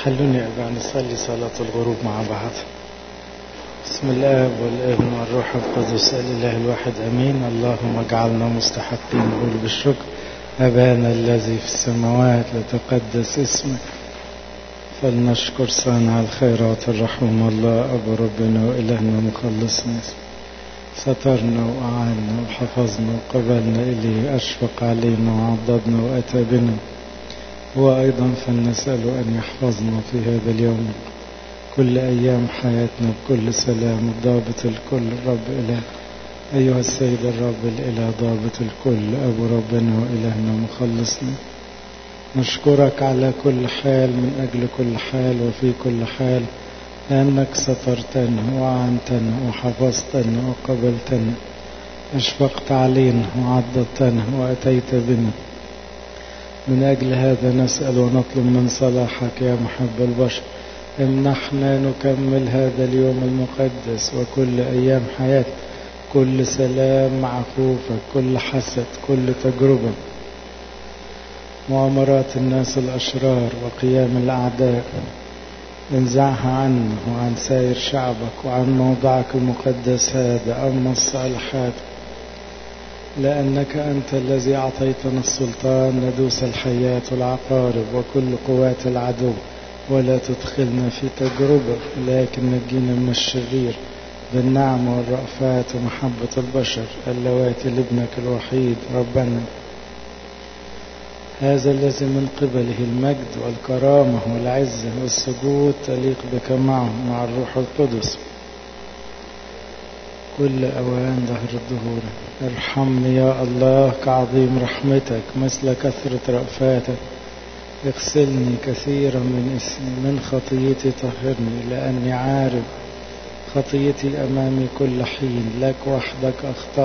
خلوني أرجع نصلي صلاة الغروب مع بعض بسم الآب والابن والروح القدس الإله الواحد أمين اللهم اجعلنا مستحقين نقول بالشكر أبانا الذي في السماوات لتقدس اسمك فلنشكر صانع الخيرات الرحوم الله أبو ربنا وإلهنا مخلصنا سترنا وأعانا وحفظنا وقبلنا إليه أشفق علينا وعضدنا وأتى بنا وأيضا فلنسأله أن يحفظنا في هذا اليوم كل أيام حياتنا بكل سلام ضابط الكل رب إله أيها السيد الرب الإله ضابط الكل أبو ربنا وإلهنا مخلصنا نشكرك على كل حال من أجل كل حال وفي كل حال لأنك سترتنا وعنتنا وحفظتنا وقبلتنا أشفقت علينا وعضدتنا وأتيت بنا من أجل هذا نسأل ونطلب من صلاحك يا محب البشر امنحنا نكمل هذا اليوم المقدس وكل أيام حياتنا كل سلام مع خوفك كل حسد كل تجربة مؤامرات الناس الأشرار وقيام الأعداء انزعها عنا وعن سائر شعبك وعن موضعك المقدس هذا أما الصالحات لأنك أنت الذي أعطيتنا السلطان ندوس الحياة والعقارب وكل قوات العدو ولا تدخلنا في تجربة لكن نجينا من الشرير بالنعمة والرأفات ومحبة البشر اللواتي لابنك الوحيد ربنا هذا الذي من قبله المجد والكرامة والعزة والسجود تليق بك معه مع الروح القدس كل أوان ظهر الظهور ارحمني يا الله كعظيم رحمتك مثل كثرة رأفاتك اغسلني كثيرا من اسمي من خطيتي طهرني لأني عارف خطيتي أمامي كل حين لك وحدك أخطأ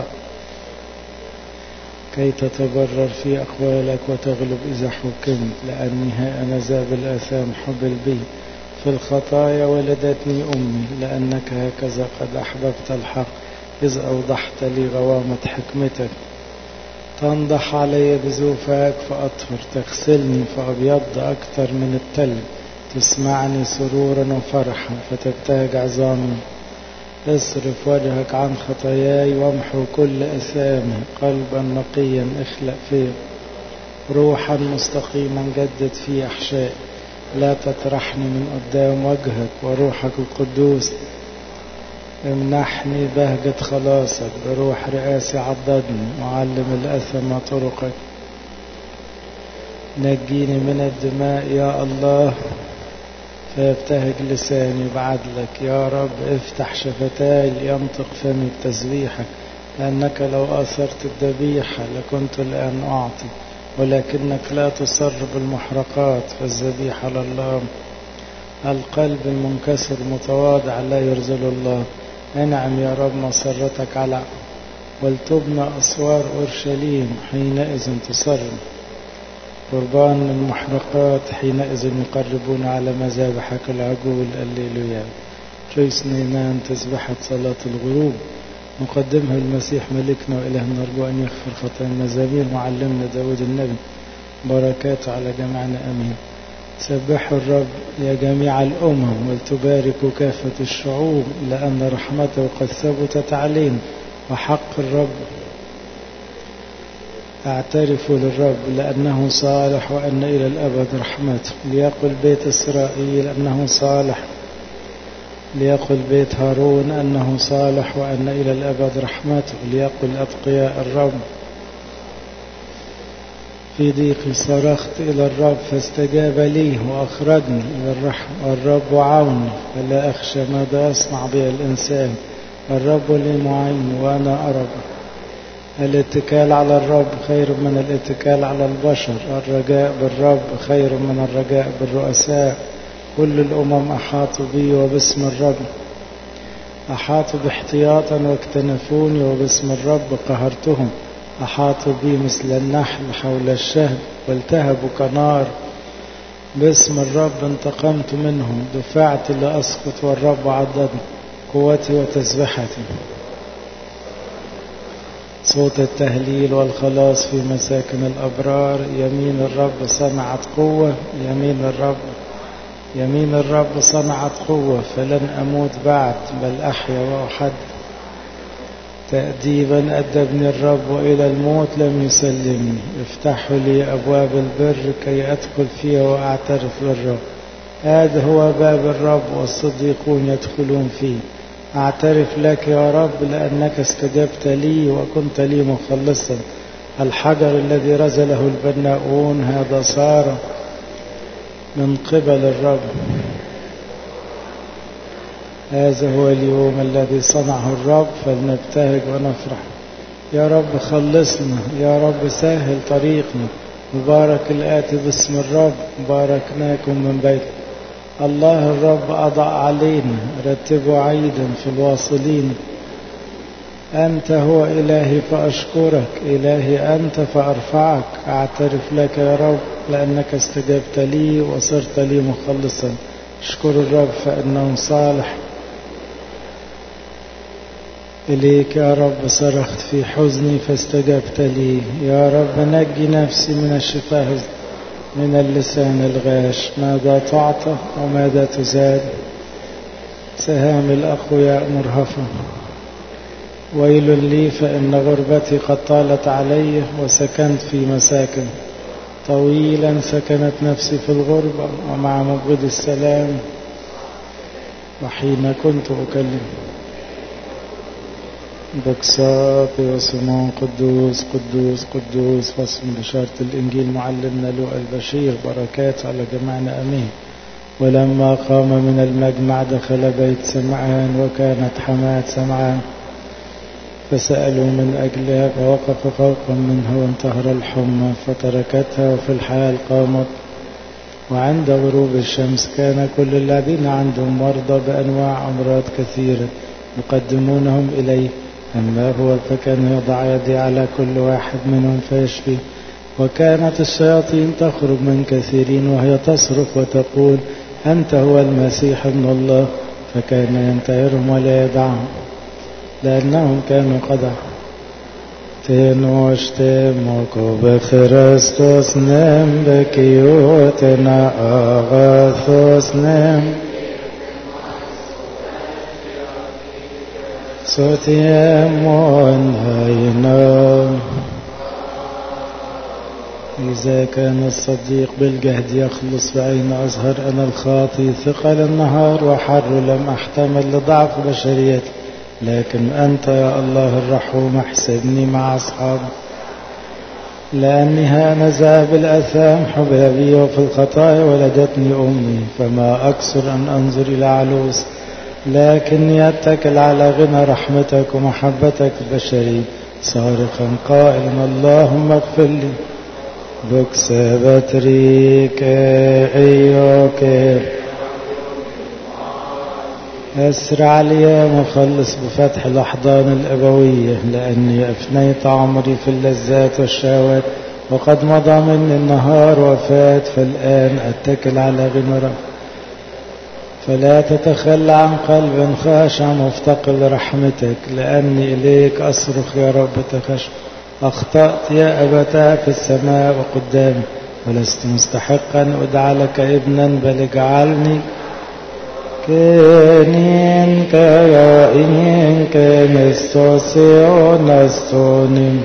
كي تتبرر في أقوالك وتغلب إذا حكمت لأني ها أنا ذا بالآثام حبل بي في الخطايا ولدتني أمي لأنك هكذا قد أحببت الحق إذ أوضحت لي غوامة حكمتك تنضح علي بزوفاك فأطهر تغسلني فأبيض أكثر من التلج تسمعني سرورا وفرحا فتبتهج عظامي اصرف وجهك عن خطاياي وامحو كل أثامي قلبا نقيا اخلق فيه روحا مستقيما جدد في أحشائي لا تطرحني من قدام وجهك وروحك القدوس امنحني بهجة خلاصك بروح رئاسي عضدني وعلم الأثم طرقك نجيني من الدماء يا الله فيبتهج لساني بعدلك يا رب افتح شفتاي لينطق فمي بتسبيحك لأنك لو أثرت الذبيحة لكنت الآن أعطي ولكنك لا تصر بالمحرقات فالذبيحة لله القلب المنكسر متواضع لا يرزل الله انعم يا رب مسرتك على ولتبنى أسوار أورشليم حينئذ تصر قربان المحرقات حينئذ يقربون على مذابحك العجول الليلويا جيس نيمان تسبحة صلاة الغروب نقدمها المسيح ملكنا وإلهنا نرجو أن يغفر خطايا المزامير معلمنا داود النبي بركاته على جميعنا أمين سبحوا الرب يا جميع الأمم ولتباركوا كافة الشعوب لأن رحمته قد ثبتت علينا وحق الرب اعترفوا للرب لأنه صالح وأن إلى الأبد رحمته ليقل بيت إسرائيل أنه صالح ليقل بيت هارون أنه صالح وأن إلى الأبد رحمته ليقل أتقياء الرب في ضيقي صرخت إلى الرب فاستجاب لي وأخرجني إلى الرحم والرب عوني فلا أخشى ماذا أصنع بي الإنسان الرب لي معين وأنا أرى الاتكال على الرب خير من الاتكال على البشر الرجاء بالرب خير من الرجاء بالرؤساء كل الأمم أحاطوا بي وباسم الرب أحاطوا باحتياطا واكتنفوني وباسم الرب قهرتهم أحاطوا بي مثل النحل حول الشهد والتهبوا كنار باسم الرب انتقمت منهم دفعت لأسقط والرب عضدني قوتي وتسبحتي صوت التهليل والخلاص في مساكن الأبرار يمين الرب صنعت قوة يمين الرب يمين الرب صنعت قوة فلن أموت بعد بل أحيا وأحد تأديبا أدبني الرب وإلى الموت لم يسلمني افتحوا لي أبواب البر كي أدخل فيها وأعترف بالرب هذا هو باب الرب والصديقون يدخلون فيه أعترف لك يا رب لأنك استجبت لي وكنت لي مخلصا الحجر الذي رزله البناؤون هذا صار من قبل الرب هذا هو اليوم الذي صنعه الرب فلنبتهج ونفرح يا رب خلصنا يا رب سهل طريقنا مبارك الآتي باسم الرب باركناكم من بيت الله الرب أضع علينا رتبوا عيدا في الواصلين أنت هو إلهي فأشكرك إلهي أنت فأرفعك أعترف لك يا رب لأنك استجبت لي وصرت لي مخلصا اشكر الرب فإنه صالح إليك يا رب صرخت في حزني فاستجبت لي يا رب نجي نفسي من الشفاه من اللسان الغاش ماذا تعطى وماذا تزاد سهام الأقوياء مرهفة ويل لي فإن غربتي قد طالت علي وسكنت في مساكن طويلا سكنت نفسي في الغربة ومع مبغض السلام وحين كنت أكلم بكساط وسمون قدوس قدوس قدوس فصل بشارة الإنجيل معلمنا لوقا البشير بركات على جميعنا أمين ولما قام من المجمع دخل بيت سمعان وكانت حماة سمعان فسألوا من أجلها فوقف فوقا منها وانتهر الحمى فتركتها وفي الحال قامت وعند غروب الشمس كان كل الذين عندهم مرضى بأنواع أمراض كثيرة يقدمونهم إليه أما هو فكان يضع يدي على كل واحد منهم فيشفي وكانت الشياطين تخرج من كثيرين وهي تصرخ وتقول أنت هو المسيح ابن الله فكان ينتهرهم ولا يدعهم لأنهم كانوا قد تنوشتمك بخريستوس نم بكيوتنا أغاثوس نم صوتيمون هينا إذا كان الصديق بالجهد يخلص فأين أظهر أنا الخاطي ثقل النهار وحر لم أحتمل لضعف بشريتي لكن أنت يا الله الرحوم احسبني مع أصحابي لأني هانذا بالأثام حبابي وفي الخطايا ولدتني أمي فما أكثر أن أنظر إلى علوس لكني أتكل على غنى رحمتك ومحبتك البشري صارخا قائلا اللهم اغفر لي بكسبت ريك أيوك أسرع لي يا مخلص بفتح الأحضان الأبوية لأني أفنيت عمري في اللذات والشهوات وقد مضى مني النهار وفات فالآن أتكل على غنى رب فلا تتخلى عن قلب خاشع مفتقر لرحمتك لأني إليك أصرخ يا رب تخشى أخطأت يا أبتاه في السماء وقدامي ولست مستحقا أدعى لك ابنا بل اجعلني كنين كيائن كنستوسيون استونم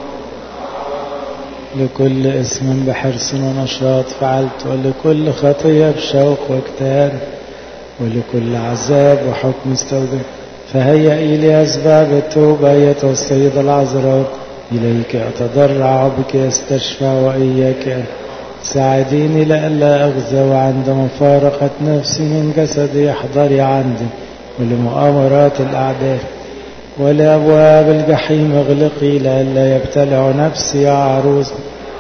لكل اسم بحرص ونشاط فعلت ولكل خطية بشوق واجتهاد ولكل عذاب وحكم استودع فهيئي لي أسباب التوبة أيتها السيدة العذراء إليك أتضرع بك أستشفع وإياك ساعديني لئلا أغزى وعند مفارقة نفسي من جسدي احضري عندي ولمؤامرات الأعداء ولأبواب الجحيم اغلقي لئلا يبتلع نفسي يا عروس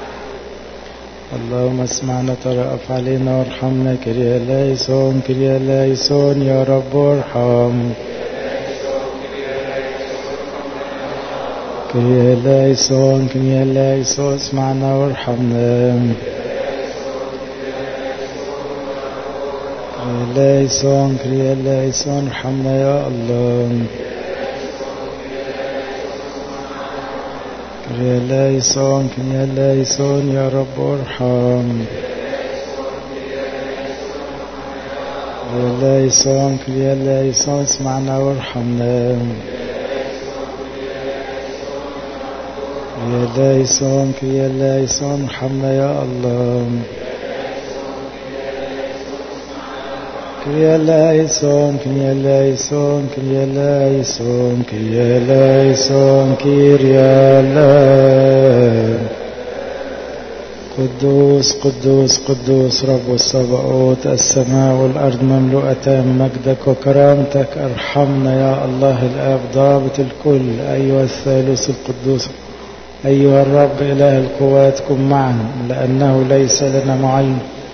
اللهم اسمعنا ترأف علينا وارحمنا كريا لايسون كريا لايسون يا رب ارحم كريا لايسون كريا لايسون اسمعنا وارحمنا كريا لايسون كريا لايسون ارحمنا يا الله كريا لايسون كريا لايسون يا رب ارحم يا ليسون يا ليسون اسمعنا وارحمنا يا ليسون يا ليسون ارحمنا يا الله يا ليسون يا ليسون يا ليسون يا ليسون يا الله قدوس قدوس قدوس رب السبعوت السماء والأرض مملوءتان مجدك وكرامتك ارحمنا يا الله الآب ضابط الكل أيها الثالوث القدوس أيها الرب إله القوات كن معنا لأنه ليس لنا معين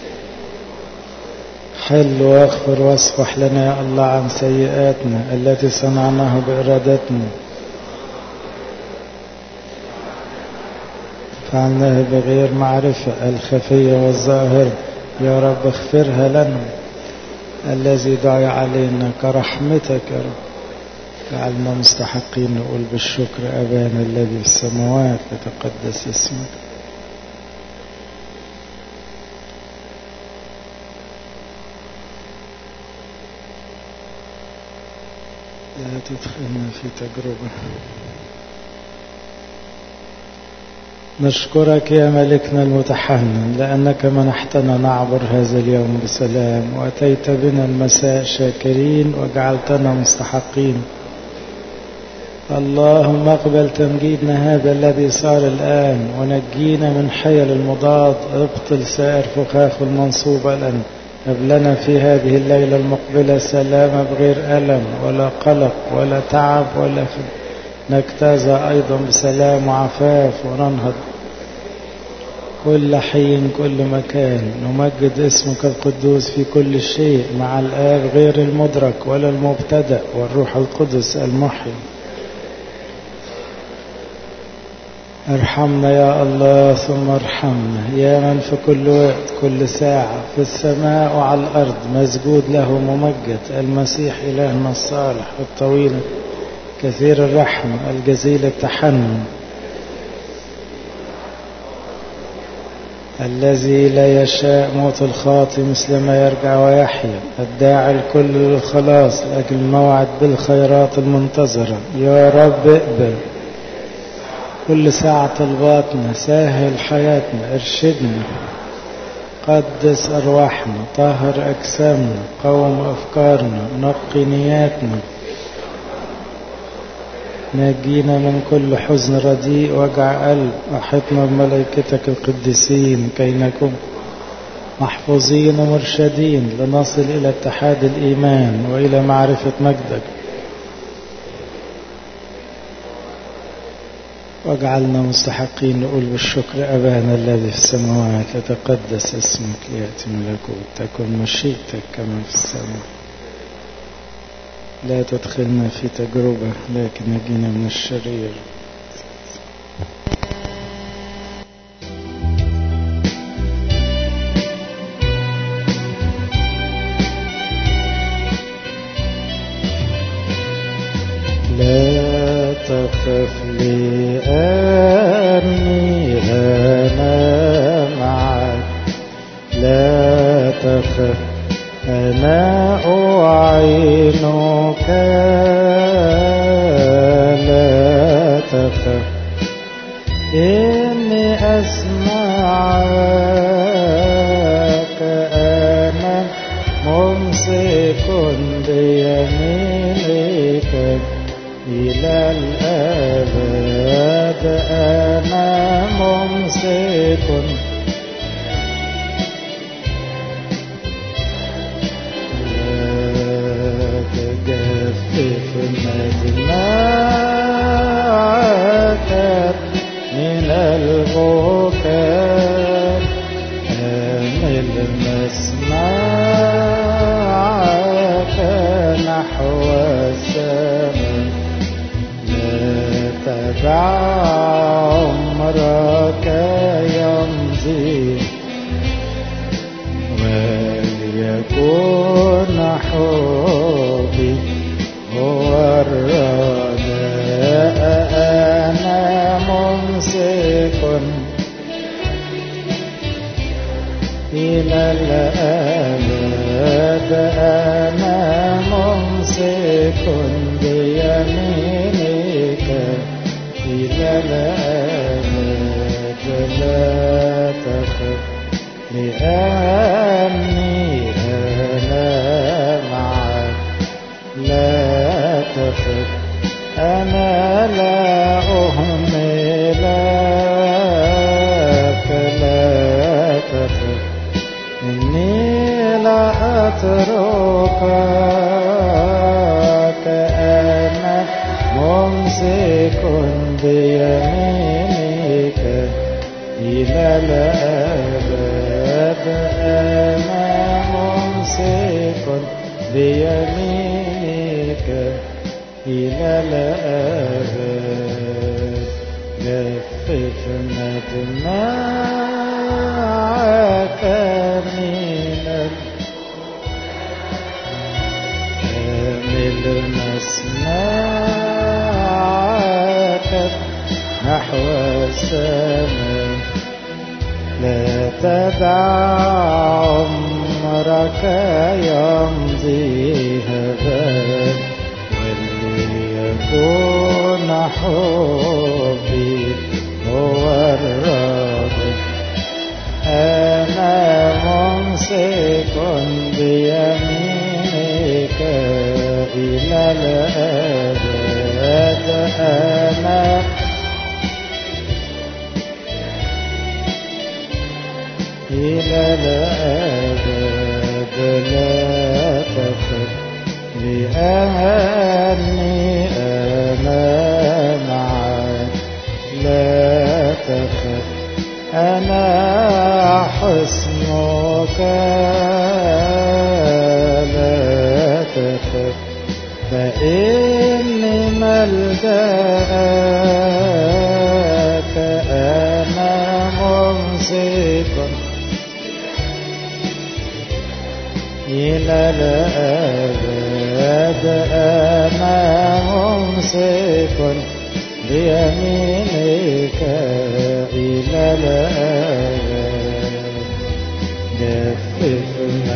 حل واغفر واصفح لنا يا الله عن سيئاتنا التي صنعناها بإرادتنا فعلناها بغير معرفة الخفية والظاهرة يا رب اغفرها لنا الذي دعي علينا كرحمتك يا رب جعلنا مستحقين نقول بالشكر أبانا الذي في السماوات يتقدس اسمك لا تدخلنا في تجربة نشكرك يا ملكنا المتحنن لأنك منحتنا نعبر هذا اليوم بسلام وأتيت بنا المساء شاكرين وجعلتنا مستحقين اللهم اقبل تمجيدنا هذا الذي صار الآن ونجينا من حيل المضاد ابطل سائر فخاخ المنصوبة لنا هب لنا في هذه الليلة المقبلة سلامة بغير ألم ولا قلق ولا تعب ولا خ... نجتاز أيضا بسلام وعفاف وننهض كل حين كل مكان نمجد اسمك القدوس في كل شيء مع الآب غير المدرك ولا المبتدأ والروح القدس المحيي ارحمنا يا الله ثم ارحمنا يا من في كل وقت كل ساعة في السماء وعلى الأرض مسجود له ممجد المسيح إلهنا الصالح الطويل كثير الرحمة الجزيل التحنن الذي لا يشاء موت الخاطي مثل ما يرجع ويحيا الداعي الكل للخلاص لأجل الموعد بالخيرات المنتظرة يا رب اقبل كل ساعة طلباتنا سهل حياتنا ارشدنا قدس أرواحنا طهر أجسامنا قوم أفكارنا نقي نياتنا نجينا من كل حزن رديء وجع قلب أحطنا بملائكتك القديسين كي نكون محفوظين ومرشدين لنصل إلى اتحاد الإيمان وإلى معرفة مجدك واجعلنا مستحقين نقول بالشكر أبانا الذي في السماوات يتقدس اسمك ليأتي ملكوت تكن مشيئتك كما في السماء لا تدخلنا في تجربة لكن نجينا من الشرير لا تخف لأني أنا معك لا تخف أنا أعينك لا تخف إني أسمعك أنا ممسك بيمينك إلى الأبد أنا ممسك لا تجفف مدمعك من البكاء أمل مسمعك نحو السماء لا تدع عمرك يمضي وليكن حبي هو الرجاء أنا ممسك إلى الأبد بيمينك إلى الأبد لا تخف لأني أنا معك لا تخف أنا لا أهملك لا تخف إني لا أتركك أنا ممسك بيمينك إلى الأبد أنا ممسك بيمينك إلى الأبد لفف مدمعك من كامل مسمعك نحو السماء لا تدع عمرك يمضي هباء وليكون حبي هو الرب أنا ممسك بيمينك إلى الأبد أنا إلى الأبد لا تخف لأني أنا معك لا تخف أنا حصنك لا تخف فإني ملجأك أنا ممسك إلى الأبد أنا ممسك بيمينك إلى الأبد جفف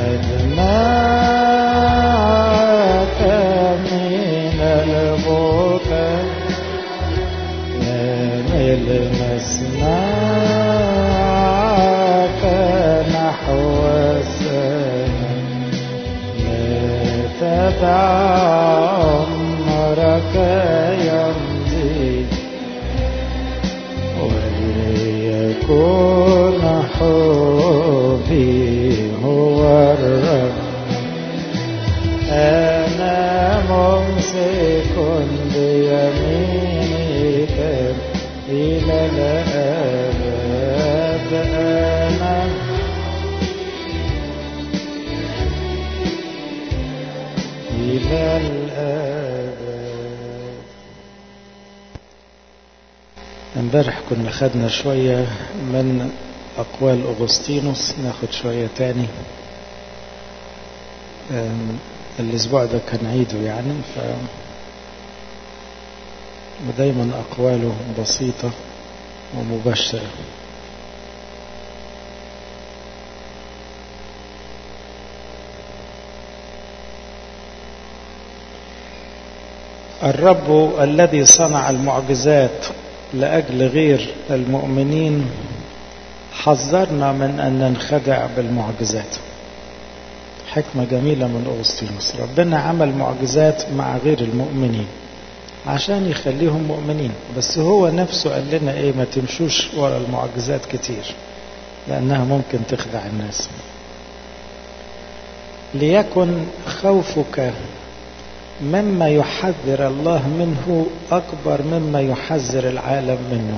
مدمعك من البكاء نامل مسمعك نحو السماء لا تدع عمرك يمضي وليكون حبي هو الرب أنا ممسك بيمينك إلى الأبد أنا إلى الأبد امبارح كنا خدنا شوية من أقوال أغسطينوس ناخد شوية تاني أم، الأسبوع ده كان عيده يعني ف ودايما أقواله بسيطة ومبشرة الرب الذي صنع المعجزات لأجل غير المؤمنين حذرنا من أن ننخدع بالمعجزات حكمة جميلة من أغسطينوس ربنا عمل معجزات مع غير المؤمنين عشان يخليهم مؤمنين بس هو نفسه قال لنا ايه ما تمشوش ورا المعجزات كتير لأنها ممكن تخدع الناس ليكن خوفك مما يحذر الله منه أكبر مما يحذر العالم منه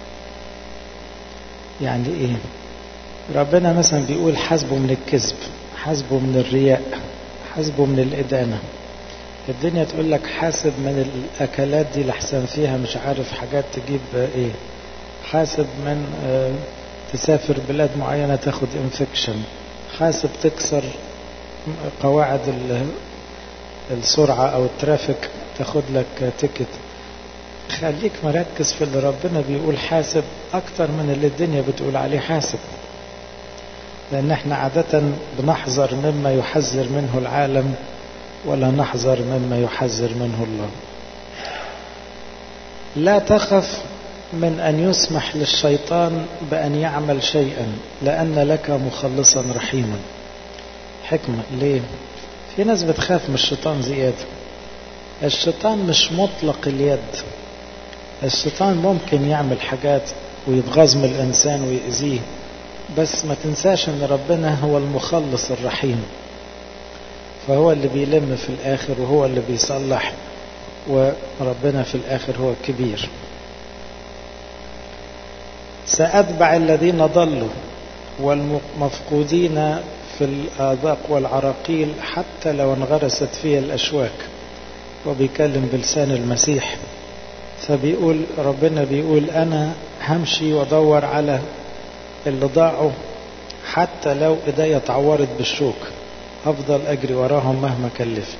يعني إيه ربنا مثلا بيقول حسبه من الكذب حسبه من الرياء حسبه من الإدانة الدنيا تقول لك حاسب من الأكلات دي لحسن فيها مش عارف حاجات تجيب إيه حاسب من آه تسافر بلاد معينة تاخد انفكشن حاسب تكسر قواعد السرعة أو الترافيك تاخد لك تيكت خليك مركز في اللي ربنا بيقول حاسب أكتر من اللي الدنيا بتقول عليه حاسب لأن احنا عادة بنحذر مما يحذر منه العالم ولا نحذر مما يحذر منه الله لا تخف من أن يسمح للشيطان بأن يعمل شيئا لأن لك مخلصا رحيما حكمة ليه في ناس بتخاف من الشيطان زيادة الشيطان مش مطلق اليد الشيطان ممكن يعمل حاجات ويتغاظ من الإنسان ويأذيه بس ما تنساش ان ربنا هو المخلص الرحيم فهو اللي بيلم في الآخر وهو اللي بيصلح وربنا في الآخر هو الكبير سأتبع الذين ضلوا والمفقودين في الآذاق والعراقيل حتى لو انغرست فيها الأشواك وبيكلم بلسان المسيح فبيقول ربنا بيقول أنا همشي وادور على اللي ضاعوا حتى لو ايديا اتعورت بالشوك هفضل اجري وراهم مهما كلفني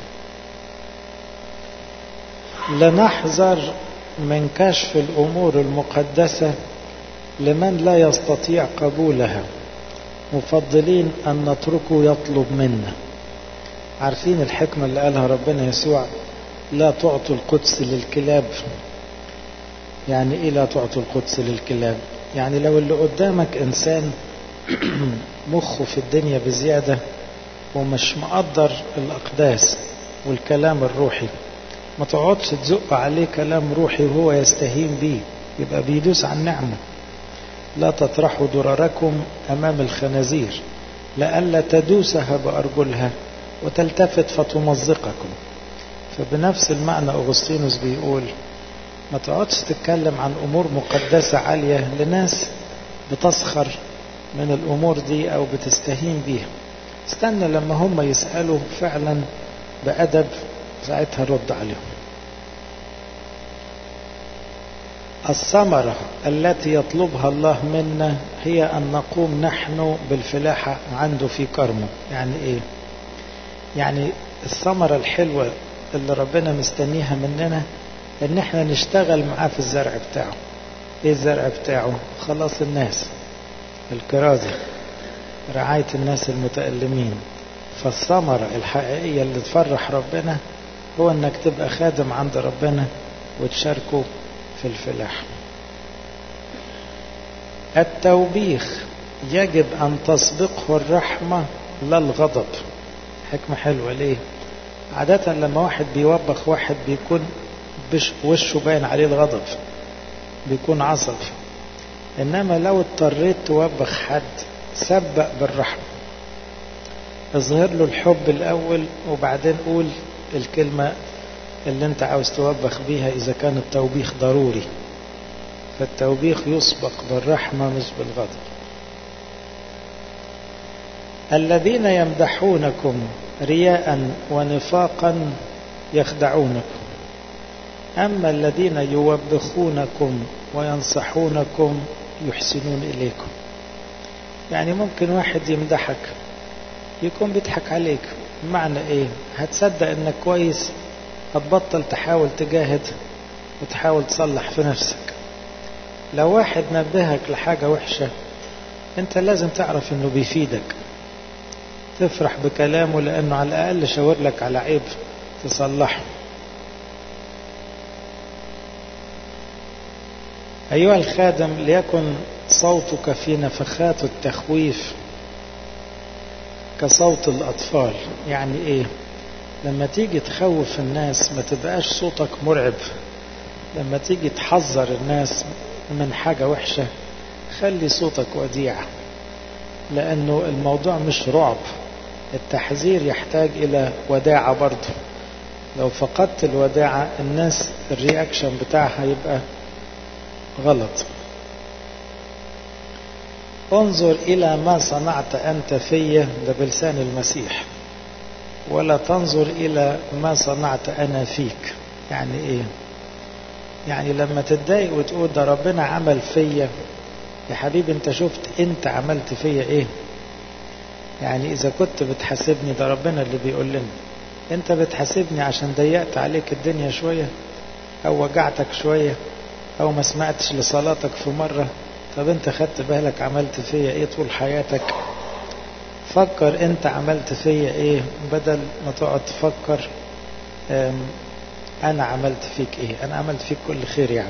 لنحذر من كشف الامور المقدسه لمن لا يستطيع قبولها مفضلين ان نتركه يطلب منا عارفين الحكمه اللي قالها ربنا يسوع لا تعطوا القدس للكلاب يعني ايه لا تعطوا القدس للكلاب يعني لو اللي قدامك انسان مخه في الدنيا بزياده ومش مقدر الاقداس والكلام الروحي ما تقعدش تزق عليه كلام روحي وهو يستهين بيه يبقى بيدوس عن نعمه لا تطرحوا درركم امام الخنازير لئلا تدوسها بارجلها وتلتفت فتمزقكم فبنفس المعنى اغسطينوس بيقول ما تقعدش تتكلم عن امور مقدسه عاليه لناس بتسخر من الامور دي او بتستهين بيها استنى لما هم يسالوا فعلا بادب ساعتها رد عليهم الثمره التي يطلبها الله منا هي ان نقوم نحن بالفلاحه عنده في كرمه يعني ايه يعني الثمره الحلوه اللي ربنا مستنيها مننا ان احنا نشتغل معاه في الزرع بتاعه ايه الزرع بتاعه خلاص الناس الكرازة رعاية الناس المتألمين فالثمرة الحقيقية اللي تفرح ربنا هو انك تبقى خادم عند ربنا وتشاركه في الفلاح التوبيخ يجب ان تسبقه الرحمة لا الغضب حكمة حلوة ليه عادة لما واحد بيوبخ واحد بيكون وشه باين عليه الغضب بيكون عصبي انما لو اضطريت توبخ حد سبق بالرحمة اظهر له الحب الاول وبعدين قول الكلمة اللي انت عاوز توبخ بيها اذا كان التوبيخ ضروري فالتوبيخ يسبق بالرحمة مش بالغضب الذين يمدحونكم رياء ونفاقا يخدعونكم أما الذين يوبخونكم وينصحونكم يحسنون إليكم يعني ممكن واحد يمدحك يكون بيضحك عليك معنى ايه هتصدق انك كويس هتبطل تحاول تجاهد وتحاول تصلح في نفسك لو واحد نبهك لحاجة وحشة انت لازم تعرف انه بيفيدك تفرح بكلامه لانه على الاقل شاور لك على عيب تصلحه أيها الخادم ليكن صوتك في نفخات التخويف كصوت الأطفال يعني إيه لما تيجي تخوف الناس ما تبقاش صوتك مرعب لما تيجي تحذر الناس من حاجة وحشة خلي صوتك وديع لأنه الموضوع مش رعب التحذير يحتاج إلى وداعة برضه لو فقدت الوداعة الناس الرياكشن بتاعها يبقى غلط انظر إلى ما صنعت أنت في ده بلسان المسيح ولا تنظر إلى ما صنعت أنا فيك يعني إيه يعني لما تتضايق وتقول ده ربنا عمل فيا يا حبيبي انت شفت انت عملت فيا ايه يعني اذا كنت بتحاسبني ده ربنا اللي بيقول لنا انت بتحاسبني عشان ضيقت عليك الدنيا شوية او وجعتك شوية او ما سمعتش لصلاتك في مرة طب انت خدت بالك عملت فيا ايه طول حياتك فكر انت عملت فيا ايه بدل ما تقعد تفكر انا عملت فيك ايه انا عملت فيك كل خير يعني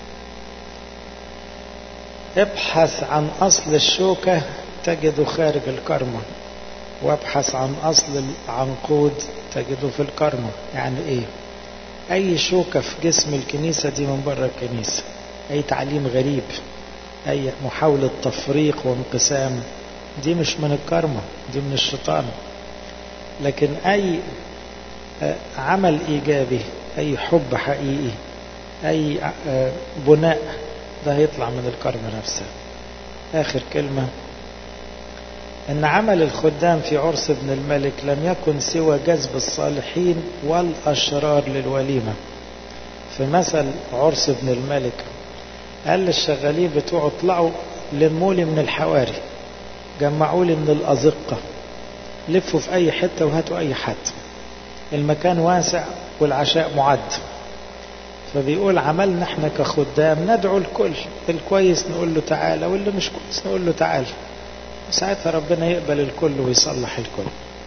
ابحث عن اصل الشوكة تجده خارج الكرمة وابحث عن اصل العنقود تجده في الكرمة يعني ايه اي شوكة في جسم الكنيسة دي من بره الكنيسة اي تعليم غريب اي محاولة تفريق وانقسام دي مش من الكرمة دي من الشيطان لكن اي عمل ايجابي اي حب حقيقي اي بناء ده هيطلع من الكرمة نفسها اخر كلمة ان عمل الخدام في عرس ابن الملك لم يكن سوى جذب الصالحين والاشرار للوليمة في مثل عرس ابن الملك قال للشغالين بتوعه اطلعوا لمولي من الحواري جمعوا لي من الأزقة لفوا في أي حتة وهاتوا أي حد المكان واسع والعشاء معد فبيقول عملنا احنا كخدام ندعو الكل الكويس نقول له تعالى واللي مش كويس نقول له تعالى ساعتها ربنا يقبل الكل ويصلح الكل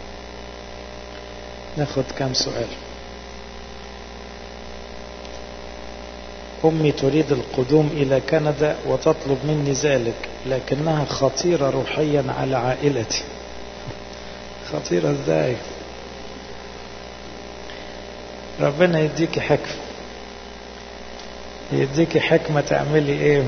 ناخد كام سؤال أمي تريد القدوم إلى كندا وتطلب مني ذلك لكنها خطيرة روحيا على عائلتي خطيرة ازاي ربنا يديكي حكمة يديكي حكمة تعملي ايه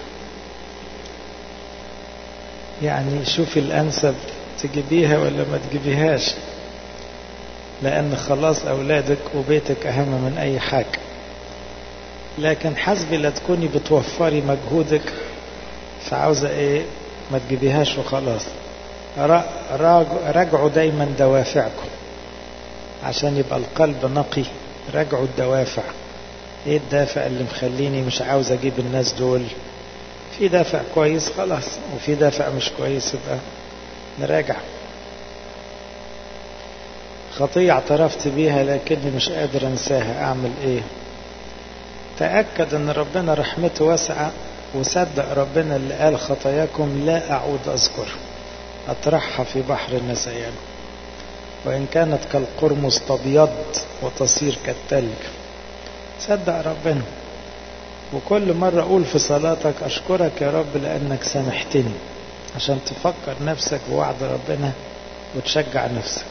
يعني شوفي الأنسب تجيبيها ولا ما تجيبيهاش لأن خلاص أولادك وبيتك أهم من أي حاجة لكن حسبي لا تكوني بتوفري مجهودك فعاوزة ايه ما تجيبيهاش وخلاص راجعوا دايما دوافعكم عشان يبقى القلب نقي راجعوا الدوافع ايه الدافع اللي مخليني مش عاوز اجيب الناس دول في دافع كويس خلاص وفي دافع مش كويس يبقى نراجع خطية اعترفت بيها لكني مش قادر انساها اعمل ايه تأكد ان ربنا رحمته واسعة وصدق ربنا اللي قال خطاياكم لا اعود اذكر اطرحها في بحر النسيان وان كانت كالقرمز تبيض وتصير كالتلج صدق ربنا وكل مرة أقول في صلاتك أشكرك يا رب لأنك سامحتني عشان تفكر نفسك بوعد ربنا وتشجع نفسك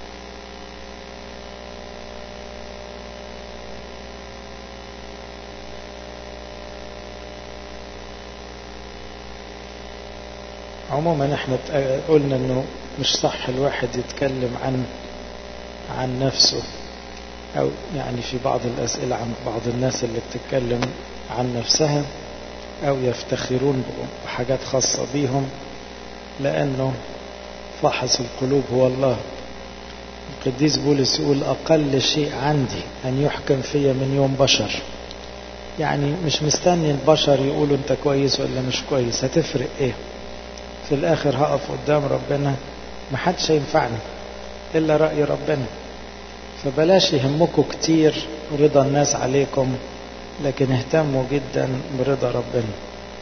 عموما احنا قلنا انه مش صح الواحد يتكلم عن عن نفسه او يعني في بعض الاسئلة عن بعض الناس اللي بتتكلم عن نفسها او يفتخرون بحاجات خاصة بيهم لانه فحص القلوب هو الله القديس بولس يقول اقل شيء عندي ان يحكم فيا من يوم بشر يعني مش مستني البشر يقولوا انت كويس ولا مش كويس هتفرق ايه في الاخر هقف قدام ربنا محدش ينفعني الا رأي ربنا فبلاش يهمكم كتير رضا الناس عليكم لكن اهتموا جدا برضا ربنا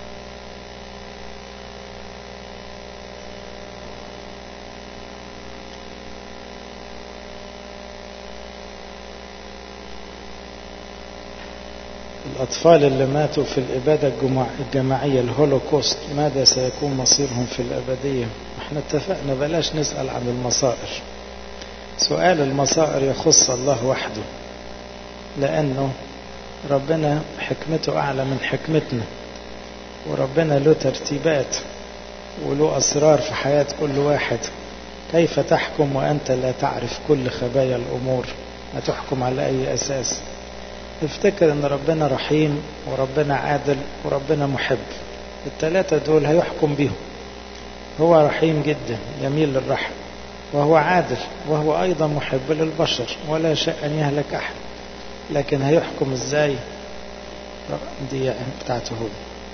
الأطفال اللي ماتوا في الإبادة الجماعية الهولوكوست ماذا سيكون مصيرهم في الأبدية احنا اتفقنا بلاش نسأل عن المصائر سؤال المصائر يخص الله وحده لأنه ربنا حكمته أعلى من حكمتنا وربنا له ترتيبات وله أسرار في حياة كل واحد كيف تحكم وأنت لا تعرف كل خبايا الأمور هتحكم على أي أساس افتكر ان ربنا رحيم وربنا عادل وربنا محب الثلاثة دول هيحكم بيهم هو رحيم جدا يميل للرحم وهو عادل وهو أيضا محب للبشر ولا شيء أن يهلك أحد لكن هيحكم ازاي دي بتاعته هو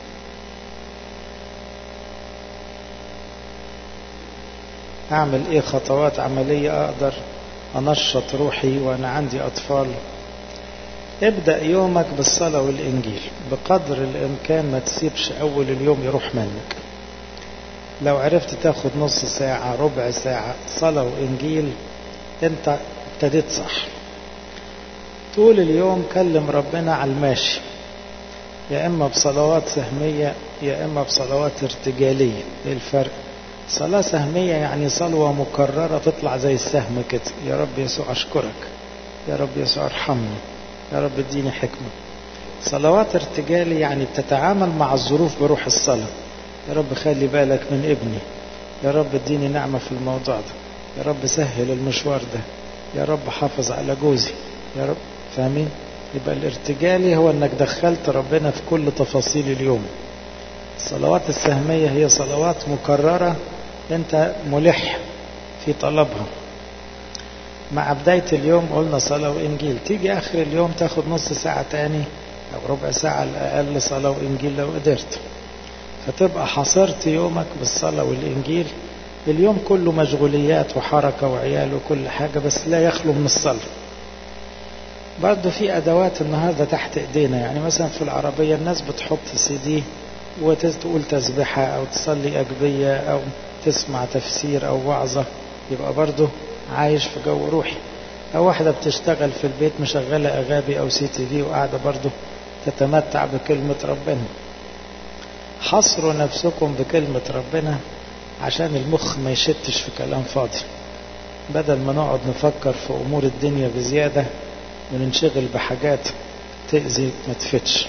أعمل إيه خطوات عملية أقدر أنشط روحي وأنا عندي أطفال ابدأ يومك بالصلاة والإنجيل بقدر الإمكان ما تسيبش أول اليوم يروح منك لو عرفت تاخد نص ساعة ربع ساعة صلاة وإنجيل أنت ابتديت صح طول اليوم كلم ربنا على الماشي يا إما بصلوات سهمية يا إما بصلوات ارتجالية إيه الفرق صلاة سهمية يعني صلوة مكررة تطلع زي السهم كده يا رب يسوع أشكرك يا رب يسوع ارحمني يا رب اديني حكمة صلوات ارتجالي يعني بتتعامل مع الظروف بروح الصلاة يا رب خلي بالك من ابني يا رب اديني نعمة في الموضوع ده يا رب سهل المشوار ده يا رب حافظ على جوزي يا رب فاهمين يبقى الارتجالي هو انك دخلت ربنا في كل تفاصيل اليوم الصلوات السهمية هي صلوات مكررة انت ملح في طلبها مع بداية اليوم قلنا صلاة وإنجيل تيجي آخر اليوم تاخد نص ساعة تاني أو ربع ساعة على الأقل صلاة وإنجيل لو قدرت فتبقى حصرت يومك بالصلاة والإنجيل اليوم كله مشغوليات وحركة وعيال وكل حاجة بس لا يخلو من الصلاة برضه في أدوات النهاردة تحت إيدينا يعني مثلا في العربية الناس بتحط سي دي وتقول تسبحة أو تصلي أجبية أو تسمع تفسير أو وعظة يبقى برضه عايش في جو روحي أو واحدة بتشتغل في البيت مشغلة أغابي أو سي تي في وقاعدة برضه تتمتع بكلمة ربنا حصروا نفسكم بكلمة ربنا عشان المخ ما يشتش في كلام فاضي بدل ما نقعد نفكر في أمور الدنيا بزيادة وننشغل بحاجات تأذي ما تفتش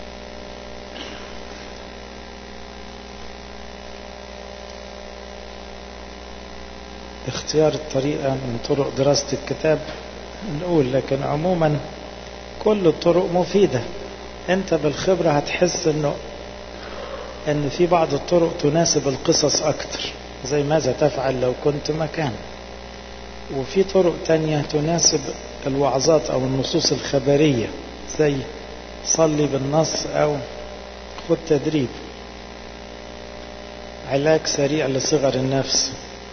اختيار الطريقة من طرق دراسة الكتاب نقول لكن عموما كل الطرق مفيدة انت بالخبرة هتحس انه ان في بعض الطرق تناسب القصص اكتر زي ماذا تفعل لو كنت مكان وفي طرق تانية تناسب الوعظات او النصوص الخبرية زي صلي بالنص او خد تدريب علاج سريع لصغر النفس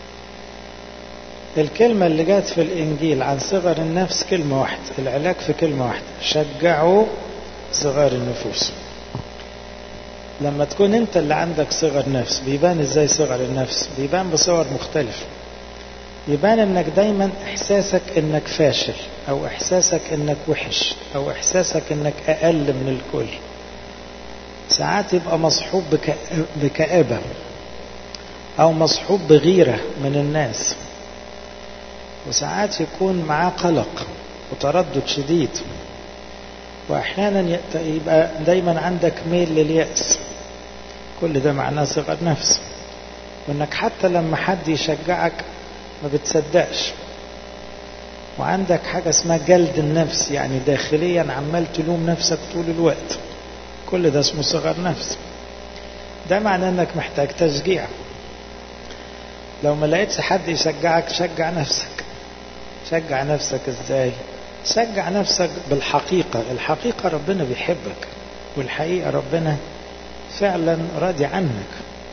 الكلمة اللي جات في الإنجيل عن صغر النفس كلمة واحدة العلاج في كلمة واحدة شجعوا صغار النفوس لما تكون انت اللي عندك صغر نفس بيبان ازاي صغر النفس بيبان بصور مختلفة يبان انك دايما احساسك انك فاشل او احساسك انك وحش او احساسك انك اقل من الكل ساعات يبقى مصحوب بكآبة او مصحوب بغيرة من الناس وساعات يكون معاه قلق وتردد شديد واحيانا يبقى دايما عندك ميل لليأس كل ده معناه صغر نفس وانك حتى لما حد يشجعك ما بتصدقش وعندك حاجة اسمها جلد النفس يعني داخليا عمال تلوم نفسك طول الوقت كل ده اسمه صغر نفس ده معناه انك محتاج تشجيع لو ما لقيتش حد يشجعك شجع نفسك شجع نفسك ازاي شجع نفسك بالحقيقة الحقيقة ربنا بيحبك والحقيقة ربنا فعلا راضي عنك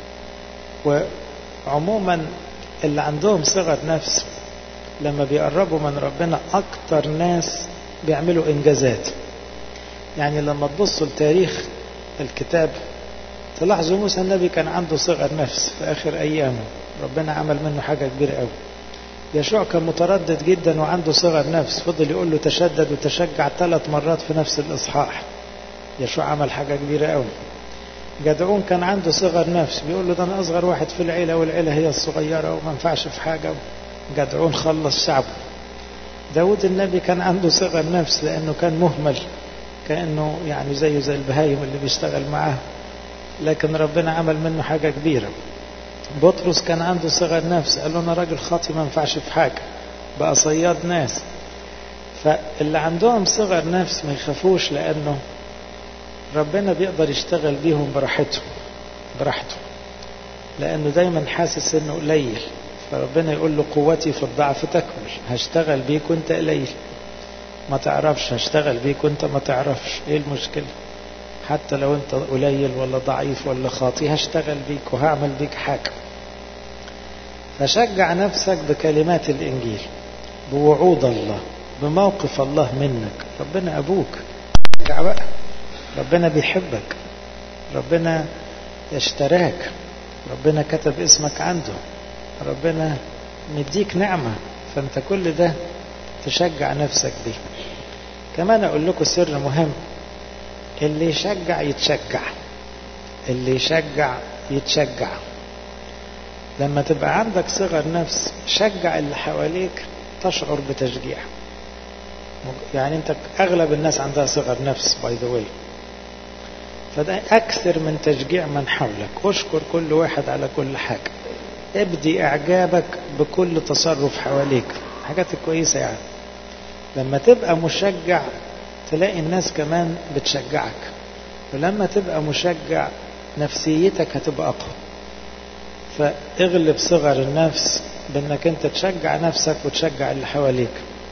وعموما اللي عندهم صغر نفس لما بيقربوا من ربنا أكتر ناس بيعملوا إنجازات يعني لما تبصوا لتاريخ الكتاب تلاحظوا موسى النبي كان عنده صغر نفس في آخر أيامه ربنا عمل منه حاجة كبيرة قوي يشوع كان متردد جدا وعنده صغر نفس فضل يقول له تشدد وتشجع ثلاث مرات في نفس الإصحاح يشوع عمل حاجة كبيرة قوي جدعون كان عنده صغر نفس بيقول له ده أنا أصغر واحد في العيلة والعيلة هي الصغيرة وما ينفعش في حاجة جدعون خلص شعبه داود النبي كان عنده صغر نفس لأنه كان مهمل كأنه يعني زيه زي البهايم اللي بيشتغل معاه لكن ربنا عمل منه حاجة كبيرة بطرس كان عنده صغر نفس قال له انا راجل خاطي ما ينفعش في حاجه بقى صياد ناس فاللي عندهم صغر نفس ما يخافوش لانه ربنا بيقدر يشتغل بيهم براحته براحته لانه دايما حاسس انه قليل فربنا يقول له قوتي في الضعف تكمل هشتغل بيك وانت قليل ما تعرفش هشتغل بيك وانت ما تعرفش ايه المشكله حتى لو انت قليل ولا ضعيف ولا خاطي هشتغل بيك وهعمل بيك حاجة فشجع نفسك بكلمات الإنجيل بوعود الله بموقف الله منك ربنا أبوك شجع بقى ربنا بيحبك ربنا اشتراك ربنا كتب اسمك عنده ربنا مديك نعمة فانت كل ده تشجع نفسك بيه كمان اقول لكم سر مهم اللي يشجع يتشجع اللي يشجع يتشجع لما تبقى عندك صغر نفس شجع اللي حواليك تشعر بتشجيع يعني انت اغلب الناس عندها صغر نفس باي ذا واي فده اكثر من تشجيع من حولك اشكر كل واحد على كل حاجه ابدي اعجابك بكل تصرف حواليك حاجات كويسه يعني لما تبقى مشجع تلاقي الناس كمان بتشجعك ولما تبقى مشجع نفسيتك هتبقى اقوى فاغلب صغر النفس بانك انت تشجع نفسك وتشجع اللي حواليك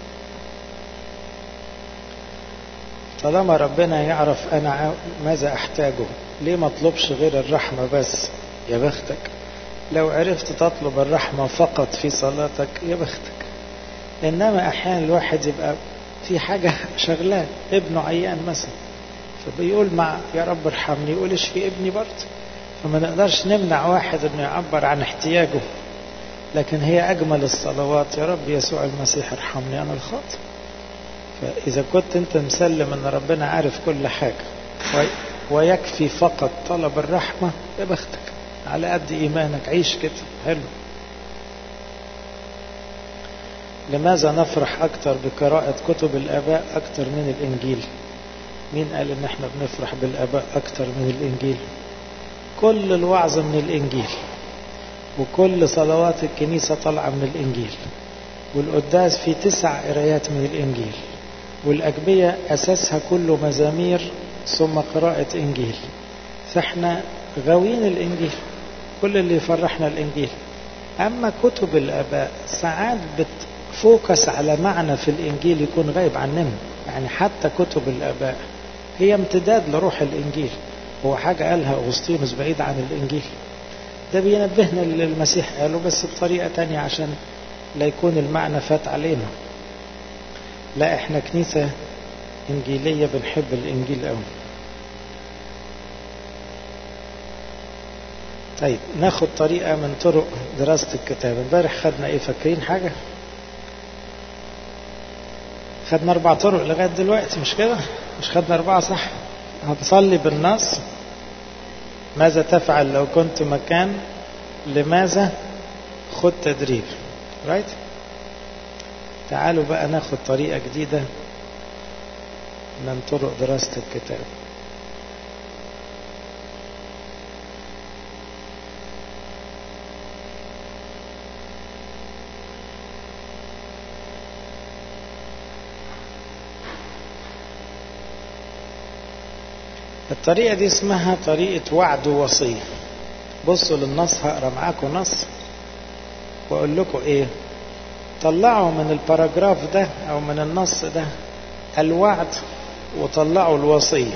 طالما ربنا يعرف انا ماذا احتاجه ليه ما اطلبش غير الرحمه بس يا بختك لو عرفت تطلب الرحمه فقط في صلاتك يا بختك انما احيانا الواحد يبقى في حاجه شغلاه ابنه عيان مثلا فبيقول مع يا رب ارحمني يقول اشفي ابني برضه فما نقدرش نمنع واحد انه يعبر عن احتياجه لكن هي اجمل الصلوات يا رب يسوع المسيح ارحمني انا الخاطئ فاذا كنت انت مسلم ان ربنا عارف كل حاجه ويكفي فقط طلب الرحمه يا بختك على قد ايمانك عيش كده حلو لماذا نفرح اكتر بقراءه كتب الاباء اكتر من الانجيل مين قال ان احنا بنفرح بالاباء اكتر من الانجيل كل الوعظ من الانجيل وكل صلوات الكنيسه طالعه من الانجيل والقداس في تسع قرايات من الانجيل والاجبيه اساسها كله مزامير ثم قراءه انجيل فاحنا غاويين الانجيل كل اللي يفرحنا الانجيل اما كتب الاباء ساعات بتفوكس على معنى في الانجيل يكون غايب عننا يعني حتى كتب الاباء هي امتداد لروح الانجيل هو حاجة قالها أغسطينوس بعيد عن الإنجيل ده بينبهنا للمسيح قاله بس بطريقة تانية عشان لا يكون المعنى فات علينا لا احنا كنيسة إنجيلية بنحب الإنجيل قوي طيب ناخد طريقة من طرق دراسة الكتاب امبارح خدنا ايه فاكرين حاجة خدنا اربع طرق لغاية دلوقتي مش كده مش خدنا اربعة صح هتصلي بالنص ماذا تفعل لو كنت مكان لماذا خد تدريب رايت تعالوا بقى ناخد طريقة جديدة من طرق دراسة الكتاب الطريقة دي اسمها طريقة وعد ووصية بصوا للنص هقرا معاكم نص واقول لكم ايه طلعوا من الباراجراف ده او من النص ده الوعد وطلعوا الوصية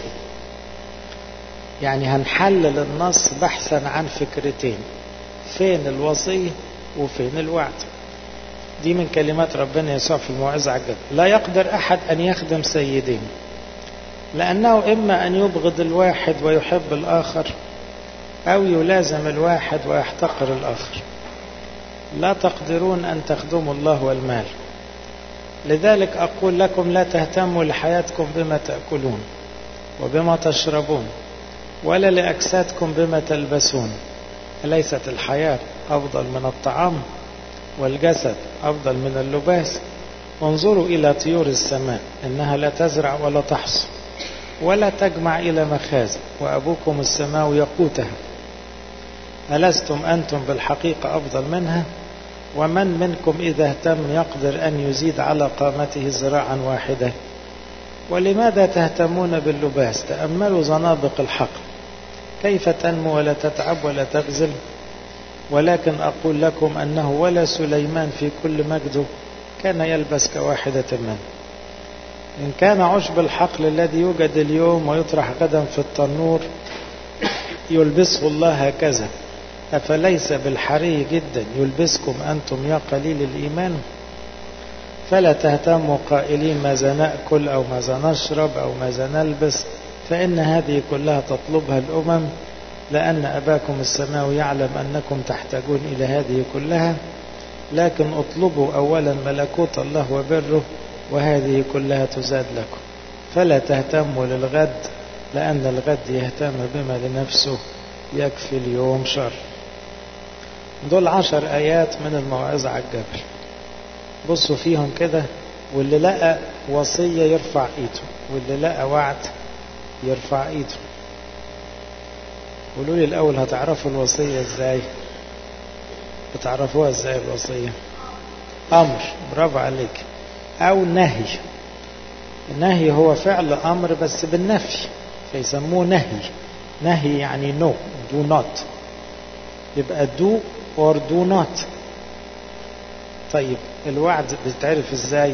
يعني هنحلل النص بحثا عن فكرتين فين الوصية وفين الوعد دي من كلمات ربنا يسوع في الموعظة على الجبل لا يقدر أحد أن يخدم سيدين لأنه إما أن يبغض الواحد ويحب الآخر أو يلازم الواحد ويحتقر الآخر لا تقدرون أن تخدموا الله والمال لذلك أقول لكم لا تهتموا لحياتكم بما تأكلون وبما تشربون ولا لأجسادكم بما تلبسون أليست الحياة أفضل من الطعام والجسد أفضل من اللباس انظروا إلى طيور السماء إنها لا تزرع ولا تحصد ولا تجمع إلى مخازن وأبوكم السماء يقوتها ألستم أنتم بالحقيقة أفضل منها ومن منكم إذا اهتم يقدر أن يزيد على قامته زراعا واحدة ولماذا تهتمون باللباس تأملوا زنابق الحق كيف تنمو ولا تتعب ولا تبذل ولكن أقول لكم أنه ولا سليمان في كل مجده كان يلبس كواحدة منه إن كان عشب الحقل الذي يوجد اليوم ويطرح غدا في التنور يلبسه الله هكذا أفليس بالحري جدا يلبسكم أنتم يا قليل الإيمان فلا تهتموا قائلين ماذا نأكل أو ماذا نشرب أو ماذا نلبس فإن هذه كلها تطلبها الأمم لأن أباكم السماوي يعلم أنكم تحتاجون إلى هذه كلها لكن اطلبوا أولا ملكوت الله وبره وهذه كلها تزاد لكم فلا تهتموا للغد لأن الغد يهتم بما لنفسه يكفي اليوم شر دول عشر آيات من الموعظة على الجبل بصوا فيهم كده واللي لقى وصية يرفع ايده واللي لقى وعد يرفع ايده قولوا لي الأول هتعرفوا الوصية ازاي بتعرفوها ازاي الوصية أمر برافو عليك أو نهي النهي هو فعل أمر بس بالنفي فيسموه نهي نهي يعني no do not يبقى do or do not طيب الوعد بيتعرف ازاي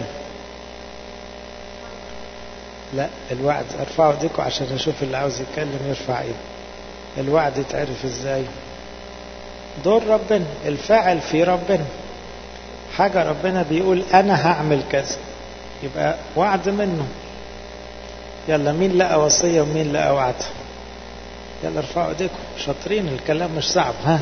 لا الوعد ارفعوا ايديكم عشان اشوف اللي عاوز يتكلم يرفع ايده الوعد يتعرف ازاي دور ربنا الفاعل في ربنا حاجة ربنا بيقول انا هعمل كذا يبقى وعد منه يلا مين لقى وصية ومين لقى وعد يلا ارفعوا ايديكم شاطرين الكلام مش صعب ها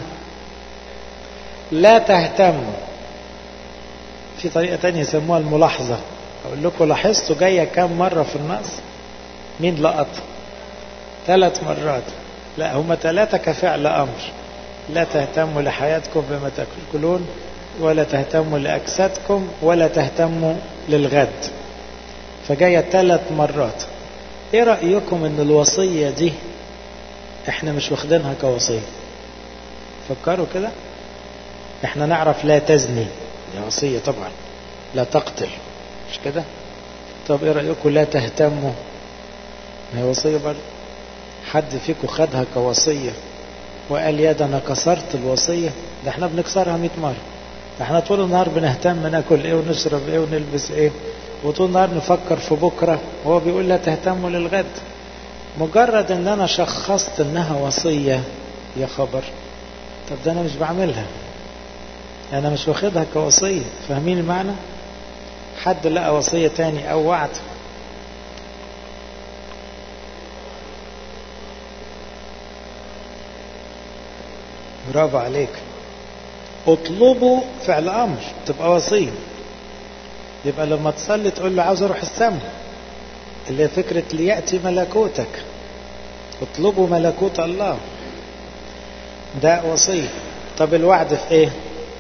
لا تهتموا في طريقة تانية يسموها الملاحظة أقول لكم لاحظتوا جاية كام مرة في النص مين لقط ثلاث مرات لا هما ثلاثة كفعل أمر لا تهتموا لحياتكم بما تأكلون ولا تهتموا لأجسادكم ولا تهتموا للغد فجاية ثلاث مرات ايه رأيكم ان الوصية دي احنا مش واخدينها كوصية فكروا كده احنا نعرف لا تزني دي وصية طبعا لا تقتل مش كده طب ايه رأيكم لا تهتموا هي وصية برضه حد فيكم خدها كوصية وقال يا ده انا كسرت الوصية ده احنا بنكسرها 100 مرة ده احنا طول النهار بنهتم ناكل ايه ونشرب ايه ونلبس ايه وطول النهار نفكر في بكرة وهو بيقول لا تهتموا للغد مجرد ان انا شخصت انها وصية يا خبر طب ده انا مش بعملها انا مش واخدها كوصية فاهمين المعنى حد لقى وصية تاني او وعد برافو عليك اطلبوا فعل امر تبقى وصية يبقى لما تصلي تقول له عاوز اروح السماء اللي هي فكرة ليأتي ملكوتك اطلبوا ملكوت الله ده وصية طب الوعد في ايه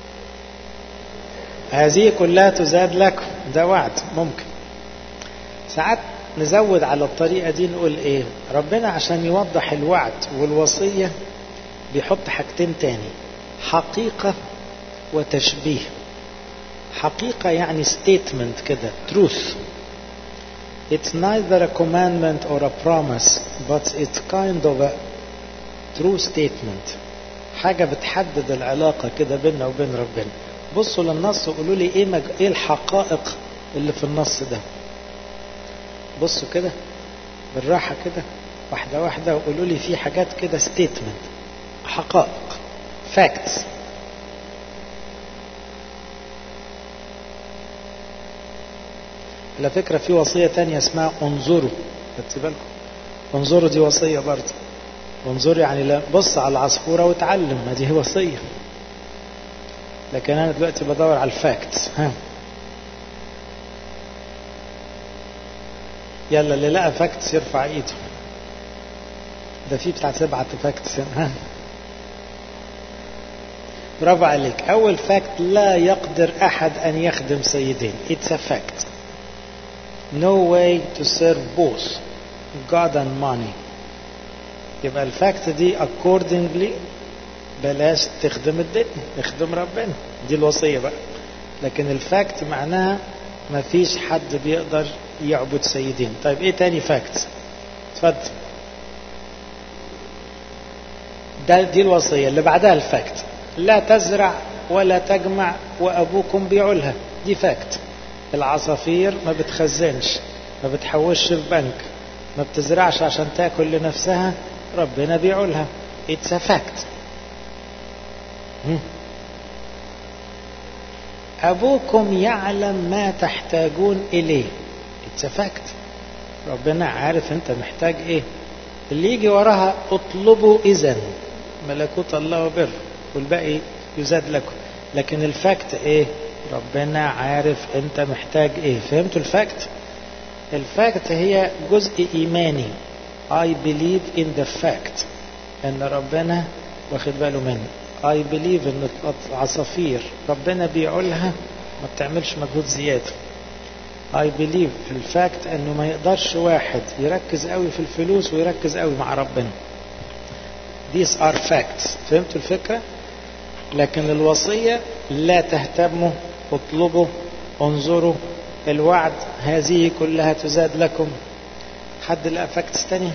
هذه كلها تزاد لكم ده وعد ممكن ساعات نزود على الطريقة دي نقول ايه ربنا عشان يوضح الوعد والوصية بيحط حاجتين تاني حقيقة وتشبيه حقيقة يعني statement كده truth it's neither a commandment or a promise but it's kind of a true statement حاجة بتحدد العلاقة كده بيننا وبين ربنا بصوا للنص وقولوا لي ايه, مج... ايه الحقائق اللي في النص ده بصوا كده بالراحة كده واحدة واحدة وقولوا لي في حاجات كده statement حقائق facts على فكرة في وصية تانية اسمها انظروا خدت بالكم انظروا دي وصية برضه انظر يعني لا بص على العصفورة وتعلم ما دي وصية لكن انا دلوقتي بدور على الفاكتس ها يلا اللي لقى فاكتس يرفع ايده ده في بتاع سبعة فاكتس ها برافو عليك اول فاكت لا يقدر احد ان يخدم سيدين it's a fact no way to serve both God and money يبقى الفاكت دي accordingly بلاش تخدم الدنيا اخدم ربنا دي الوصية بقى لكن الفاكت معناها ما فيش حد بيقدر يعبد سيدين طيب ايه تاني فاكت اتفضل ده دي الوصية اللي بعدها الفاكت لا تزرع ولا تجمع وابوكم بيعولها دي فاكت العصافير ما بتخزنش ما بتحوش في بنك ما بتزرعش عشان تاكل لنفسها ربنا بيعولها it's a fact أبوكم يعلم ما تحتاجون إليه it's a fact ربنا عارف أنت محتاج إيه اللي يجي وراها اطلبوا إذا ملكوت الله وبر والباقي يزاد لكم لكن الفاكت ايه ربنا عارف انت محتاج ايه فهمتوا الفاكت الفاكت هي جزء ايماني I believe in the fact ان ربنا واخد باله مني I believe ان العصافير ربنا بيعولها ما بتعملش مجهود زيادة I believe في الفاكت انه ما يقدرش واحد يركز قوي في الفلوس ويركز قوي مع ربنا These are facts فهمتوا الفكرة لكن الوصية لا تهتموا اطلبوا انظروا الوعد هذه كلها تزاد لكم حد لقى فاكتس تاني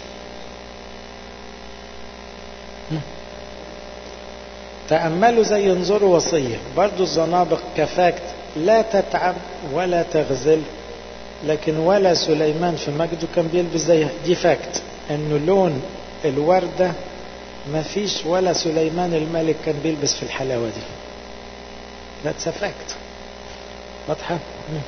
تأملوا زي انظروا وصية برضو الزنابق كفاكت لا تتعب ولا تغزل لكن ولا سليمان في مجده كان بيلبس زيها دي فاكت انه لون الوردة ما فيش ولا سليمان الملك كان بيلبس في الحلاوة دي that's a fact واضحة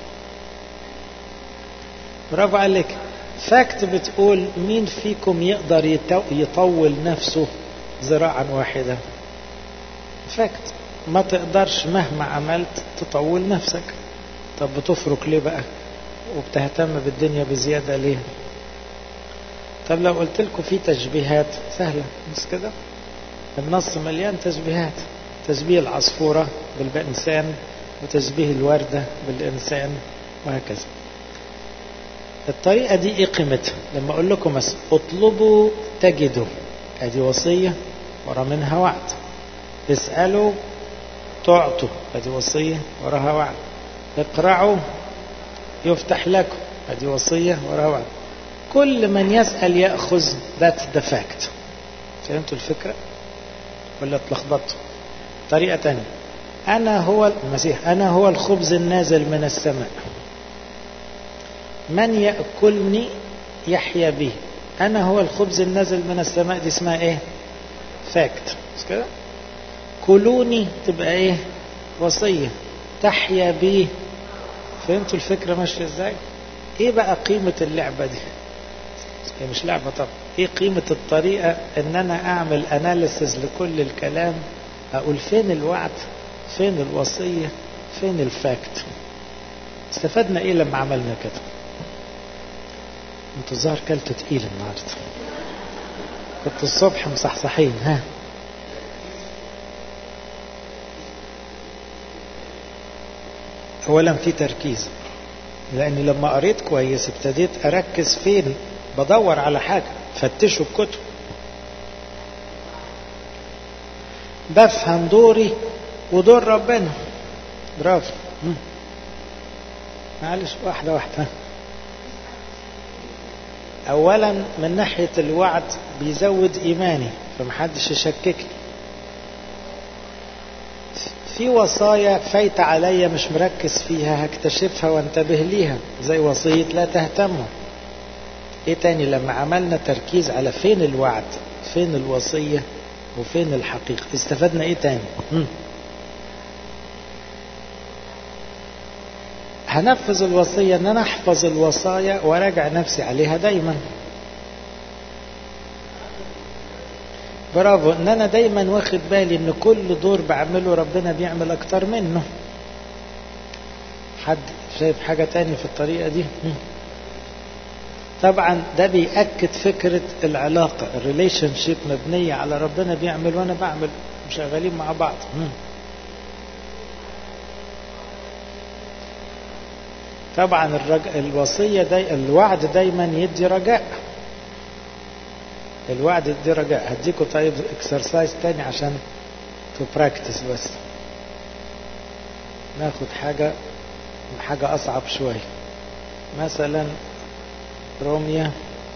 برافو عليك فاكت بتقول مين فيكم يقدر يطول نفسه ذراعا واحدة فاكت ما تقدرش مهما عملت تطول نفسك طب بتفرك ليه بقى وبتهتم بالدنيا بزيادة ليه طب لو قلت لكم في تشبيهات سهلة مش كده النص مليان تشبيهات تشبيه العصفورة بالإنسان وتشبيه الوردة بالإنسان وهكذا الطريقة دي ايه قيمتها لما اقول لكم مثلا اطلبوا تجدوا ادي وصية ورا منها وعد اسألوا تعطوا ادي وصية وراها وعد اقرعوا يفتح لكم ادي وصية وراها وعد كل من يسأل يأخذ that's the fact فهمتوا الفكرة ولا اتلخبطتوا طريقة تانية أنا هو المسيح أنا هو الخبز النازل من السماء من يأكلني يحيا به أنا هو الخبز النازل من السماء دي اسمها إيه فاكت مش كده كلوني تبقى إيه وصية تحيا به فهمتوا الفكرة ماشية إزاي إيه بقى قيمة اللعبة دي هي مش لعبة طبعا إيه قيمة الطريقة إن أنا أعمل أناليسز لكل الكلام أقول فين الوعد فين الوصية فين الفاكت استفدنا إيه لما عملنا كده انتوا الظاهر كلتوا تقيل النهارده كنت الصبح مصحصحين ها اولا في تركيز لاني لما قريت كويس ابتديت اركز فين بدور على حاجه فتشوا الكتب بفهم دوري ودور ربنا برافو معلش واحده واحده اولا من ناحية الوعد بيزود ايماني فمحدش يشككني في وصايا فايتة عليا مش مركز فيها هكتشفها وانتبه ليها زي وصية لا تهتموا ايه تاني لما عملنا تركيز على فين الوعد فين الوصية وفين الحقيقة استفدنا ايه تاني مم. هنفذ الوصية ان انا احفظ الوصايا وراجع نفسي عليها دايما برافو ان انا دايما واخد بالي ان كل دور بعمله ربنا بيعمل اكتر منه حد شايف حاجة تاني في الطريقة دي طبعا ده بيأكد فكرة العلاقة الريليشن شيب مبنية على ربنا بيعمل وانا بعمل شغالين مع بعض طبعا الرج... الوصية داي... الوعد دايما يدي رجاء الوعد يدي رجاء هديكوا طيب اكسرسايز تاني عشان تو براكتس بس ناخد حاجة حاجة أصعب شوية مثلا روميا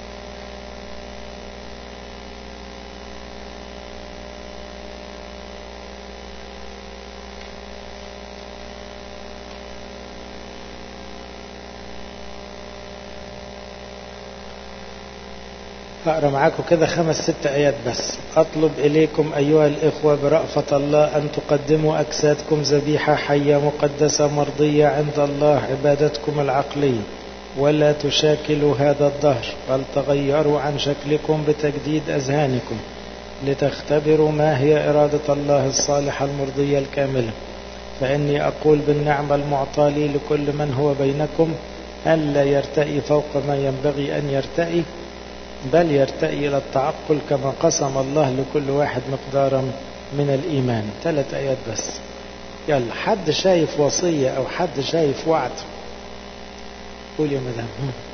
هقرا معاكم كده خمس ست ايات بس اطلب اليكم ايها الاخوه برأفة الله ان تقدموا اجسادكم ذبيحه حيه مقدسه مرضيه عند الله عبادتكم العقليه ولا تشاكلوا هذا الدهر بل تغيروا عن شكلكم بتجديد أذهانكم لتختبروا ما هي إرادة الله الصالحة المرضية الكاملة فإني أقول بالنعمة المعطاة لي لكل من هو بينكم ألا يرتئي فوق ما ينبغي أن يرتئي بل يرتئي إلى التعقل كما قسم الله لكل واحد مقدارا من الإيمان ثلاث آيات بس يلا حد شايف وصية أو حد شايف وعد قول يا مدام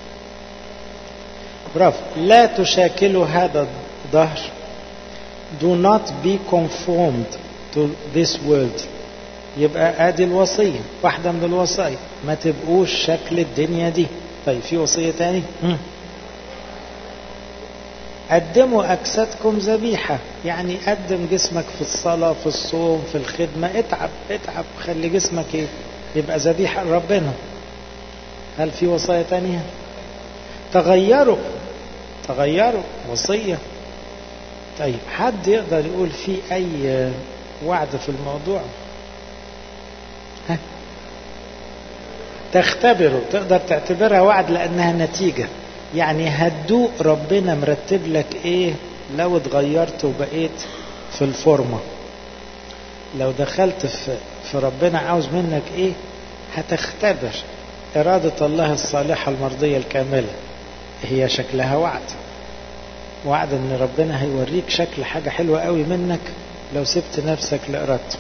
برافو لا تشاكلوا هذا الظهر do not be conformed to this world يبقى ادي الوصية واحدة من الوصايا ما تبقوش شكل الدنيا دي طيب في وصية تاني قدموا أجسادكم ذبيحة يعني قدم جسمك في الصلاة في الصوم في الخدمة اتعب اتعب خلي جسمك ايه يبقى ذبيحة لربنا هل في وصايا تانية تغيروا تغيروا وصية طيب حد يقدر يقول في أي وعد في الموضوع ها تختبروا تقدر تعتبرها وعد لأنها نتيجة يعني هتدوق ربنا مرتب لك ايه لو اتغيرت وبقيت في الفورمة لو دخلت في, في ربنا عاوز منك ايه هتختبر إرادة الله الصالحة المرضية الكاملة هي شكلها وعد وعد ان ربنا هيوريك شكل حاجة حلوة قوي منك لو سبت نفسك لإرادته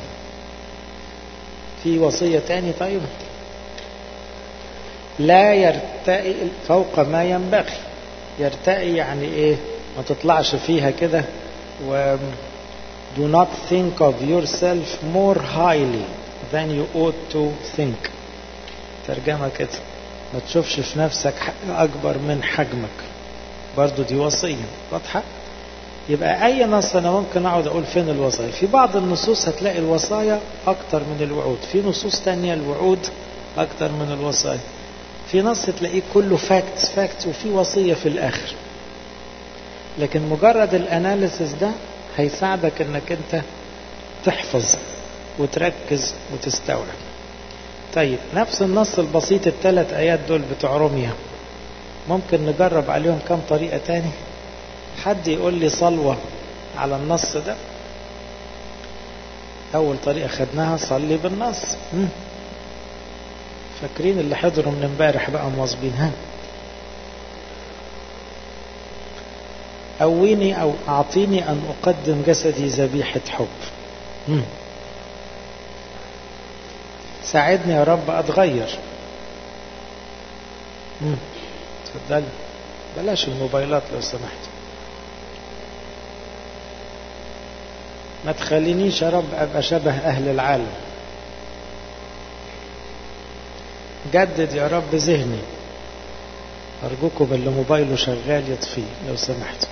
في وصية تاني طيب لا يرتقي فوق ما ينبغي يرتقي يعني ايه ما تطلعش فيها كده و do not think of yourself more highly than you ought to think ترجمة كده ما تشوفش في نفسك حاجة أكبر من حجمك برضو دي وصية واضحة يبقى أي نص أنا ممكن أقعد أقول فين الوصايا في بعض النصوص هتلاقي الوصايا أكتر من الوعود في نصوص تانية الوعود أكتر من الوصايا في نص تلاقيه كله فاكتس فاكتس وفي وصية في الآخر لكن مجرد الأناليسيس ده هيساعدك انك انت تحفظ وتركز وتستوعب طيب نفس النص البسيط الثلاث آيات دول بتوع روميا ممكن نجرب عليهم كم طريقة تاني حد يقول لي صلوة على النص ده أول طريقة خدناها صلي بالنص مم. فاكرين اللي حضروا من امبارح بقى مواظبين ها قويني أو أعطيني أن أقدم جسدي ذبيحة حب مم. ساعدني يا رب أتغير تفضل بلاش الموبايلات لو سمحت ما تخلينيش يا رب أبقى شبه أهل العالم جدد يا رب ذهني أرجوكم اللي موبايله شغال يطفيه لو سمحت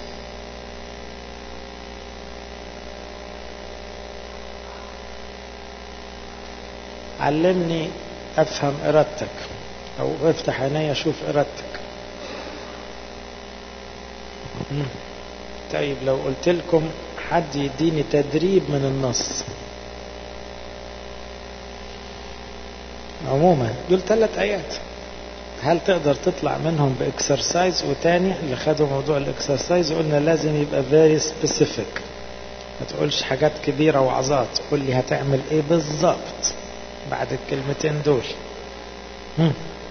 علمني أفهم إرادتك أو افتح عيني أشوف إرادتك طيب لو قلت لكم حد يديني تدريب من النص عموما دول ثلاث آيات هل تقدر تطلع منهم باكسرسايز وتاني اللي خدوا موضوع الاكسرسايز قلنا لازم يبقى very specific ما تقولش حاجات كبيرة وعظات قول لي هتعمل ايه بالظبط بعد الكلمتين دول هم.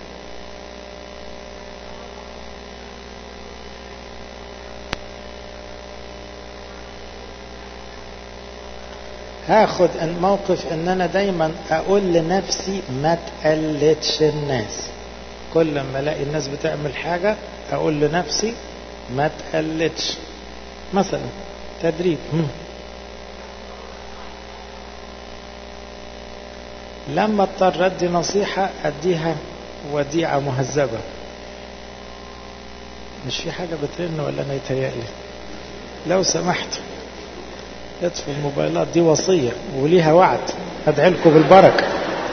هاخد الموقف ان انا دايما اقول لنفسي ما تقلدش الناس كل ما الاقي الناس بتعمل حاجة اقول لنفسي ما تقلدش مثلا تدريب هم. لما اضطر ادي نصيحة اديها وديعة مهذبة مش في حاجة بترن ولا انا يتهيألي لو سمحت اطفوا الموبايلات دي وصية وليها وعد ادعي لكم بالبركة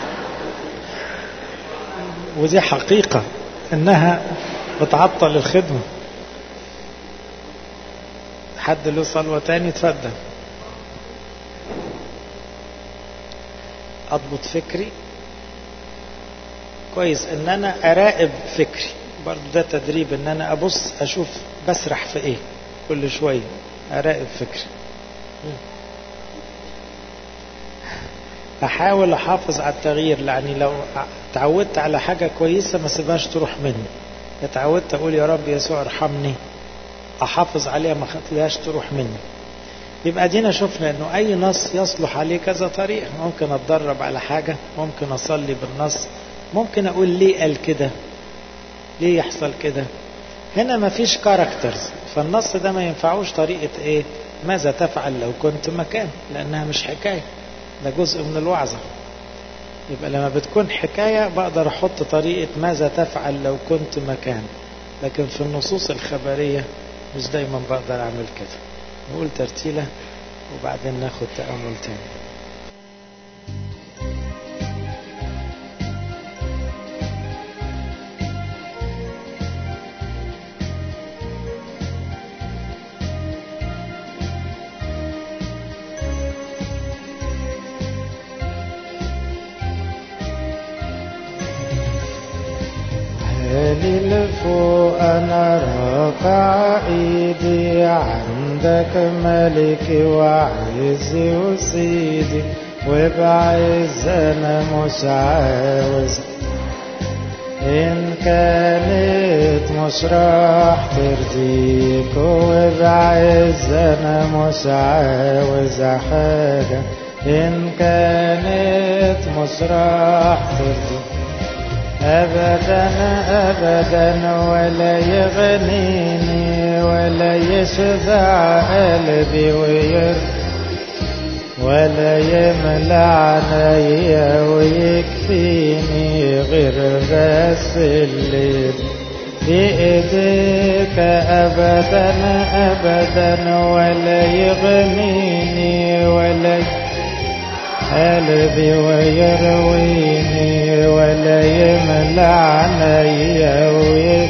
ودي حقيقة انها بتعطل الخدمة حد له صلوة تاني اتفضل اضبط فكري كويس ان انا اراقب فكري برضو ده تدريب ان انا ابص اشوف بسرح في ايه كل شوية اراقب فكري احاول احافظ على التغيير يعني لو اتعودت على حاجة كويسة ما سيبهاش تروح مني اتعودت اقول يا رب يسوع ارحمني احافظ عليها ما خليهاش تروح مني يبقى دينا شفنا انه اي نص يصلح عليه كذا طريقة ممكن اتدرب على حاجة ممكن اصلي بالنص ممكن اقول ليه قال كده ليه يحصل كده هنا ما فيش كاركترز فالنص ده ما ينفعوش طريقة ايه ماذا تفعل لو كنت مكان لانها مش حكاية ده جزء من الوعظة يبقى لما بتكون حكاية بقدر احط طريقة ماذا تفعل لو كنت مكان لكن في النصوص الخبرية مش دايما بقدر اعمل كده نقول ترتيلة وبعدين ناخد تأمل تاني لفوق أنا رافع إيدي عندك ملكي وعزي وسيدي وبعز أنا مش عاوز إن كانت مش راح ترضيك وبعز أنا مش عاوز حاجة إن كانت مش راح ترضيك أبدا أبدا ولا يغنيني ولا يشبع قلبي وير ولا يملى عينيا ويكفيني غير بس اللي بإيديك أبدا أبدا ولا يغنيني ولا قلبي ويرويني ولا يملى عينيا ويك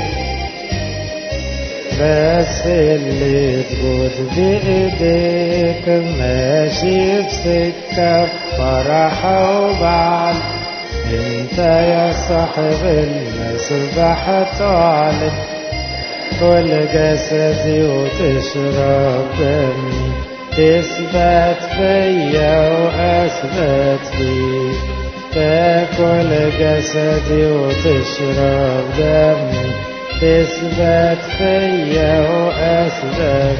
بس اللي تقول بإيديك ماشي في سكة فرحة وبعد انت يا صاحب المسبح تعلن كل جسدي وتشرب دمي تثبت فيا واثبت فيك تاكل جسدي وتشرب دمي تثبت فيا واثبت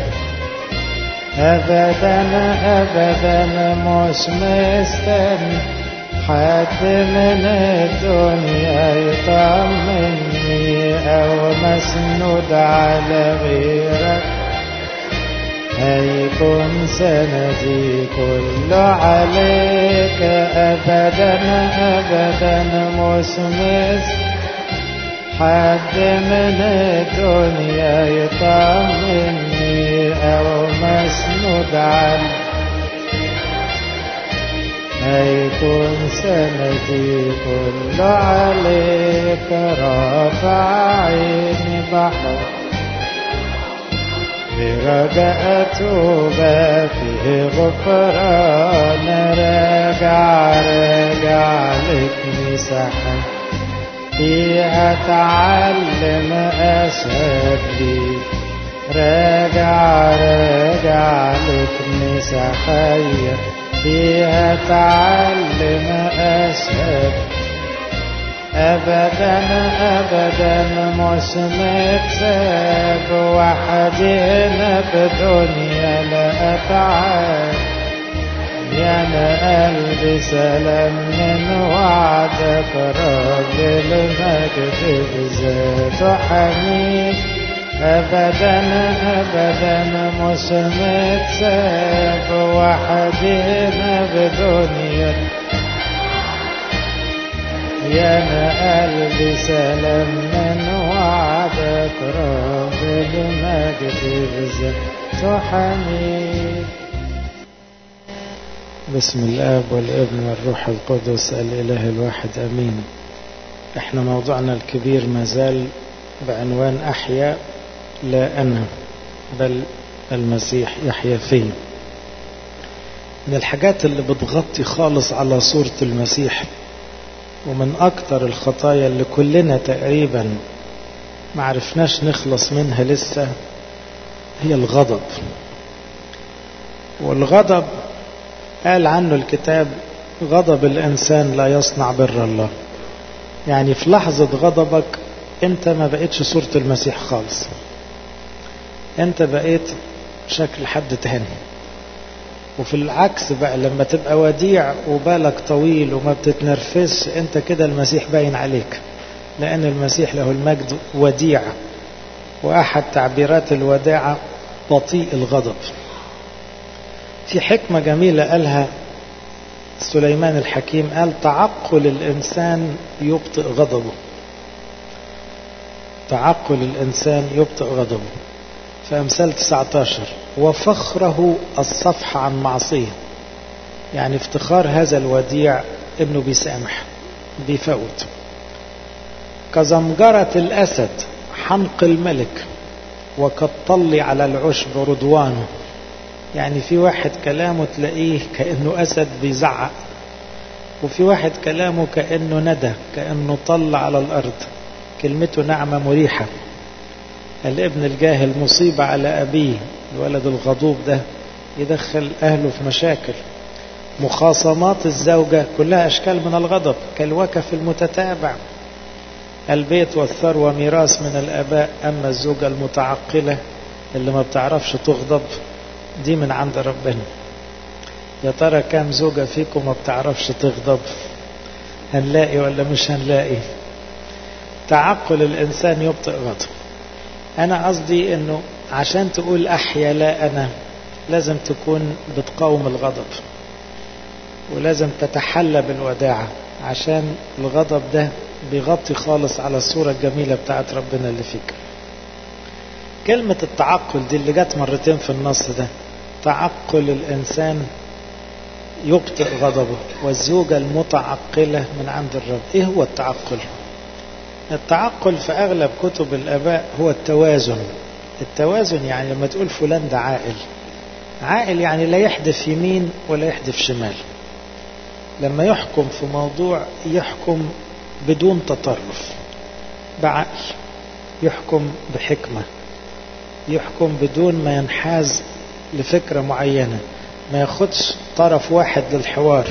ابدا ابدا مش مستني حد من الدنيا يطمني او مسنود على غيرك هيكون سندي كله عليك أبدا أبدا مسمس حد من الدنيا يطمني أو مسنود عليك هيكون سندي كله عليك رافع عيني بحر برجاء توبة فيه غفران راجع راجع لك مساحة فيها تعلم أشهد لي راجع راجع لك مساحية فيها تعلم أشهد أبدا أبدا مش مكسب وحدي هنا بدنيا لا أتعب يا أنا قلبي سلام من وعدك راجل مجد بذاته حميد أبدا أبدا مش مكسب وحدي هنا بدنيا يا أنا قلبي سلام من وعدك رب المجد بذاته حميد بسم الاب والابن والروح القدس الاله الواحد امين احنا موضوعنا الكبير ما زال بعنوان احيا لا انا بل المسيح يحيا فيه من الحاجات اللي بتغطي خالص على صورة المسيح ومن أكتر الخطايا اللي كلنا تقريبا ما عرفناش نخلص منها لسه هي الغضب والغضب قال عنه الكتاب غضب الإنسان لا يصنع بر الله يعني في لحظة غضبك انت ما بقيتش صورة المسيح خالص انت بقيت شكل حد تاني وفي العكس بقى لما تبقى وديع وبالك طويل وما بتتنرفزش انت كده المسيح باين عليك لأن المسيح له المجد وديع وأحد تعبيرات الوداعة بطيء الغضب في حكمة جميلة قالها سليمان الحكيم قال تعقل الإنسان يبطئ غضبه تعقل الإنسان يبطئ غضبه في أمثال 19 وفخره الصفح عن معصية يعني افتخار هذا الوديع انه بيسامح بيفوت كزمجرة الأسد حنق الملك وكالطل على العشب رضوانه يعني في واحد كلامه تلاقيه كأنه أسد بيزعق وفي واحد كلامه كأنه ندى كأنه طل على الأرض كلمته نعمة مريحة الابن الجاهل مصيبة على أبيه الولد الغضوب ده يدخل أهله في مشاكل مخاصمات الزوجة كلها أشكال من الغضب كالوكف المتتابع البيت والثروة ميراث من الآباء أما الزوجة المتعقلة اللي ما بتعرفش تغضب دي من عند ربنا يا ترى كام زوجة فيكم ما بتعرفش تغضب هنلاقي ولا مش هنلاقي تعقل الإنسان يبطئ غضب أنا قصدي أنه عشان تقول أحيا لا أنا لازم تكون بتقاوم الغضب ولازم تتحلى بالوداعة عشان الغضب ده بيغطي خالص على الصورة الجميلة بتاعت ربنا اللي فيك كلمة التعقل دي اللي جت مرتين في النص ده تعقل الإنسان يبطئ غضبه والزوجة المتعقلة من عند الرب إيه هو التعقل التعقل في أغلب كتب الآباء هو التوازن التوازن يعني لما تقول فلان ده عاقل عاقل يعني لا يحدف يمين ولا يحدف شمال لما يحكم في موضوع يحكم بدون تطرف بعقل يحكم بحكمة يحكم بدون ما ينحاز لفكرة معينة ما ياخدش طرف واحد للحوار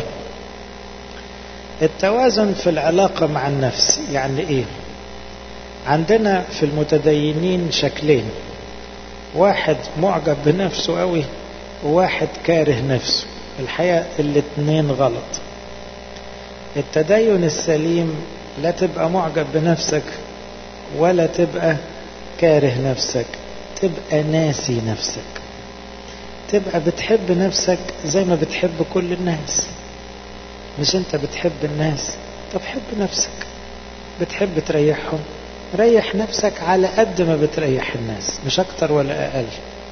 التوازن في العلاقة مع النفس يعني ايه عندنا في المتدينين شكلين واحد معجب بنفسه قوي وواحد كاره نفسه الحقيقة الاتنين غلط التدين السليم لا تبقى معجب بنفسك ولا تبقى كاره نفسك تبقى ناسي نفسك تبقى بتحب نفسك زي ما بتحب كل الناس مش انت بتحب الناس طب حب نفسك بتحب تريحهم ريح نفسك على قد ما بتريح الناس مش اكتر ولا اقل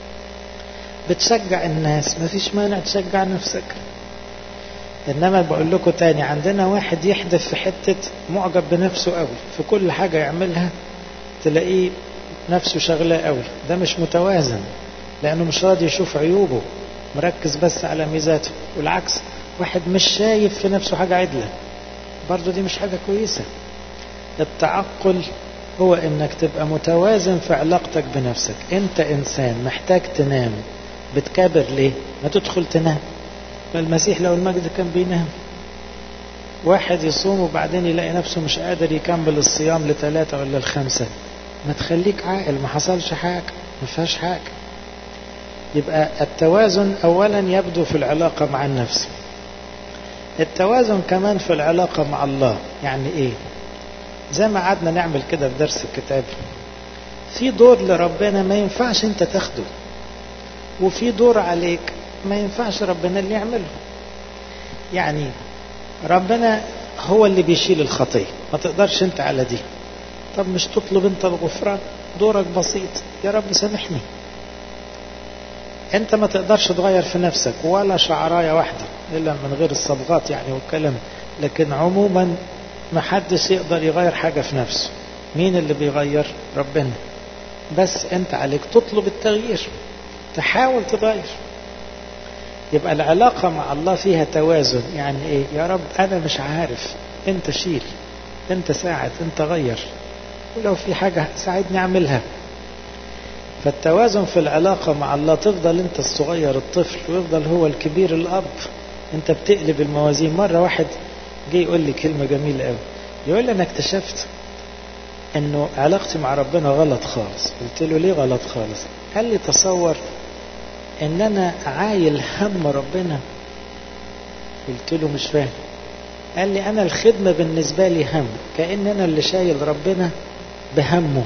بتشجع الناس مفيش مانع تشجع نفسك انما بقول لكم تاني عندنا واحد يحدث في حتة معجب بنفسه قوي في كل حاجة يعملها تلاقيه نفسه شغلة قوي ده مش متوازن لانه مش راضي يشوف عيوبه مركز بس على ميزاته والعكس واحد مش شايف في نفسه حاجة عدلة برضو دي مش حاجة كويسة التعقل هو انك تبقى متوازن في علاقتك بنفسك انت انسان محتاج تنام بتكابر ليه ما تدخل تنام فالمسيح لو المجد كان بينام واحد يصوم وبعدين يلاقي نفسه مش قادر يكمل الصيام لثلاثة ولا الخمسة ما تخليك عاقل ما حصلش حاجة ما فيهاش حاجة يبقى التوازن أولا يبدو في العلاقة مع النفس التوازن كمان في العلاقة مع الله يعني إيه زي ما قعدنا نعمل كده في درس الكتاب في دور لربنا ما ينفعش انت تاخده وفي دور عليك ما ينفعش ربنا اللي يعمله يعني ربنا هو اللي بيشيل الخطية ما تقدرش انت على دي طب مش تطلب انت الغفران دورك بسيط يا رب سامحني انت ما تقدرش تغير في نفسك ولا شعراية واحدة الا من غير الصبغات يعني والكلام لكن عموما ما حدش يقدر يغير حاجة في نفسه مين اللي بيغير ربنا بس انت عليك تطلب التغيير تحاول تغير يبقى العلاقة مع الله فيها توازن يعني ايه يا رب انا مش عارف انت شيل انت ساعد انت غير ولو في حاجة ساعدني أعملها فالتوازن في العلاقة مع الله تفضل أنت الصغير الطفل ويفضل هو الكبير الأب أنت بتقلب الموازين مرة واحد جه يقول لي كلمة جميلة قوي يقول لي أنا اكتشفت أنه علاقتي مع ربنا غلط خالص قلت له ليه غلط خالص قال لي تصور أن أنا عايل هم ربنا قلت له مش فاهم قال لي أنا الخدمة بالنسبة لي هم كأن أنا اللي شايل ربنا بهمه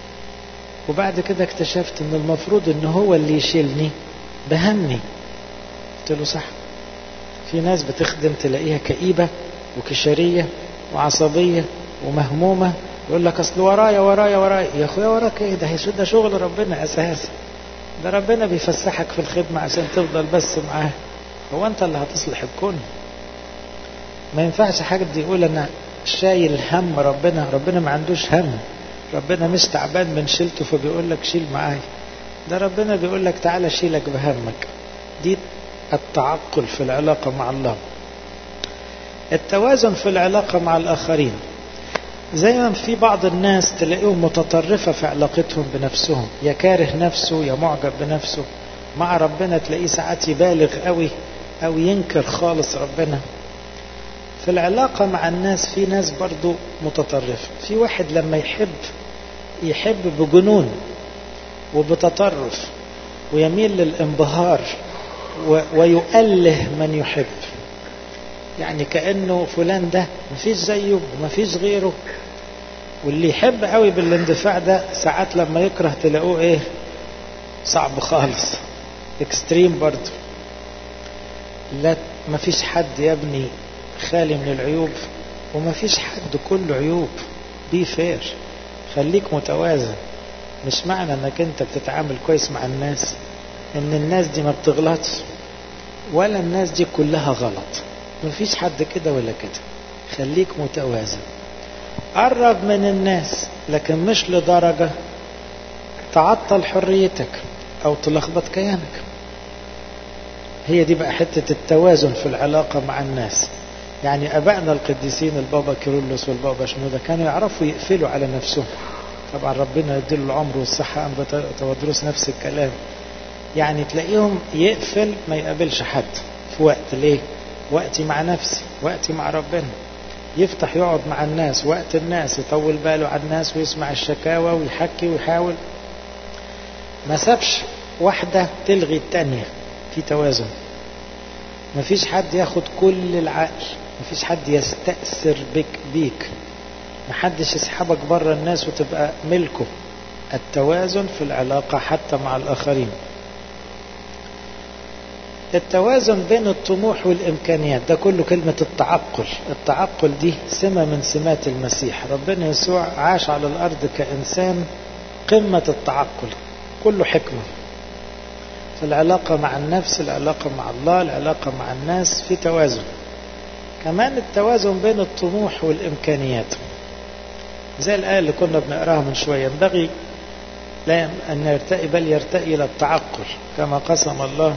وبعد كده اكتشفت ان المفروض ان هو اللي يشيلني بهمي قلت له صح في ناس بتخدم تلاقيها كئيبة وكشرية وعصبية ومهمومة يقول لك اصل ورايا ورايا ورايا يا اخويا وراك ايه ده ده شغل ربنا اساسا ده ربنا بيفسحك في الخدمة عشان تفضل بس معاه هو انت اللي هتصلح الكون ما ينفعش حد يقول انا شايل هم ربنا ربنا ما عندوش هم ربنا مش تعبان من شيلته فبيقول لك شيل معايا ده ربنا بيقول لك تعالى شيلك بهمك دي التعقل في العلاقة مع الله التوازن في العلاقة مع الآخرين زي ما في بعض الناس تلاقيهم متطرفة في علاقتهم بنفسهم يا كاره نفسه يا معجب بنفسه مع ربنا تلاقيه ساعات يبالغ قوي أو ينكر خالص ربنا في العلاقة مع الناس في ناس برضو متطرفة في واحد لما يحب يحب بجنون وبتطرف ويميل للانبهار ويؤله من يحب يعني كأنه فلان ده مفيش زيه ومفيش غيره واللي يحب قوي بالاندفاع ده ساعات لما يكره تلاقوه ايه صعب خالص اكستريم برضه لا مفيش حد يا ابني خالي من العيوب ومفيش حد كله عيوب بي فير خليك متوازن مش معنى انك انت بتتعامل كويس مع الناس ان الناس دي ما بتغلطش ولا الناس دي كلها غلط مفيش حد كده ولا كده خليك متوازن قرب من الناس لكن مش لدرجة تعطل حريتك او تلخبط كيانك هي دي بقى حتة التوازن في العلاقة مع الناس يعني أبائنا القديسين البابا كيرلس والبابا شنودة كانوا يعرفوا يقفلوا على نفسهم طبعا ربنا يديله العمر والصحة أم تودروس نفس الكلام يعني تلاقيهم يقفل ما يقابلش حد في وقت ليه وقتي مع نفسي وقتي مع ربنا يفتح يقعد مع الناس وقت الناس يطول باله على الناس ويسمع الشكاوى ويحكي ويحاول ما سابش واحدة تلغي التانية في توازن مفيش حد ياخد كل العقل مفيش حد يستأثر بك بيك محدش يسحبك بره الناس وتبقى ملكه التوازن في العلاقة حتى مع الآخرين التوازن بين الطموح والإمكانيات ده كله كلمة التعقل التعقل دي سمة من سمات المسيح ربنا يسوع عاش على الأرض كإنسان قمة التعقل كله حكمة في العلاقة مع النفس العلاقة مع الله العلاقة مع الناس في توازن كمان التوازن بين الطموح والإمكانيات زي الآية اللي كنا بنقراها من شوية ينبغي لا أن يرتقي بل يرتقي إلى التعقل كما قسم الله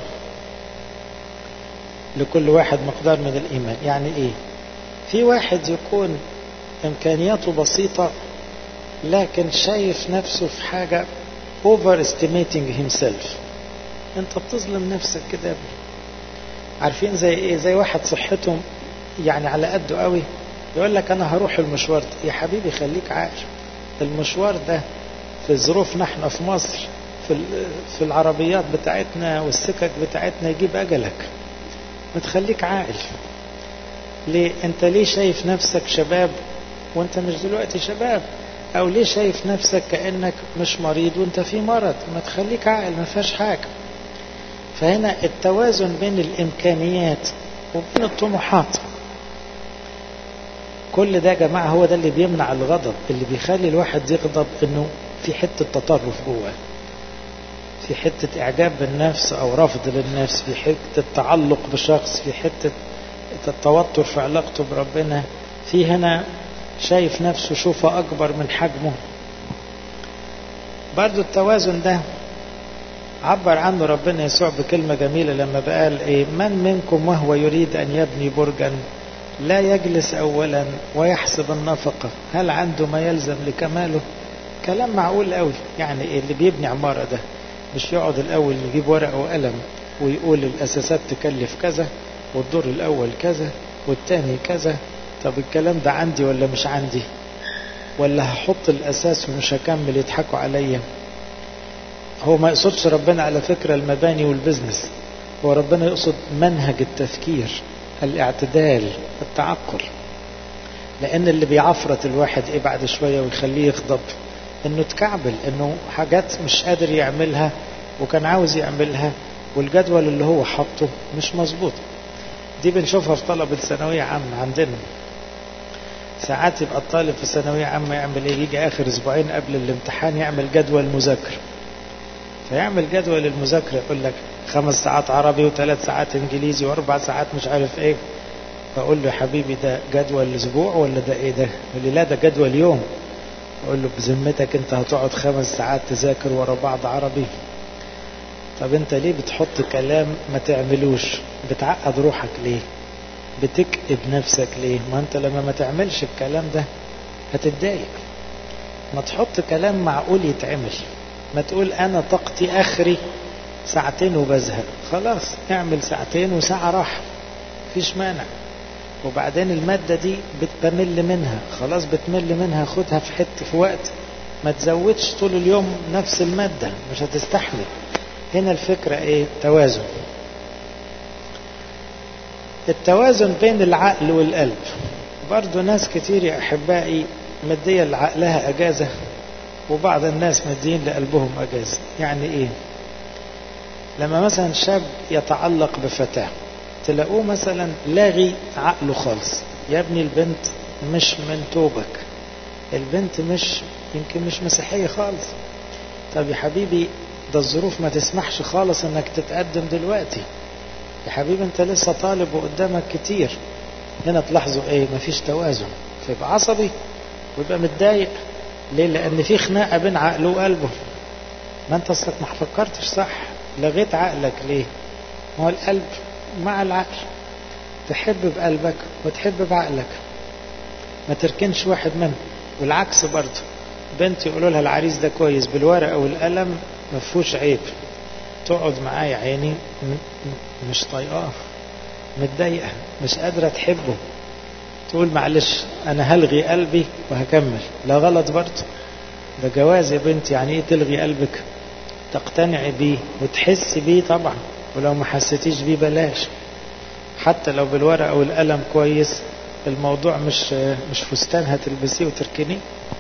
لكل واحد مقدار من الإيمان يعني إيه في واحد يكون إمكانياته بسيطة لكن شايف نفسه في حاجة overestimating himself انت بتظلم نفسك كده عارفين زي ايه زي واحد صحته يعني على قده قوي يقول لك انا هروح المشوار ده يا حبيبي خليك عاقل المشوار ده في ظروفنا احنا في مصر في في العربيات بتاعتنا والسكك بتاعتنا يجيب اجلك ما تخليك عاقل ليه انت ليه شايف نفسك شباب وانت مش دلوقتي شباب او ليه شايف نفسك كانك مش مريض وانت في مرض ما تخليك عاقل ما فيهاش حاجه فهنا التوازن بين الامكانيات وبين الطموحات كل ده يا جماعه هو ده اللي بيمنع الغضب اللي بيخلي الواحد يغضب انه في حته تطرف جواه في حته اعجاب بالنفس او رفض للنفس في حته تعلق بشخص في حته التوتر في علاقته بربنا في هنا شايف نفسه شوفه اكبر من حجمه برضو التوازن ده عبر عنه ربنا يسوع بكلمة جميلة لما بقال إيه من منكم وهو يريد أن يبني برجا لا يجلس أولا ويحسب النفقة هل عنده ما يلزم لكماله كلام معقول قوي يعني إيه اللي بيبني عمارة ده مش يقعد الأول يجيب ورقة وقلم ويقول الأساسات تكلف كذا والدور الأول كذا والتاني كذا طب الكلام ده عندي ولا مش عندي ولا هحط الأساس ومش هكمل يضحكوا عليا هو ما يقصدش ربنا على فكرة المباني والبزنس هو ربنا يقصد منهج التفكير الاعتدال التعقل لأن اللي بيعفرت الواحد إيه بعد شوية ويخليه يغضب إنه تكعبل إنه حاجات مش قادر يعملها وكان عاوز يعملها والجدول اللي هو حاطه مش مظبوط دي بنشوفها في طلبة ثانوية عامة عندنا ساعات يبقى الطالب في ثانوية عامة يعمل ايه يجي اخر اسبوعين قبل الامتحان يعمل جدول مذاكرة فيعمل جدول المذاكرة يقول لك خمس ساعات عربي وثلاث ساعات انجليزي واربع ساعات مش عارف ايه فاقول له يا حبيبي ده جدول اسبوع ولا ده ايه ده يقول لي لا ده جدول يوم اقول له بذمتك انت هتقعد خمس ساعات تذاكر ورا بعض عربي طب انت ليه بتحط كلام ما تعملوش بتعقد روحك ليه بتكئب نفسك ليه ما انت لما ما تعملش الكلام ده هتتضايق ما تحط كلام معقول يتعمل ما تقول انا طاقتي اخري ساعتين وبزهق خلاص اعمل ساعتين وساعة راحة مفيش مانع وبعدين المادة دي بتمل منها خلاص بتمل منها خدها في حتة في وقت ما تزودش طول اليوم نفس المادة مش هتستحمل هنا الفكرة ايه توازن التوازن بين العقل والقلب برضو ناس كتير يا أحبائي مدية لعقلها أجازة وبعض الناس مدين لقلبهم أجازة يعني إيه لما مثلا شاب يتعلق بفتاة تلاقوه مثلا لاغي عقله خالص يا ابني البنت مش من توبك البنت مش يمكن مش مسيحية خالص طب يا حبيبي ده الظروف ما تسمحش خالص انك تتقدم دلوقتي يا حبيبي انت لسه طالب وقدامك كتير هنا تلاحظوا ايه مفيش توازن فيبقى عصبي ويبقى متضايق ليه لان في خناقه بين عقله وقلبه ما انت اصلك ما فكرتش صح لغيت عقلك ليه ما هو القلب مع العقل تحب بقلبك وتحب بعقلك ما تركنش واحد منهم والعكس برضه بنت يقولوا لها العريس ده كويس بالورقه والقلم ما فيهوش عيب تقعد معاه يا عيني مش طايقاه متضايقه مش قادره تحبه تقول معلش انا هلغي قلبي وهكمل لا غلط برضه ده جواز يا بنت يعني ايه تلغي قلبك تقتنعي بيه وتحسي بيه طبعا ولو ما حسيتيش بيه بلاش حتى لو بالورقه والقلم كويس الموضوع مش مش فستان هتلبسيه وتركنيه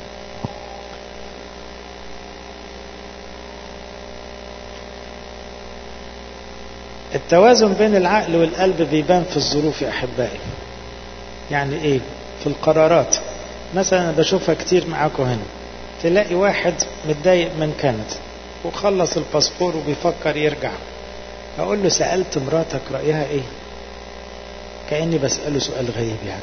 التوازن بين العقل والقلب بيبان في الظروف يا احبائي يعني ايه في القرارات مثلا انا بشوفها كتير معاكم هنا تلاقي واحد متضايق من كندا وخلص الباسبور وبيفكر يرجع اقول له سالت مراتك رايها ايه كاني بساله سؤال غريب يعني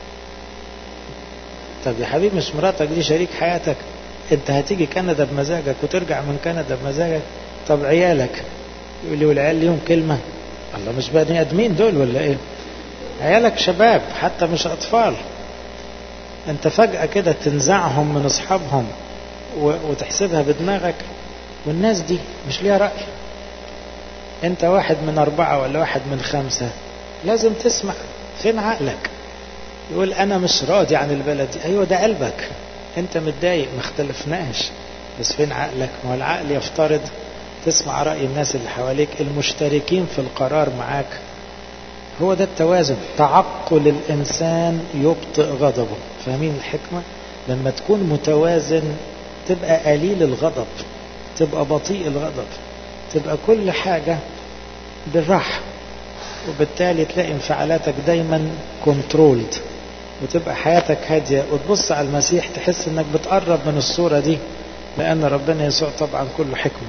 طب يا حبيبي مش مراتك دي شريك حياتك انت هتيجي كندا بمزاجك وترجع من كندا بمزاجك طب عيالك يقول لي والعيال ليهم كلمة الله مش بني ادمين دول ولا ايه عيالك شباب حتى مش اطفال انت فجأة كده تنزعهم من اصحابهم وتحسبها بدماغك والناس دي مش ليها رأي انت واحد من اربعة ولا واحد من خمسة لازم تسمع فين عقلك يقول انا مش راضي عن البلد دي ايوه ده قلبك انت متضايق ما اختلفناش بس فين عقلك ما هو العقل يفترض تسمع رأي الناس اللي حواليك المشتركين في القرار معاك هو ده التوازن تعقل الإنسان يبطئ غضبه فاهمين الحكمة لما تكون متوازن تبقى قليل الغضب تبقى بطيء الغضب تبقى كل حاجة بالراحة وبالتالي تلاقي انفعالاتك دايما كنترولد وتبقى حياتك هادية وتبص على المسيح تحس انك بتقرب من الصورة دي لأن ربنا يسوع طبعا كله حكمة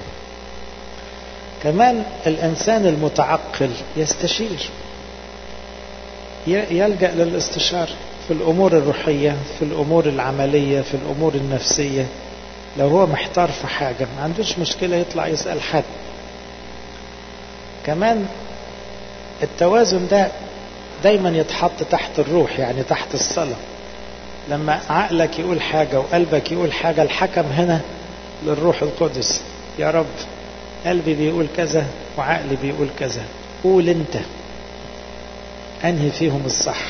كمان الإنسان المتعقل يستشير يلجأ للاستشارة في الأمور الروحية في الأمور العملية في الأمور النفسية لو هو محتار في حاجة ما عندوش مشكلة يطلع يسأل حد كمان التوازن ده دايما يتحط تحت الروح يعني تحت الصلاة لما عقلك يقول حاجة وقلبك يقول حاجة الحكم هنا للروح القدس يا رب قلبي بيقول كذا وعقلي بيقول كذا قول انت انهي فيهم الصح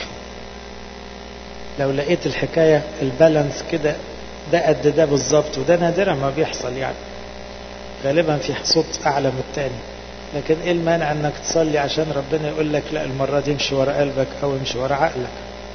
لو لقيت الحكاية البالانس كده ده قد ده بالظبط وده نادرا ما بيحصل يعني غالبا في صوت اعلى من التاني لكن ايه المانع انك تصلي عشان ربنا يقول لك لا المرة دي امشي ورا قلبك او امشي ورا عقلك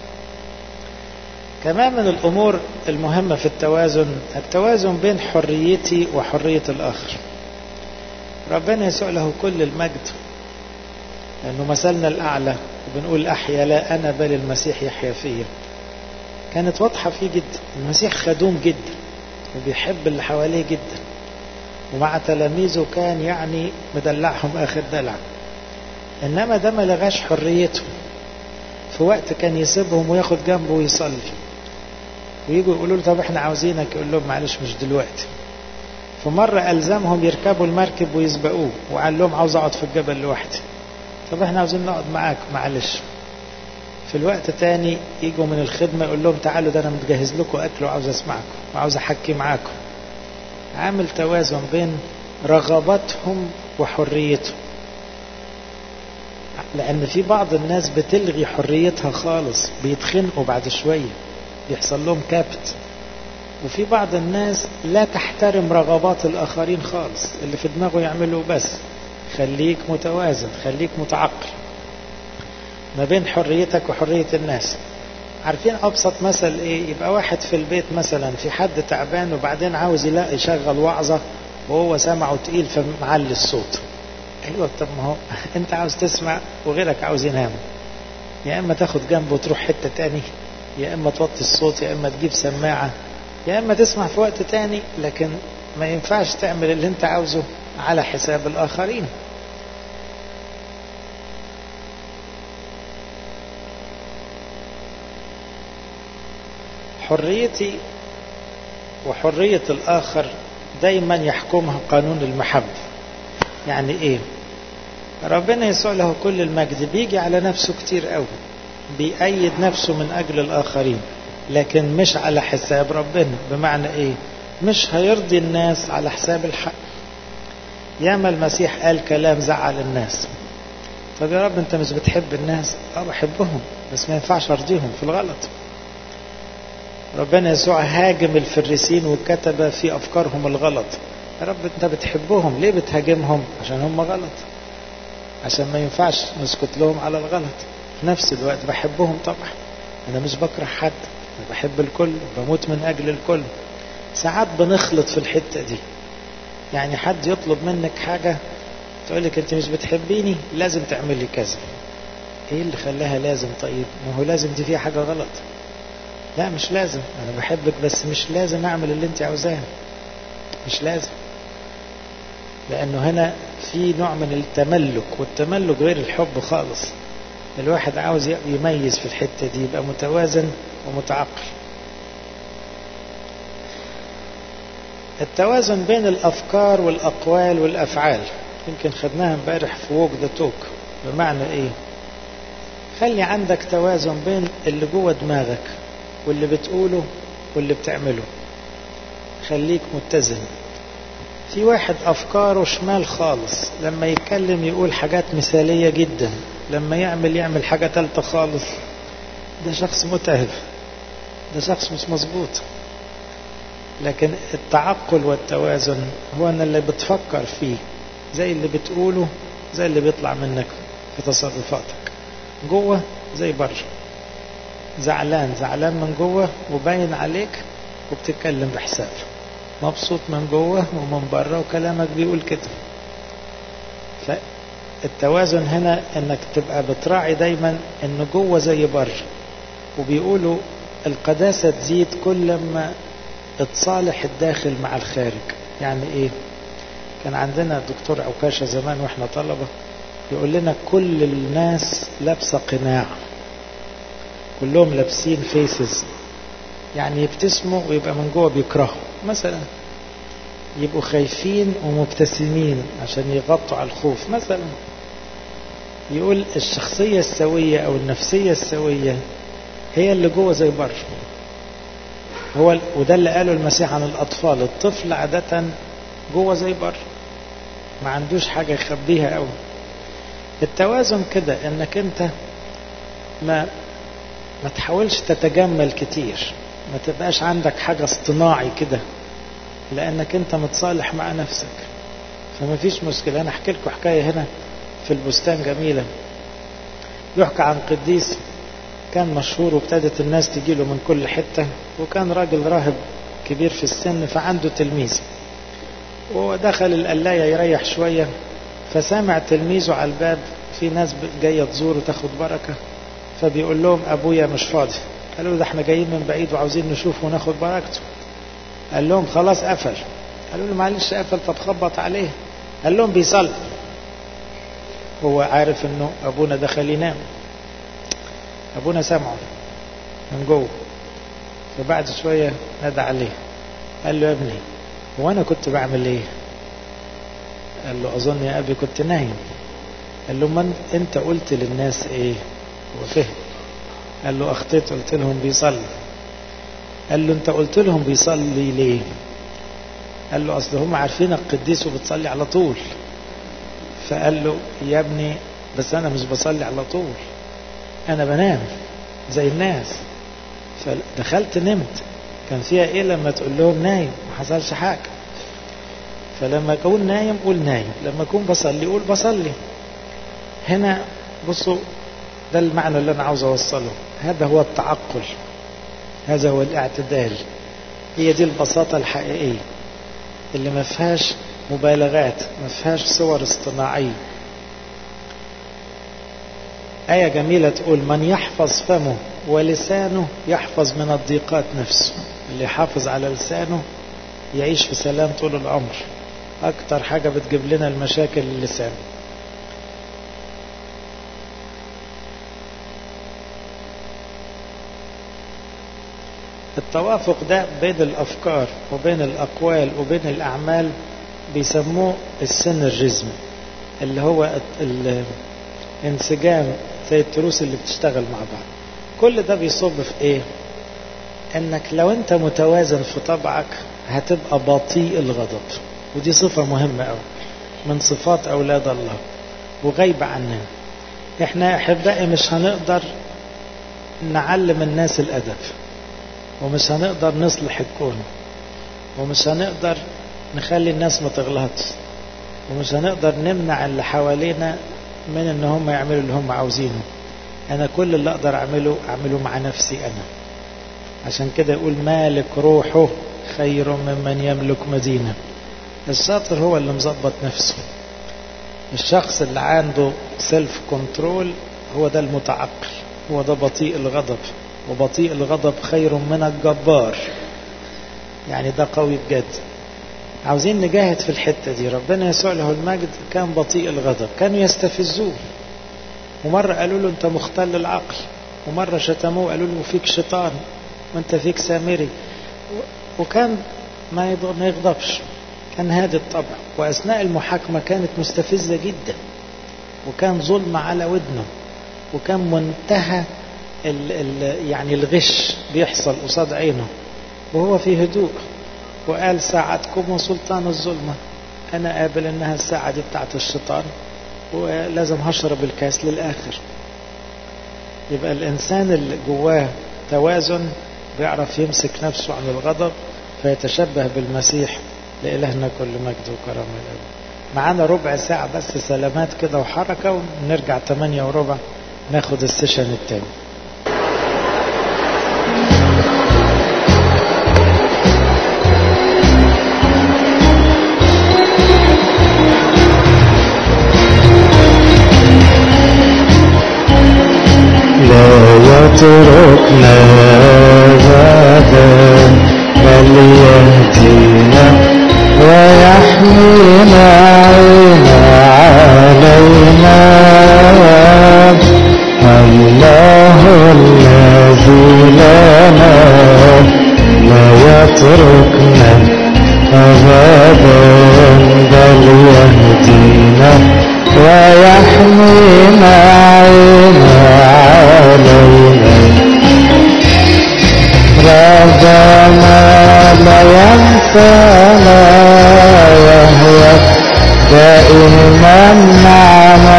كمان من الامور المهمة في التوازن التوازن بين حريتي وحرية الاخر ربنا يسوع له كل المجد لانه مثلنا الاعلى وبنقول احيا لا انا بل المسيح يحيا فيا كانت واضحة فيه جدا المسيح خدوم جدا وبيحب اللي حواليه جدا ومع تلاميذه كان يعني مدلعهم آخر دلع إنما ده ما لغاش حريته في وقت كان يسيبهم وياخد جنبه ويصلي ويجوا يقولوا له طب احنا عاوزينك يقول لهم معلش مش دلوقتي فمرة ألزمهم يركبوا المركب ويسبقوه وقال لهم عاوز أقعد في الجبل لوحدي طب احنا عاوزين نقعد معاك معلش في الوقت تاني يجوا من الخدمة يقول لهم تعالوا ده أنا متجهز لكم أكل وعاوز أسمعكم وعاوز أحكي معاكم عامل توازن بين رغباتهم وحريتهم لأن في بعض الناس بتلغي حريتها خالص بيتخنقوا بعد شوية بيحصل لهم كابت وفي بعض الناس لا تحترم رغبات الآخرين خالص اللي في دماغه يعمله بس خليك متوازن خليك متعقل ما بين حريتك وحرية الناس عارفين أبسط مثل إيه يبقى واحد في البيت مثلا في حد تعبان وبعدين عاوز يلاقي يشغل وعظة وهو سمعه تقيل فمعلي الصوت أيوة طب ما هو أنت عاوز تسمع وغيرك عاوز ينام يا إما تاخد جنبه وتروح حتة تاني يا إما توطي الصوت يا إما تجيب سماعة يا إما تسمع في وقت تاني لكن ما ينفعش تعمل اللي أنت عاوزه على حساب الآخرين حريتي وحرية الآخر دايما يحكمها قانون المحبة يعني إيه ربنا يسوع له كل المجد بيجي على نفسه كتير قوي بيأيد نفسه من أجل الآخرين لكن مش على حساب ربنا بمعنى إيه مش هيرضي الناس على حساب الحق ياما المسيح قال كلام زعل الناس طب يا رب انت مش بتحب الناس اه بحبهم بس ما ينفعش ارضيهم في الغلط ربنا يسوع هاجم الفريسين والكتبة في أفكارهم الغلط يا رب أنت بتحبهم ليه بتهاجمهم عشان هم غلط عشان ما ينفعش نسكت لهم على الغلط في نفس الوقت بحبهم طبعا أنا مش بكره حد أنا بحب الكل بموت من أجل الكل ساعات بنخلط في الحتة دي يعني حد يطلب منك حاجة تقول لك أنت مش بتحبيني لازم تعملي كذا إيه اللي خلاها لازم طيب ما هو لازم دي فيها حاجة غلط لا مش لازم انا بحبك بس مش لازم اعمل اللي انت عاوزاه مش لازم لانه هنا في نوع من التملك والتملك غير الحب خالص الواحد عاوز يميز في الحتة دي يبقى متوازن ومتعقل التوازن بين الافكار والاقوال والافعال يمكن خدناها امبارح في ووك ذا توك بمعنى ايه خلي عندك توازن بين اللي جوه دماغك واللي بتقوله واللي بتعمله خليك متزن في واحد أفكاره شمال خالص لما يتكلم يقول حاجات مثالية جدا لما يعمل يعمل حاجة تالتة خالص ده شخص متعب ده شخص مش مظبوط لكن التعقل والتوازن هو أن اللي بتفكر فيه زي اللي بتقوله زي اللي بيطلع منك في تصرفاتك جوه زي بره زعلان زعلان من جوه وباين عليك وبتتكلم بحساب مبسوط من جوه ومن بره وكلامك بيقول كده فالتوازن هنا انك تبقى بتراعي دايما ان جوه زي بره وبيقولوا القداسة تزيد كل ما اتصالح الداخل مع الخارج يعني ايه كان عندنا دكتور عكاشة زمان واحنا طلبة يقول لنا كل الناس لابسة قناع كلهم لابسين فيسز يعني يبتسموا ويبقى من جوه بيكرهوا مثلا يبقوا خايفين ومبتسمين عشان يغطوا على الخوف مثلا يقول الشخصية السوية أو النفسية السوية هي اللي جوه زي بره هو وده اللي قاله المسيح عن الأطفال الطفل عادة جوه زي بره ما عندوش حاجة يخبيها قوي التوازن كده انك انت ما ما تحاولش تتجمل كتير ما تبقاش عندك حاجة اصطناعي كده لانك انت متصالح مع نفسك فما فيش مشكلة انا احكي لكم حكاية هنا في البستان جميلة يحكى عن قديس كان مشهور وابتدت الناس تجيله من كل حتة وكان راجل راهب كبير في السن فعنده تلميذ ودخل القلاية يريح شوية فسامع تلميذه على الباب في ناس جاية تزور وتاخد بركة فبيقول لهم أبويا مش فاضي قالوا له ده احنا جايين من بعيد وعاوزين نشوفه وناخد بركته قال لهم خلاص قفل قالوا له معلش قفل طب خبط عليه قال لهم بيصلي هو عارف انه ابونا دخل ينام ابونا سمعه من جوه فبعد شوية نادى عليه قال له يا ابني هو انا كنت بعمل ايه قال له اظن يا ابي كنت نايم قال له من انت قلت للناس ايه هو فهم قال له اخطيت قلت لهم بيصلي قال له انت قلت لهم بيصلي ليه قال له اصل هم عارفين القديس وبتصلي على طول فقال له يا ابني بس انا مش بصلي على طول انا بنام زي الناس فدخلت نمت كان فيها ايه لما تقول لهم نايم ما حصلش حاجه فلما اكون نايم قول نايم لما اكون بصلي قول بصلي هنا بصوا ده المعنى اللي انا عاوز اوصله هذا هو التعقل هذا هو الاعتدال هي دي البساطة الحقيقية اللي ما فيهاش مبالغات ما فيهاش صور اصطناعية آية جميلة تقول من يحفظ فمه ولسانه يحفظ من الضيقات نفسه اللي يحافظ على لسانه يعيش في سلام طول العمر أكتر حاجة بتجيب لنا المشاكل اللسان التوافق ده بين الأفكار وبين الأقوال وبين الأعمال بيسموه السينرجيزم اللي هو الانسجام زي التروس اللي بتشتغل مع بعض كل ده بيصب في ايه انك لو انت متوازن في طبعك هتبقى بطيء الغضب ودي صفة مهمة قوي من صفات اولاد الله وغايبة عننا احنا احبائي مش هنقدر نعلم الناس الادب ومش هنقدر نصلح الكون ومش هنقدر نخلي الناس ما تغلطش ومش هنقدر نمنع اللي حوالينا من ان هم يعملوا اللي هم عاوزينه انا كل اللي اقدر اعمله اعمله مع نفسي انا عشان كده يقول مالك روحه خير ممن يملك مدينة الشاطر هو اللي مظبط نفسه الشخص اللي عنده سيلف كنترول هو ده المتعقل هو ده بطيء الغضب وبطيء الغضب خير من الجبار يعني ده قوي بجد عاوزين نجاهد في الحتة دي ربنا يسوع له المجد كان بطيء الغضب كانوا يستفزوه ومرة قالوا له انت مختل العقل ومرة شتموه قالوا له فيك شيطان وانت فيك سامري وكان ما يغضبش كان هادي الطبع وأثناء المحاكمة كانت مستفزة جدا وكان ظلم على ودنه وكان منتهى ال ال يعني الغش بيحصل قصاد عينه وهو في هدوء وقال ساعتكم وسلطان الظلمة أنا قابل إنها الساعة دي بتاعت الشيطان ولازم هشرب الكاس للآخر يبقى الإنسان اللي جواه توازن بيعرف يمسك نفسه عن الغضب فيتشبه بالمسيح لإلهنا كل مجد وكرامة الأبد معانا ربع ساعة بس سلامات كده وحركة ونرجع تمانية وربع ناخد السيشن التاني يتركنا غدا بل يهدينا ويحمينا عينا علينا الله الذي لنا لا يتركنا أبدا بل يهدينا ويحمينا عينا علينا ربنا لا ينسانا وهو دائما معنا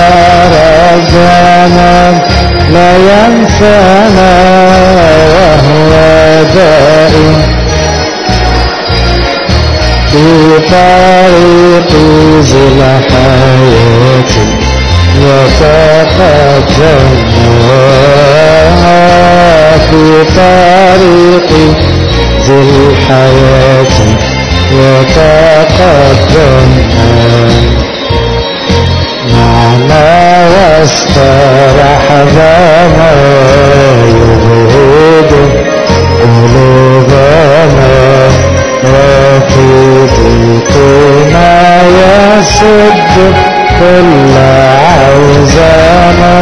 ربنا لا ينسانا وهو دائم في طريق ذي الحياة يتقدمنا في طريق ذي الحياة يتقدمنا معنا واسترح بنا يهود قلوبنا وفي ضيقنا يسد كل عوزنا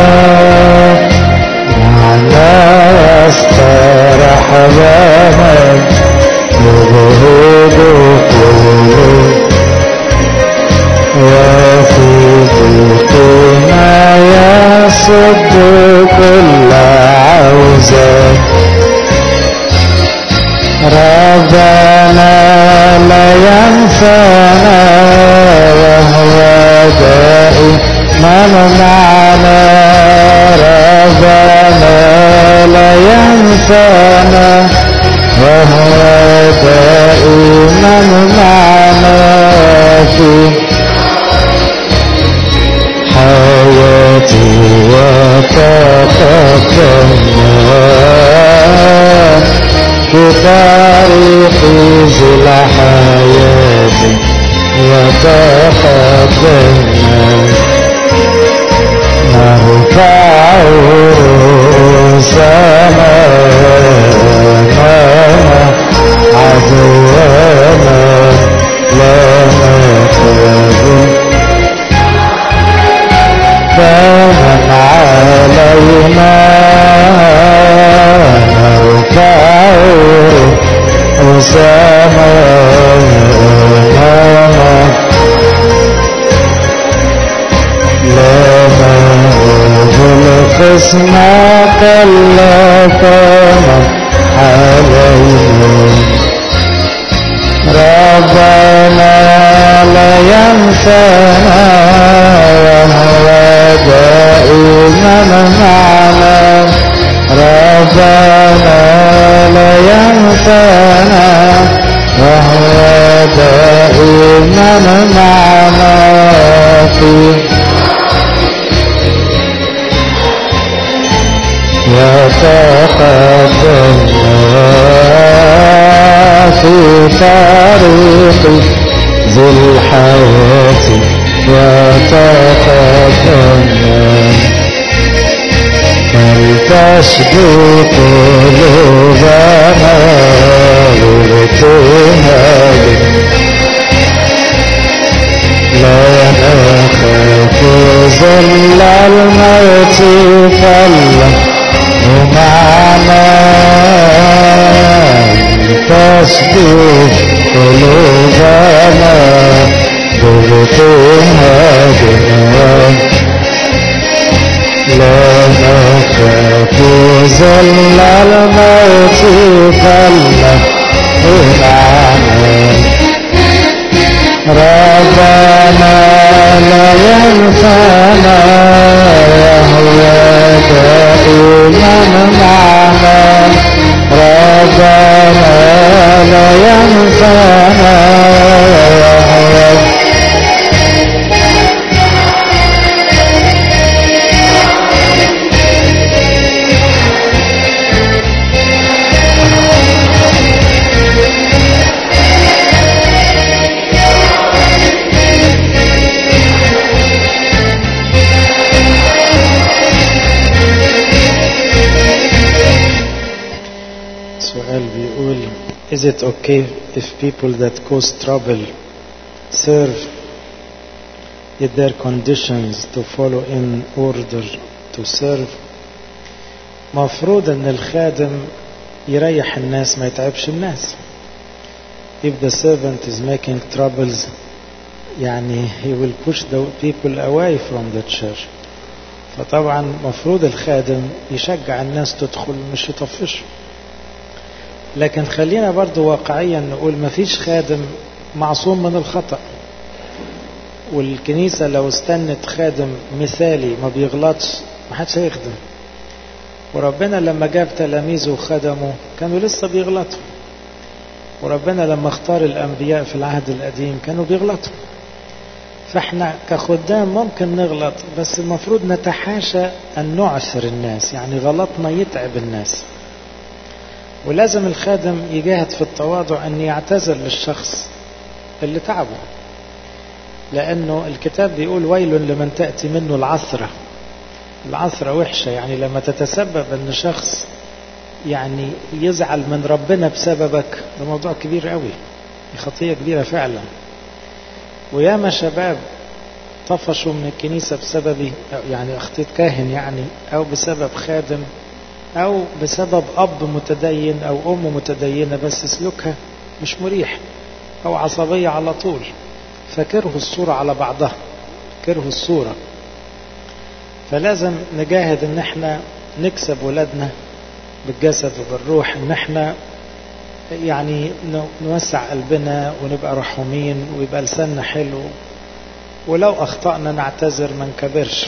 معنا واسترح بنا يهود قلوبنا وفي ضيقنا يصد كل عوزة ربنا لا ينسانا وهو دائما معنا ربنا لا ينسانا وهو دائما معنا في حياتي وتقدمنا في طريق ذي الحياة وتقدمنا نرفع رؤوسنا أمام عدونا لا نخاف فمن علينا نرفع أسامة أمام لا نهب الخصم كلفنا علينا ربنا لا ينسانا وهو دائما معنا ربنا لا ينسانا وهو دائما معنا في يتقدمنا في طريق ذي الحياة يتقدمنا فلتشدو قلوبنا لارتهاب لا نخاف ظل الموت فالله معنا تصديق قلوبنا بارتهابنا لا نخاف ظل الموت فالله معنا ربنا لا ينسانا وهو دائما معنا ربنا لا ينسانا وهو سؤال بيقول Is it okay if people that cause trouble serve if their conditions to follow in order to serve مفروض ان الخادم يريح الناس ما يتعبش الناس if the servant is making troubles يعني he will push the people away from the church فطبعا مفروض الخادم يشجع الناس تدخل مش يطفش لكن خلينا برضو واقعيا نقول مفيش خادم معصوم من الخطأ والكنيسة لو استنت خادم مثالي ما بيغلطش ما حدش هيخدم وربنا لما جاب تلاميذه وخدموا كانوا لسه بيغلطوا وربنا لما اختار الأنبياء في العهد القديم كانوا بيغلطوا فاحنا كخدام ممكن نغلط بس المفروض نتحاشى أن نعثر الناس يعني غلطنا يتعب الناس ولازم الخادم يجاهد في التواضع أن يعتذر للشخص اللي تعبه لأنه الكتاب بيقول ويل لمن تأتي منه العثرة العثرة وحشة يعني لما تتسبب أن شخص يعني يزعل من ربنا بسببك ده موضوع كبير قوي خطية كبيرة فعلا وياما شباب طفشوا من الكنيسة بسبب يعني أخطيت كاهن يعني أو بسبب خادم أو بسبب أب متدين أو أم متدينة بس سلوكها مش مريح أو عصبية على طول فكرهوا الصورة على بعضها كرهوا الصورة فلازم نجاهد ان احنا نكسب ولادنا بالجسد وبالروح ان احنا يعني نوسع قلبنا ونبقى رحومين ويبقى لساننا حلو ولو اخطأنا نعتذر ما نكبرش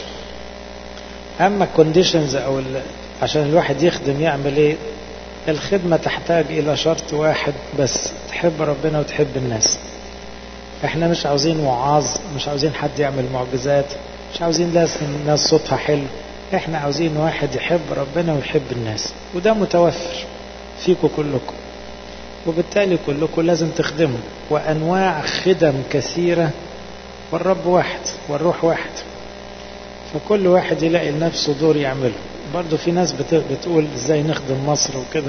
اما الكونديشنز او عشان الواحد يخدم يعمل ايه الخدمة تحتاج الى شرط واحد بس تحب ربنا وتحب الناس احنا مش عاوزين وعاظ مش عاوزين حد يعمل معجزات مش عاوزين ناس الناس صوتها حلو احنا عاوزين واحد يحب ربنا ويحب الناس وده متوفر فيكم كلكم وبالتالي كلكم لازم تخدموا وانواع خدم كثيرة والرب واحد والروح واحد فكل واحد يلاقي لنفسه دور يعمله برضو في ناس بتقول ازاي نخدم مصر وكده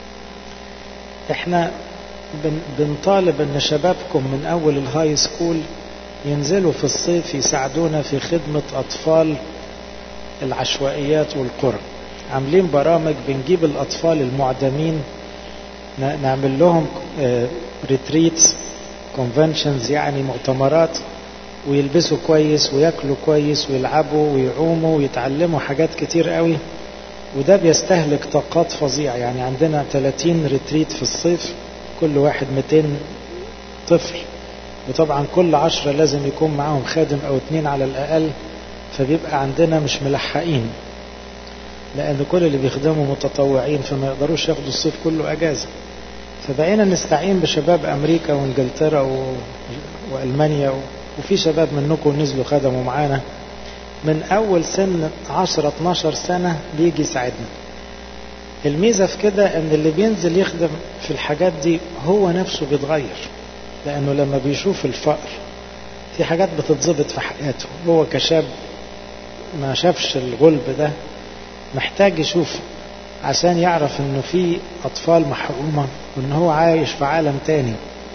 احنا بنطالب ان شبابكم من اول الهاي سكول ينزلوا في الصيف يساعدونا في خدمة اطفال العشوائيات والقرى عاملين برامج بنجيب الاطفال المعدمين نعمل لهم ريتريتس كونفنشنز يعني مؤتمرات ويلبسوا كويس وياكلوا كويس ويلعبوا ويعوموا ويتعلموا حاجات كتير قوي وده بيستهلك طاقات فظيعة يعني عندنا 30 ريتريت في الصيف كل واحد 200 طفل وطبعا كل عشرة لازم يكون معاهم خادم او اتنين على الاقل فبيبقى عندنا مش ملحقين لان كل اللي بيخدموا متطوعين فما يقدروش ياخدوا الصيف كله اجازة فبقينا نستعين بشباب امريكا وانجلترا و... والمانيا و... وفي شباب منكم نزلوا خدموا معانا من اول سن 10 12 سنة بيجي يساعدنا الميزة في كده ان اللي بينزل يخدم في الحاجات دي هو نفسه بيتغير لانه لما بيشوف الفقر في حاجات بتتظبط في حياته هو كشاب ما شافش الغلب ده محتاج يشوف عشان يعرف انه في اطفال محرومة وان هو عايش في عالم تاني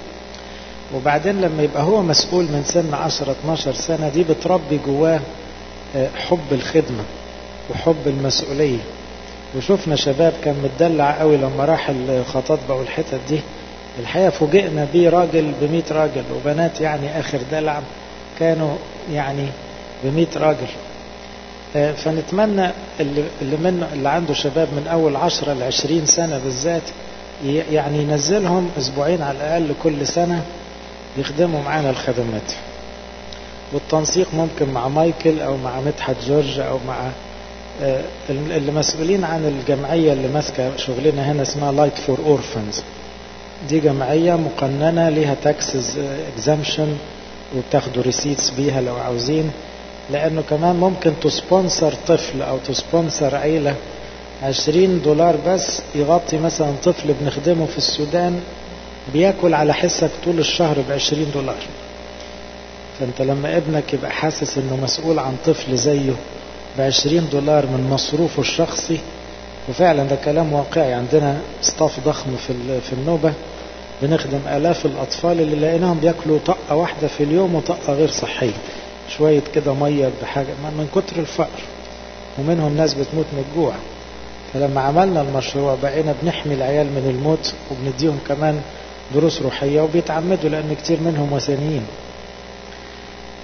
وبعدين لما يبقى هو مسؤول من سن 10 12 سنة دي بتربي جواه حب الخدمة وحب المسؤولية وشفنا شباب كان متدلع قوي لما راح الخطاطبة والحتت دي الحقيقة فوجئنا بيه راجل بمئة راجل وبنات يعني آخر دلع كانوا يعني بمئة راجل فنتمنى اللي, اللي منه اللي عنده شباب من أول عشرة لعشرين سنة بالذات يعني ينزلهم أسبوعين على الأقل كل سنة يخدموا معانا الخدمات والتنسيق ممكن مع مايكل أو مع مدحت جورج أو مع اللي مسؤولين عن الجمعية اللي ماسكة شغلنا هنا اسمها لايت فور اورفنز دي جمعية مقننة ليها تاكسز اكزامشن وبتاخدوا ريسيتس بيها لو عاوزين لانه كمان ممكن تسبونسر طفل او تسبونسر عيلة عشرين دولار بس يغطي مثلا طفل بنخدمه في السودان بياكل على حسك طول الشهر بعشرين دولار فانت لما ابنك يبقى حاسس انه مسؤول عن طفل زيه بعشرين دولار من مصروفه الشخصي وفعلا ده كلام واقعي عندنا ستاف ضخم في في النوبة بنخدم آلاف الأطفال اللي لقيناهم بياكلوا طقة واحدة في اليوم وطقة غير صحية شوية كده مية بحاجة من كتر الفقر ومنهم ناس بتموت من الجوع فلما عملنا المشروع بقينا بنحمي العيال من الموت وبنديهم كمان دروس روحية وبيتعمدوا لأن كتير منهم وثنيين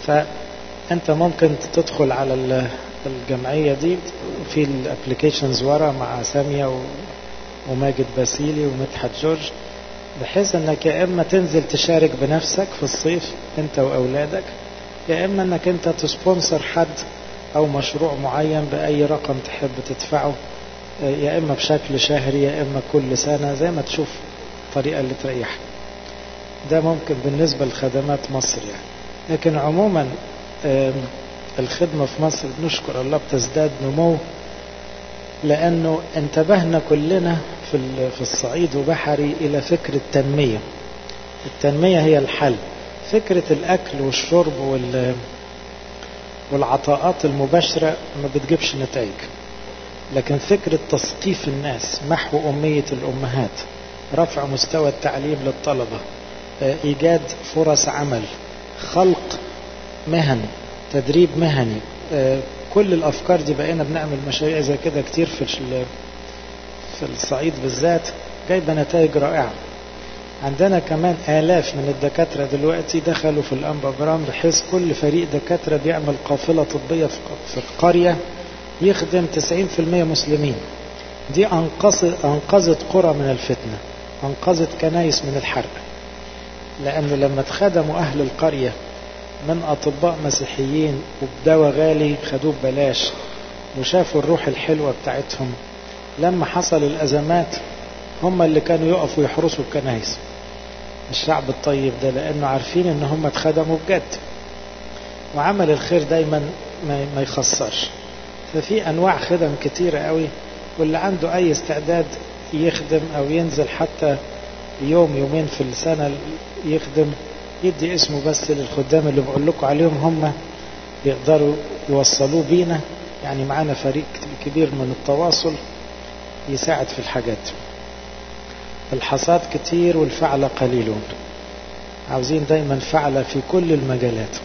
فأنت ممكن تدخل على الجمعية دي في الابليكيشنز ورا مع سامية وماجد باسيلي ومدحت جورج بحيث انك يا اما تنزل تشارك بنفسك في الصيف انت واولادك يا اما انك انت تسبونسر حد او مشروع معين باي رقم تحب تدفعه يا اما بشكل شهري يا اما كل سنة زي ما تشوف الطريقة اللي تريحك ده ممكن بالنسبة لخدمات مصر يعني لكن عموما الخدمة في مصر بنشكر الله بتزداد نمو لأنه انتبهنا كلنا في في الصعيد وبحري إلى فكرة التنمية التنمية هي الحل فكرة الأكل والشرب وال والعطاءات المباشرة ما بتجيبش نتائج لكن فكرة تثقيف الناس محو أمية الأمهات رفع مستوى التعليم للطلبة إيجاد فرص عمل خلق مهن تدريب مهني كل الأفكار دي بقينا بنعمل مشاريع زي كده كتير في في الصعيد بالذات جايبة نتائج رائعة عندنا كمان آلاف من الدكاترة دلوقتي دخلوا في الأنبا بحيث كل فريق دكاترة بيعمل قافلة طبية في القرية يخدم 90% مسلمين دي أنقذت قرى من الفتنة أنقذت كنايس من الحرق لأن لما اتخدموا أهل القرية من أطباء مسيحيين وبدواء غالي خدوه ببلاش وشافوا الروح الحلوة بتاعتهم لما حصل الأزمات هم اللي كانوا يقفوا يحرسوا الكنائس الشعب الطيب ده لأنه عارفين إن هم اتخدموا بجد وعمل الخير دايما ما يخسرش ففي أنواع خدم كتيرة قوي واللي عنده أي استعداد يخدم أو ينزل حتى يوم يومين في السنة يخدم يدي اسمه بس للخدام اللي بقول لكم عليهم هم يقدروا يوصلوه بينا يعني معانا فريق كبير من التواصل يساعد في الحاجات الحصاد كتير والفعل قليلون عاوزين دايما فعل في كل المجالات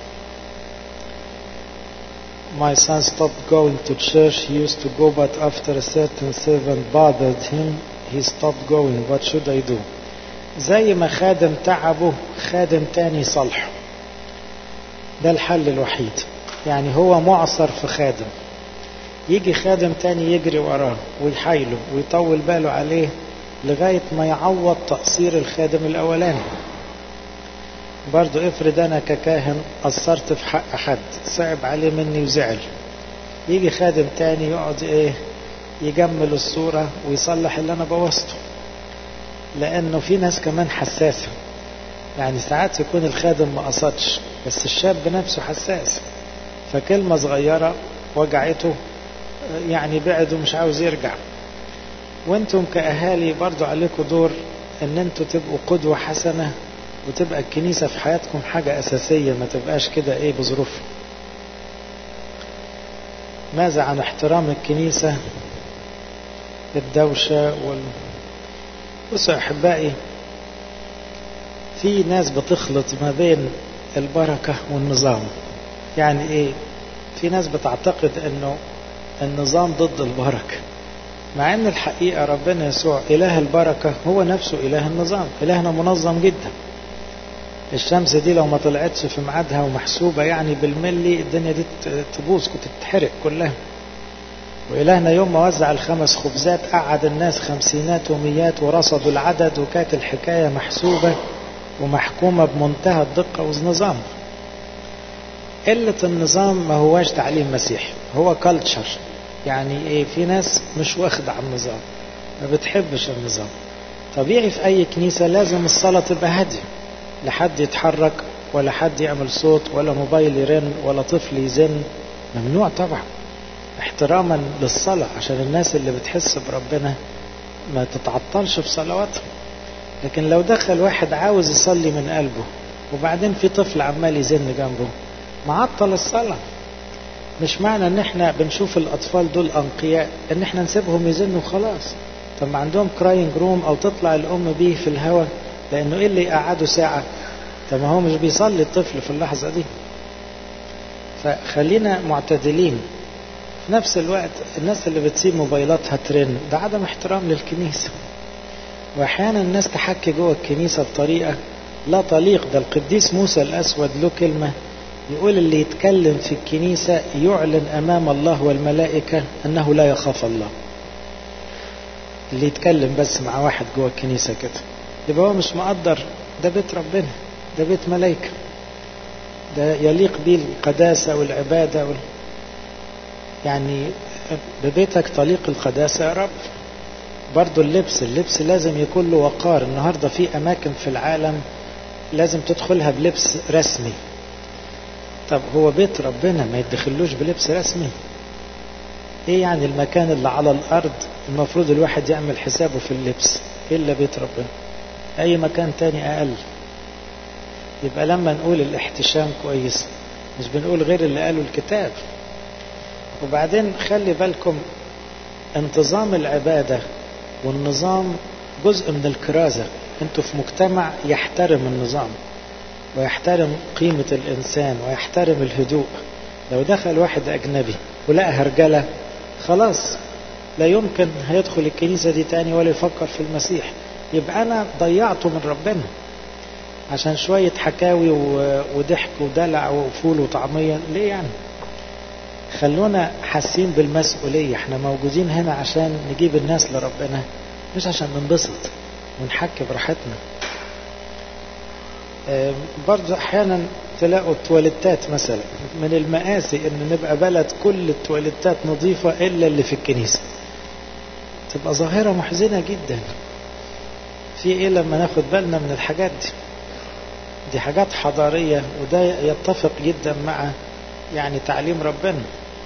My son stopped going to church. He used to go, but after a certain servant bothered him, he stopped going. What should I do? زي ما خادم تعبه خادم تاني صلحه ده الحل الوحيد يعني هو معصر في خادم يجي خادم تاني يجري وراه ويحايله ويطول باله عليه لغاية ما يعوض تقصير الخادم الأولاني برضو افرض أنا ككاهن قصرت في حق حد صعب عليه مني وزعل يجي خادم تاني يقعد ايه يجمل الصورة ويصلح اللي أنا بوظته لأنه في ناس كمان حساسة يعني ساعات يكون الخادم ما قصدش بس الشاب نفسه حساس فكلمة صغيرة وجعته يعني بعد ومش عاوز يرجع وانتم كأهالي برضو عليكم دور ان انتم تبقوا قدوة حسنة وتبقى الكنيسة في حياتكم حاجة أساسية ما تبقاش كده ايه بظروف ماذا عن احترام الكنيسة الدوشة وال... بصوا أحبائي في ناس بتخلط ما بين البركة والنظام يعني ايه في ناس بتعتقد انه النظام ضد البركة مع ان الحقيقة ربنا يسوع اله البركة هو نفسه اله النظام الهنا منظم جدا الشمس دي لو ما طلعتش في ميعادها ومحسوبة يعني بالملي الدنيا دي تبوظ كنت تتحرق كلها وإلهنا يوم ما وزع الخمس خبزات قعد الناس خمسينات وميات ورصدوا العدد وكانت الحكاية محسوبة ومحكومة بمنتهى الدقة والنظام قلة النظام ما هواش تعليم مسيحي هو كلتشر يعني ايه في ناس مش واخدة على النظام ما بتحبش النظام طبيعي في اي كنيسة لازم الصلاة تبقى هادية لحد يتحرك ولا حد يعمل صوت ولا موبايل يرن ولا طفل يزن ممنوع طبعا احتراما للصلاة عشان الناس اللي بتحس بربنا ما تتعطلش في صلواتها لكن لو دخل واحد عاوز يصلي من قلبه وبعدين في طفل عمال يزن جنبه معطل الصلاة مش معنى ان احنا بنشوف الاطفال دول انقياء ان احنا نسيبهم يزنوا خلاص طب ما عندهم كراينج روم او تطلع الام بيه في الهواء لانه ايه اللي يقعده ساعة طب ما هو مش بيصلي الطفل في اللحظة دي فخلينا معتدلين في نفس الوقت الناس اللي بتسيب موبايلاتها ترن ده عدم احترام للكنيسة واحيانا الناس تحكي جوه الكنيسة بطريقة لا تليق ده القديس موسى الاسود له كلمة يقول اللي يتكلم في الكنيسة يعلن أمام الله والملائكة أنه لا يخاف الله اللي يتكلم بس مع واحد جوه الكنيسة كده يبقى هو مش مقدر ده بيت ربنا ده بيت ملائكة ده يليق بيه القداسة والعبادة وال... يعني ببيتك تليق القداسة يا رب برضو اللبس اللبس لازم يكون له وقار النهاردة في أماكن في العالم لازم تدخلها بلبس رسمي طب هو بيت ربنا ما يدخلوش بلبس رسمي ايه يعني المكان اللي على الارض المفروض الواحد يعمل حسابه في اللبس الا بيت ربنا اي مكان تاني اقل يبقى لما نقول الاحتشام كويس مش بنقول غير اللي قاله الكتاب وبعدين خلي بالكم انتظام العبادة والنظام جزء من الكرازة انتوا في مجتمع يحترم النظام ويحترم قيمة الإنسان ويحترم الهدوء لو دخل واحد أجنبي ولقى هرجلة خلاص لا يمكن هيدخل الكنيسة دي تاني ولا يفكر في المسيح يبقى أنا ضيعته من ربنا عشان شوية حكاوي وضحك ودلع وفول وطعمية ليه يعني خلونا حاسين بالمسؤولية احنا موجودين هنا عشان نجيب الناس لربنا مش عشان ننبسط ونحكي براحتنا برضو احيانا تلاقوا التواليتات مثلا من المآسي ان نبقى بلد كل التواليتات نظيفة الا اللي في الكنيسة تبقى ظاهرة محزنة جدا في ايه لما ناخد بالنا من الحاجات دي دي حاجات حضارية وده يتفق جدا مع يعني تعليم ربنا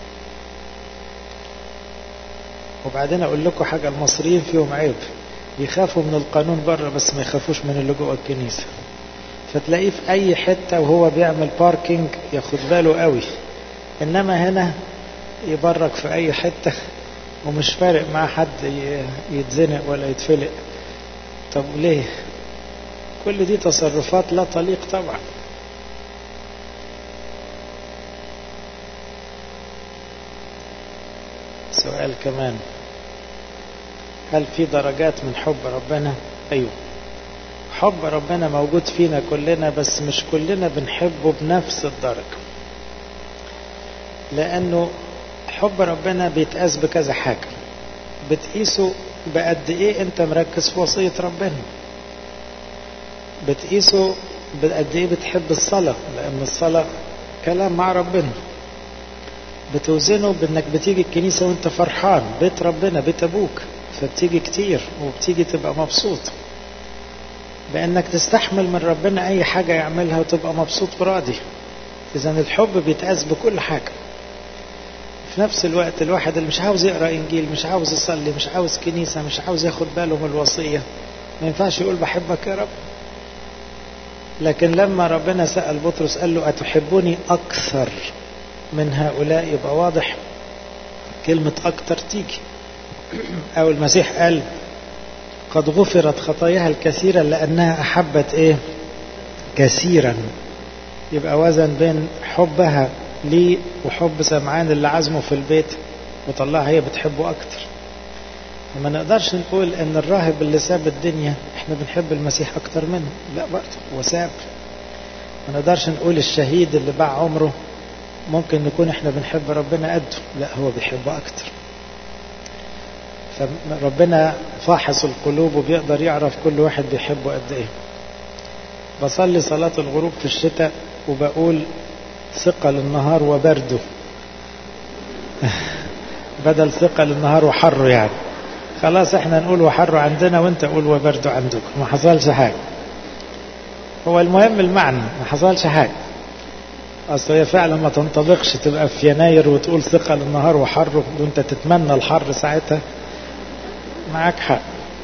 وبعدين اقول لكم حاجة المصريين فيهم عيب يخافوا من القانون بره بس ما يخافوش من اللي جوه الكنيسة فتلاقيه في اي حتة وهو بيعمل باركينج ياخد باله قوي انما هنا يبرك في اي حتة ومش فارق مع حد يتزنق ولا يتفلق طب ليه كل دي تصرفات لا تليق طبعا سؤال كمان هل في درجات من حب ربنا ايوه حب ربنا موجود فينا كلنا بس مش كلنا بنحبه بنفس الدرجة لأنه حب ربنا بيتقاس بكذا حاجة بتقيسه بقد إيه أنت مركز في وصية ربنا بتقيسه بقد إيه بتحب الصلاة لأن الصلاة كلام مع ربنا بتوزنه بأنك بتيجي الكنيسة وأنت فرحان بيت ربنا بيت أبوك فبتيجي كتير وبتيجي تبقى مبسوط بأنك تستحمل من ربنا أي حاجة يعملها وتبقى مبسوط وراضي إذا الحب بيتقاس بكل حاجة في نفس الوقت الواحد اللي مش عاوز يقرأ إنجيل مش عاوز يصلي مش عاوز كنيسة مش عاوز ياخد باله من الوصية ما ينفعش يقول بحبك يا رب لكن لما ربنا سأل بطرس قال له أتحبني أكثر من هؤلاء يبقى واضح كلمة أكثر تيجي أو المسيح قال قد غفرت خطاياها الكثيرة لأنها أحبت إيه كثيرا يبقى وزن بين حبها لي وحب سمعان اللي عزمه في البيت وطلعها هي بتحبه أكتر ما نقدرش نقول ان الراهب اللي ساب الدنيا احنا بنحب المسيح اكتر منه لا برضه هو ساب ما نقدرش نقول الشهيد اللي باع عمره ممكن نكون احنا بنحب ربنا قده لا هو بيحبه اكتر فربنا فاحص القلوب وبيقدر يعرف كل واحد بيحبه قد ايه بصلي صلاة الغروب في الشتاء وبقول ثقل النهار وبرده بدل ثقل النهار وحره يعني خلاص احنا نقول وحره عندنا وانت قول وبرده عندكم ما حصلش حاجة هو المهم المعنى ما حصلش حاجة اصل هي فعلا ما تنطبقش تبقى في يناير وتقول ثقل النهار وحره وانت تتمنى الحر ساعتها معاك حق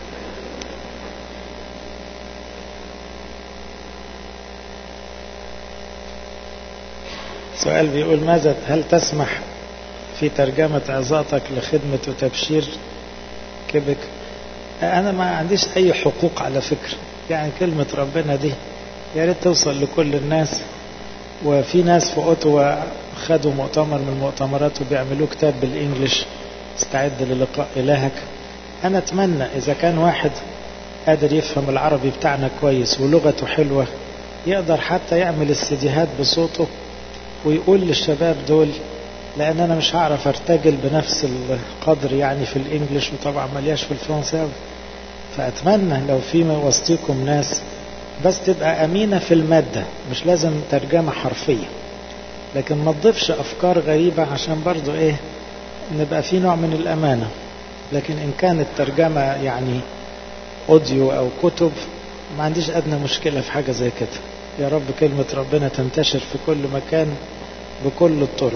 سؤال بيقول ماذا هل تسمح في ترجمة عظاتك لخدمة وتبشير كبك أنا ما عنديش أي حقوق على فكرة يعني كلمة ربنا دي يا ريت توصل لكل الناس وفي ناس في أوتوا خدوا مؤتمر من المؤتمرات وبيعملوه كتاب بالإنجليش استعد للقاء إلهك أنا أتمنى إذا كان واحد قادر يفهم العربي بتاعنا كويس ولغته حلوة يقدر حتى يعمل السيديهات بصوته ويقول للشباب دول لان انا مش هعرف ارتجل بنفس القدر يعني في الانجليش وطبعا ملياش في الفرنساوي فاتمنى لو في وسطيكم ناس بس تبقى امينه في الماده مش لازم ترجمه حرفيه لكن ما تضيفش افكار غريبه عشان برضو ايه نبقى في نوع من الامانه لكن ان كانت ترجمه يعني اوديو او كتب ما عنديش ادنى مشكله في حاجه زي كده يا رب كلمه ربنا تنتشر في كل مكان بكل الطرق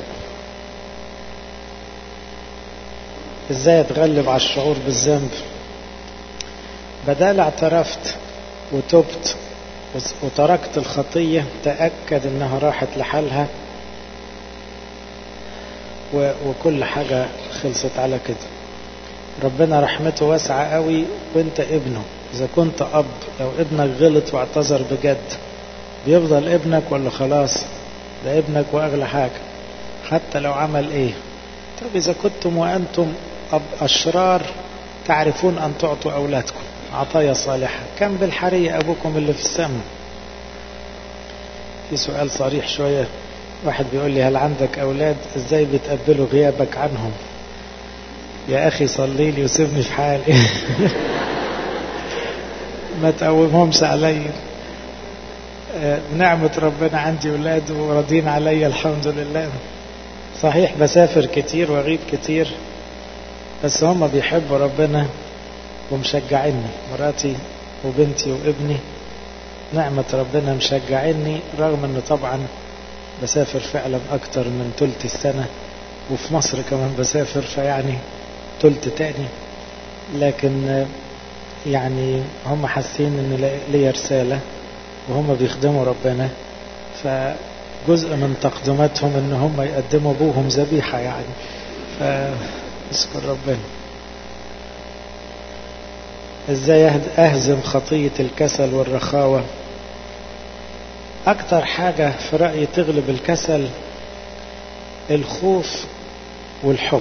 ازاي اتغلب على الشعور بالذنب بدال اعترفت وتبت وتركت الخطية تأكد انها راحت لحالها وكل حاجة خلصت على كده ربنا رحمته واسعة قوي وانت ابنه اذا كنت اب لو ابنك غلط واعتذر بجد بيفضل ابنك ولا خلاص ده ابنك واغلى حاجة حتى لو عمل ايه طب اذا كنتم وانتم اشرار تعرفون ان تعطوا اولادكم عطايا صالحة كم بالحرية أبوكم اللي في السماء في سؤال صريح شوية واحد بيقول لي هل عندك أولاد إزاي بتقبلوا غيابك عنهم يا أخي صلي لي وسيبني في حالي ما تقومهمش عليا نعمة ربنا عندي أولاد وراضين عليا الحمد لله صحيح بسافر كتير وأغيب كتير بس هم بيحبوا ربنا ومشجعيني مراتي وبنتي وابني نعمة ربنا مشجعيني رغم انه طبعا بسافر فعلا اكتر من تلت السنة وفي مصر كمان بسافر فيعني تلت تاني لكن يعني هم حاسين ان ليا رسالة وهم بيخدموا ربنا فجزء من تقدماتهم ان هم يقدموا ابوهم ذبيحة يعني فاذكر ربنا ازاي اهزم خطية الكسل والرخاوة اكتر حاجة في رأيي تغلب الكسل الخوف والحب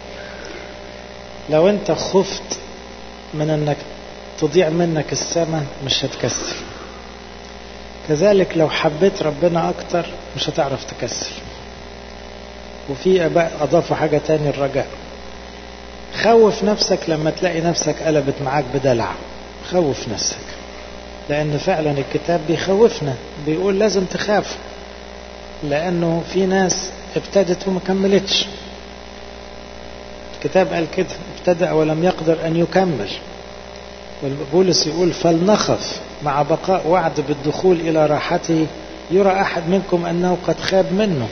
لو انت خفت من انك تضيع منك السماء مش هتكسل كذلك لو حبيت ربنا اكتر مش هتعرف تكسل وفي اباء اضافوا حاجة تاني الرجاء خوف نفسك لما تلاقي نفسك قلبت معاك بدلع خوف نفسك لأن فعلا الكتاب بيخوفنا بيقول لازم تخاف لأنه في ناس ابتدت وما كملتش الكتاب قال كده ابتدأ ولم يقدر أن يكمل والبولس يقول فلنخف مع بقاء وعد بالدخول إلى راحته يرى أحد منكم أنه قد خاب منه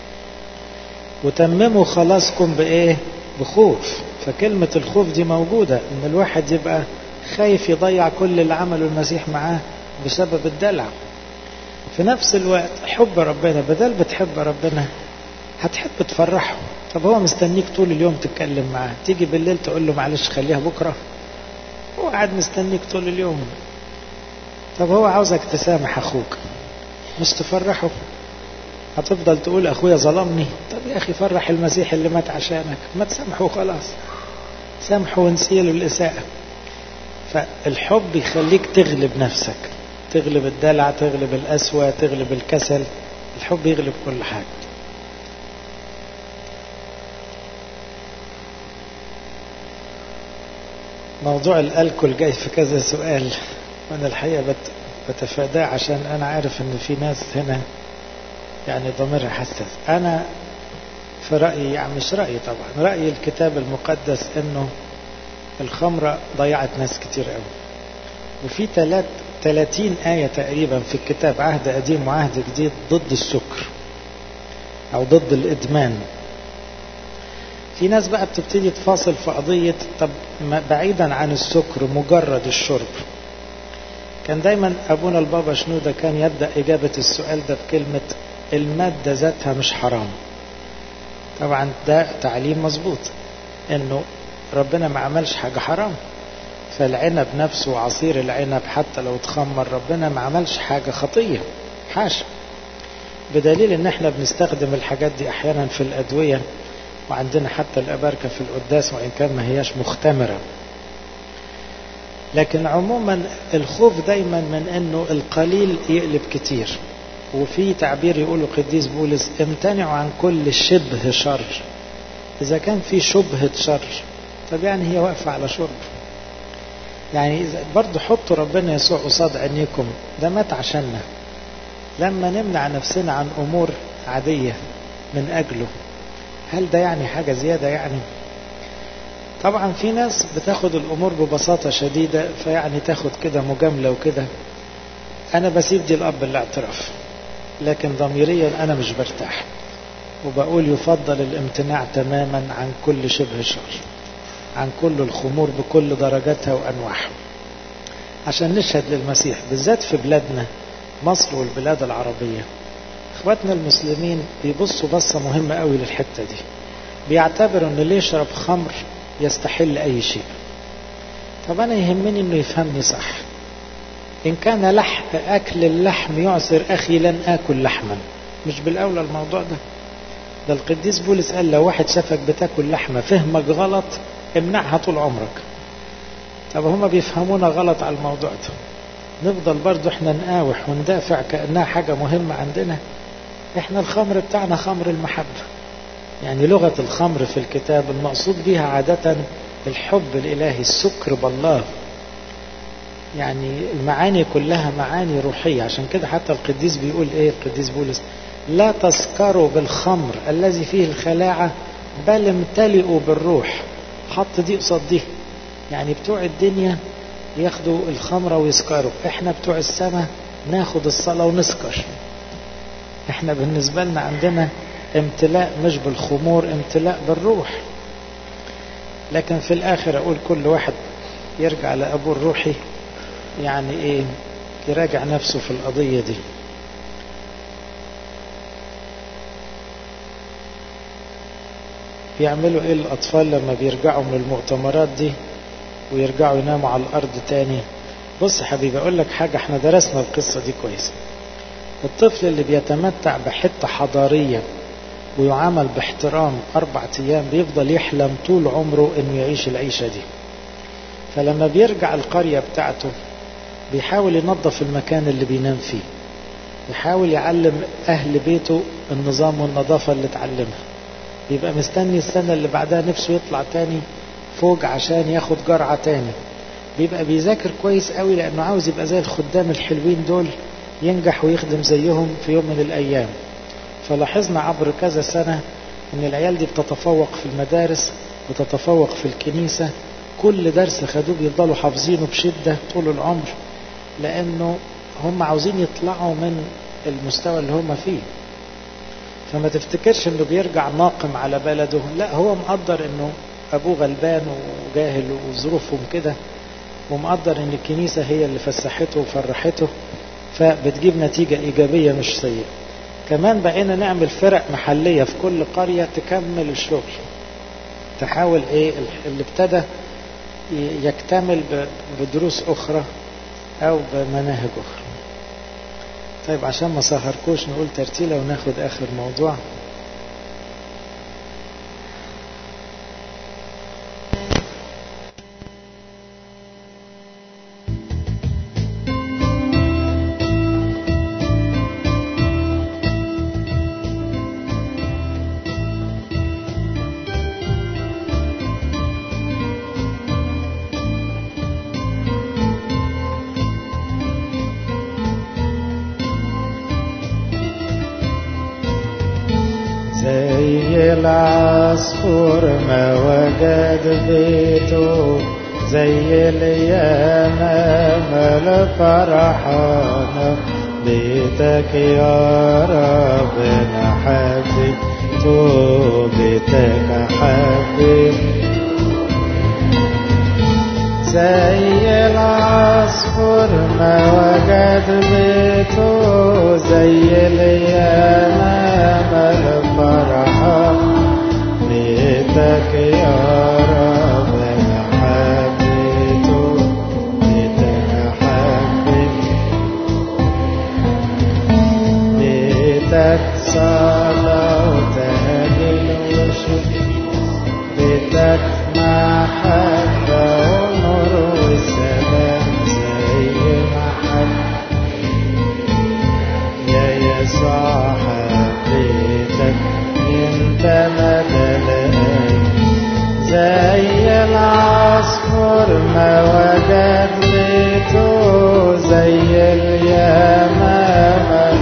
وتمموا خلاصكم بإيه بخوف فكلمة الخوف دي موجودة ان الواحد يبقى خايف يضيع كل اللي عمله المسيح معاه بسبب الدلع في نفس الوقت حب ربنا بدل بتحب ربنا هتحب تفرحه طب هو مستنيك طول اليوم تتكلم معاه تيجي بالليل تقول له معلش خليها بكرة هو قاعد مستنيك طول اليوم طب هو عاوزك تسامح اخوك مش تفرحه هتفضل تقول اخويا ظلمني طب يا اخي فرح المسيح اللي مات عشانك ما تسامحه خلاص سامحه ونسيله الاساءة فالحب يخليك تغلب نفسك تغلب الدلع تغلب القسوة تغلب الكسل الحب يغلب كل حاجة موضوع الألكول جاي في كذا سؤال وأنا الحقيقة بت بتفاداه عشان أنا عارف إن في ناس هنا يعني ضميرها حساس أنا في رأيي يعني مش رأيي طبعا رأي الكتاب المقدس إنه الخمرة ضيعت ناس كتير قوي وفي تلات 30 آية تقريبا في الكتاب عهد قديم وعهد جديد ضد السكر أو ضد الإدمان في ناس بقى بتبتدي تفاصل في قضية طب بعيدا عن السكر مجرد الشرب كان دايما أبونا البابا شنودة كان يبدأ إجابة السؤال ده بكلمة المادة ذاتها مش حرام طبعا ده تعليم مظبوط انه ربنا ما عملش حاجة حرام فالعنب نفسه عصير العنب حتى لو تخمر ربنا ما عملش حاجة خطية حاشا بدليل ان احنا بنستخدم الحاجات دي احيانا في الادوية وعندنا حتى الاباركة في القداس وان كان ما هياش مختمرة لكن عموما الخوف دايما من انه القليل يقلب كتير وفي تعبير يقوله قديس بولس امتنعوا عن كل شبه شر إذا كان في شبهة شر طب يعني هي واقفة على شرب يعني إذا برضه حطوا ربنا يسوع قصاد عينيكم ده مات عشاننا لما نمنع نفسنا عن أمور عادية من أجله هل ده يعني حاجة زيادة يعني طبعا في ناس بتاخد الأمور ببساطة شديدة فيعني تاخد كده مجاملة وكده أنا بسيب دي الأب الاعتراف لكن ضميريا أنا مش برتاح وبقول يفضل الامتناع تماما عن كل شبه شر عن كل الخمور بكل درجاتها وأنواعها عشان نشهد للمسيح بالذات في بلادنا مصر والبلاد العربية اخواتنا المسلمين بيبصوا بصة مهمة قوي للحتة دي بيعتبروا ان اللي يشرب خمر يستحل اي شيء طب انا يهمني انه يفهمني صح ان كان لحم اكل اللحم يعسر اخي لن اكل لحما مش بالاولى الموضوع ده ده القديس بولس قال لو واحد شافك بتاكل لحمه فهمك غلط امنعها طول عمرك طب هما بيفهمونا غلط على الموضوع ده نفضل برضو احنا نقاوح وندافع كأنها حاجة مهمة عندنا احنا الخمر بتاعنا خمر المحبة يعني لغة الخمر في الكتاب المقصود بها عادة الحب الإلهي السكر بالله يعني المعاني كلها معاني روحية عشان كده حتى القديس بيقول ايه القديس بولس لا تسكروا بالخمر الذي فيه الخلاعة بل امتلئوا بالروح حط دي قصاد دي يعني بتوع الدنيا ياخدوا الخمرة ويسكروا احنا بتوع السماء ناخد الصلاة ونسكر احنا بالنسبة لنا عندنا امتلاء مش بالخمور امتلاء بالروح لكن في الاخر اقول كل واحد يرجع لابوه الروحي يعني ايه يراجع نفسه في القضية دي بيعملوا ايه الاطفال لما بيرجعوا من المؤتمرات دي ويرجعوا يناموا على الارض تاني بص يا حبيبي اقول لك حاجة احنا درسنا القصة دي كويس الطفل اللي بيتمتع بحتة حضارية ويعامل باحترام أربع أيام بيفضل يحلم طول عمره إنه يعيش العيشة دي فلما بيرجع القرية بتاعته بيحاول ينظف المكان اللي بينام فيه يحاول يعلم أهل بيته النظام والنظافة اللي اتعلمها بيبقى مستني السنة اللي بعدها نفسه يطلع تاني فوق عشان ياخد جرعة تاني بيبقى بيذاكر كويس قوي لأنه عاوز يبقى زي الخدام الحلوين دول ينجح ويخدم زيهم في يوم من الأيام فلاحظنا عبر كذا سنة ان العيال دي بتتفوق في المدارس بتتفوق في الكنيسة كل درس خدوه بيفضلوا حافظينه بشدة طول العمر لانه هم عاوزين يطلعوا من المستوى اللي هم فيه فما تفتكرش انه بيرجع ناقم على بلده لا هو مقدر انه ابوه غلبان وجاهل وظروفهم كده ومقدر ان الكنيسة هي اللي فسحته وفرحته فبتجيب نتيجة ايجابية مش سيئة كمان بقينا نعمل فرق محلية في كل قرية تكمل الشغل تحاول ايه اللي ابتدى يكتمل بدروس اخرى او بمناهج اخرى طيب عشان ما سهركوش نقول ترتيلة وناخد اخر موضوع زي العصفور ما وجد بيته زي اليمام الفرحانة بيتك يا ربنا حبيته بيتك حبيت زي العصفور ما وجد بيته زي اليمام الفرحة بيتك يا رب أنا حبيته بيتك حبيت بيتك صلاة وتهليل وشكر بيتك محبة ونور وسلام زي محبة يا محبتك انت مدى الآن زي العصفور ما وجد بيته زي اليمامة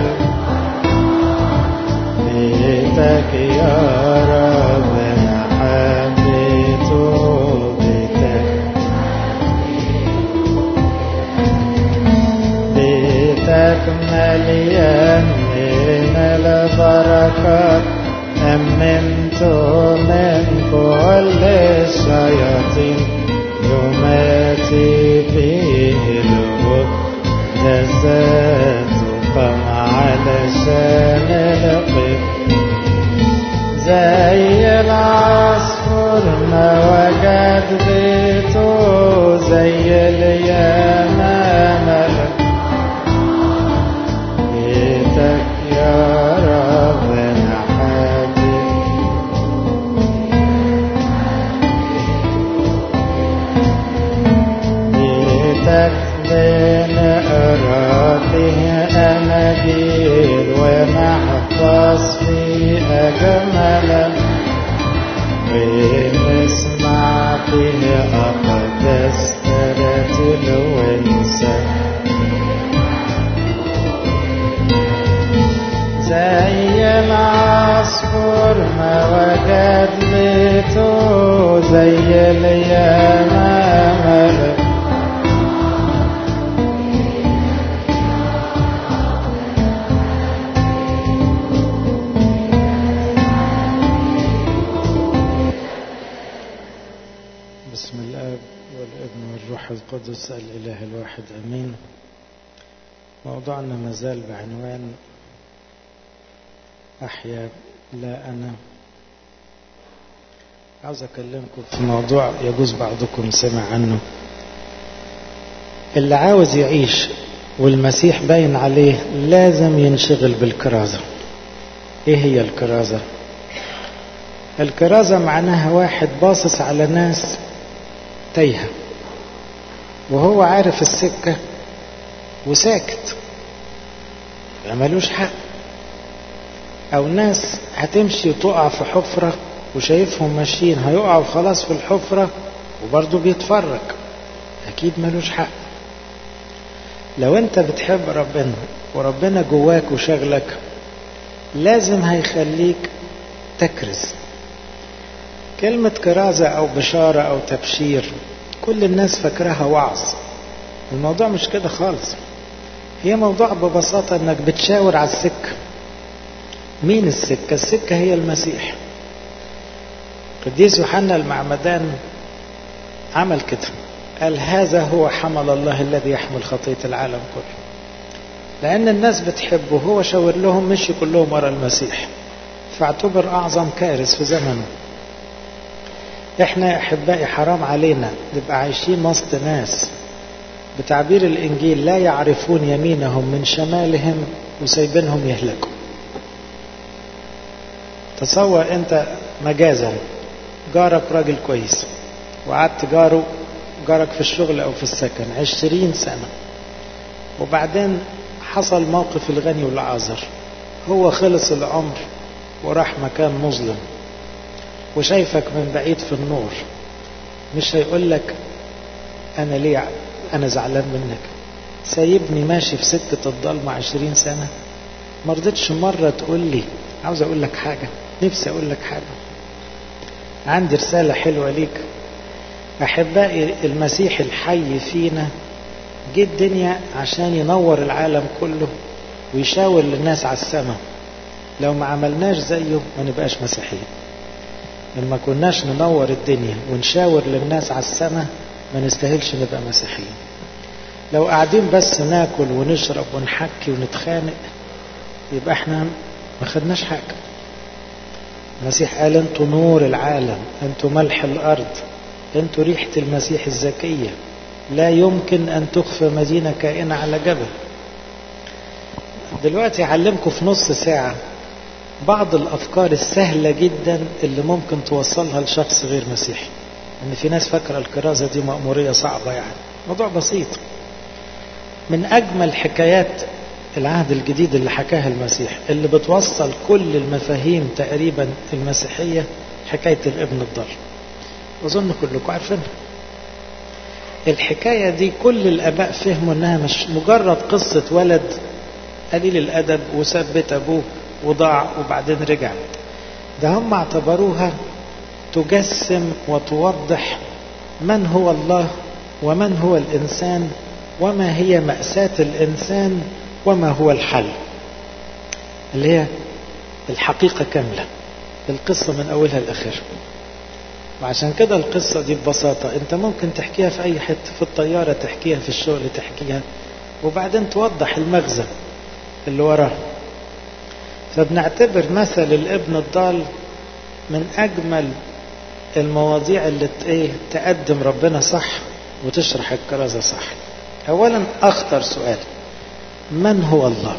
بيتك يا رب حبيته بيتك بيتك مليان من البركات أمنت من كل الشياطين يماتي فيه الوقت جزات قم علشان القف زي العصفور ما وجد بيته زي اليمامة بيتك يا رب حبيب بيتك بين أراضيه أناديل ومحفظ في أجمل ونسمع فيه أقدس تراتيل ونسى زي العصفور ما وجد بيته زي اليمامة بسم الاب والابن والروح القدس الاله الواحد امين موضوعنا مازال بعنوان احيا لا انا عاوز اكلمكم في موضوع يجوز بعضكم سمع عنه اللي عاوز يعيش والمسيح باين عليه لازم ينشغل بالكرازة ايه هي الكرازة الكرازة معناها واحد باصص على ناس تايهة وهو عارف السكة وساكت ملوش حق او ناس هتمشي وتقع في حفرة وشايفهم ماشيين هيقعوا خلاص في الحفرة وبرضه بيتفرج اكيد ملوش حق لو انت بتحب ربنا وربنا جواك وشغلك لازم هيخليك تكرز كلمة كرازة أو بشارة أو تبشير كل الناس فاكراها وعظ الموضوع مش كده خالص هي موضوع ببساطة انك بتشاور على السكة مين السكة السكة هي المسيح قديس يوحنا المعمدان عمل كده قال هذا هو حمل الله الذي يحمل خطية العالم كله لأن الناس بتحبه هو شاور لهم مشي كلهم ورا المسيح فاعتبر أعظم كارث في زمنه احنا يا احبائي حرام علينا نبقى عايشين وسط ناس بتعبير الانجيل لا يعرفون يمينهم من شمالهم وسايبينهم يهلكوا تصور انت مجازا جارك راجل كويس وقعدت جاره جارك في الشغل او في السكن عشرين سنة وبعدين حصل موقف الغني والعازر هو خلص العمر وراح مكان مظلم وشايفك من بعيد في النور مش هيقول لك انا ليه انا زعلان منك سايبني ماشي في سكة الضلمة عشرين سنة ما رضيتش مرة تقول لي عاوز اقول لك حاجة نفسي اقول لك حاجة عندي رسالة حلوة ليك احبائي المسيح الحي فينا جه الدنيا عشان ينور العالم كله ويشاور للناس على السماء لو ما عملناش زيه ما نبقاش مسيحيين لما كناش ننور الدنيا ونشاور للناس على السماء ما نستاهلش نبقى مسيحيين لو قاعدين بس ناكل ونشرب ونحكي ونتخانق يبقى احنا ما خدناش حاجة المسيح قال انتوا نور العالم انتوا ملح الارض انتوا ريحة المسيح الزكية لا يمكن ان تخفى مدينة كائنة على جبل دلوقتي اعلمكم في نص ساعة بعض الافكار السهلة جدا اللي ممكن توصلها لشخص غير مسيحي ان في ناس فاكرة الكرازة دي مأمورية صعبة يعني موضوع بسيط من اجمل حكايات العهد الجديد اللي حكاها المسيح اللي بتوصل كل المفاهيم تقريبا المسيحية حكاية الابن الضال أظن كلكم عارفينها الحكاية دي كل الآباء فهموا إنها مش مجرد قصة ولد قليل الأدب وساب بيت أبوه وضاع وبعدين رجع ده هم اعتبروها تجسم وتوضح من هو الله ومن هو الإنسان وما هي مأساة الإنسان وما هو الحل اللي هي الحقيقة كاملة القصة من أولها لآخرها وعشان كده القصة دي ببساطة انت ممكن تحكيها في اي حتة في الطيارة تحكيها في الشغل تحكيها وبعدين توضح المغزى اللي وراه فبنعتبر مثل الابن الضال من اجمل المواضيع اللي ايه تقدم ربنا صح وتشرح الكرازة صح اولا اخطر سؤال من هو الله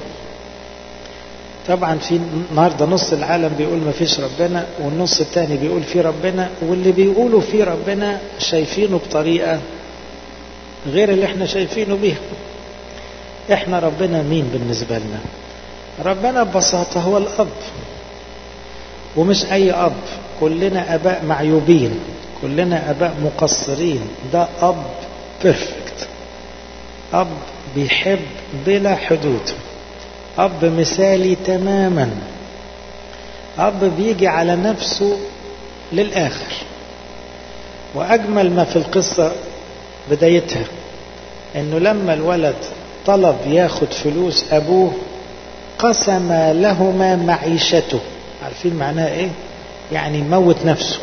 طبعا في النهارده نص العالم بيقول ما فيش ربنا والنص التاني بيقول في ربنا واللي بيقولوا في ربنا شايفينه بطريقة غير اللي احنا شايفينه بيها احنا ربنا مين بالنسبة لنا ربنا ببساطة هو الأب ومش أي أب كلنا أباء معيوبين كلنا أباء مقصرين ده أب بيرفكت أب بيحب بلا حدود أب مثالي تماما أب بيجي على نفسه للآخر وأجمل ما في القصة بدايتها إنه لما الولد طلب ياخد فلوس أبوه قسم لهما معيشته عارفين معناها إيه؟ يعني موت نفسه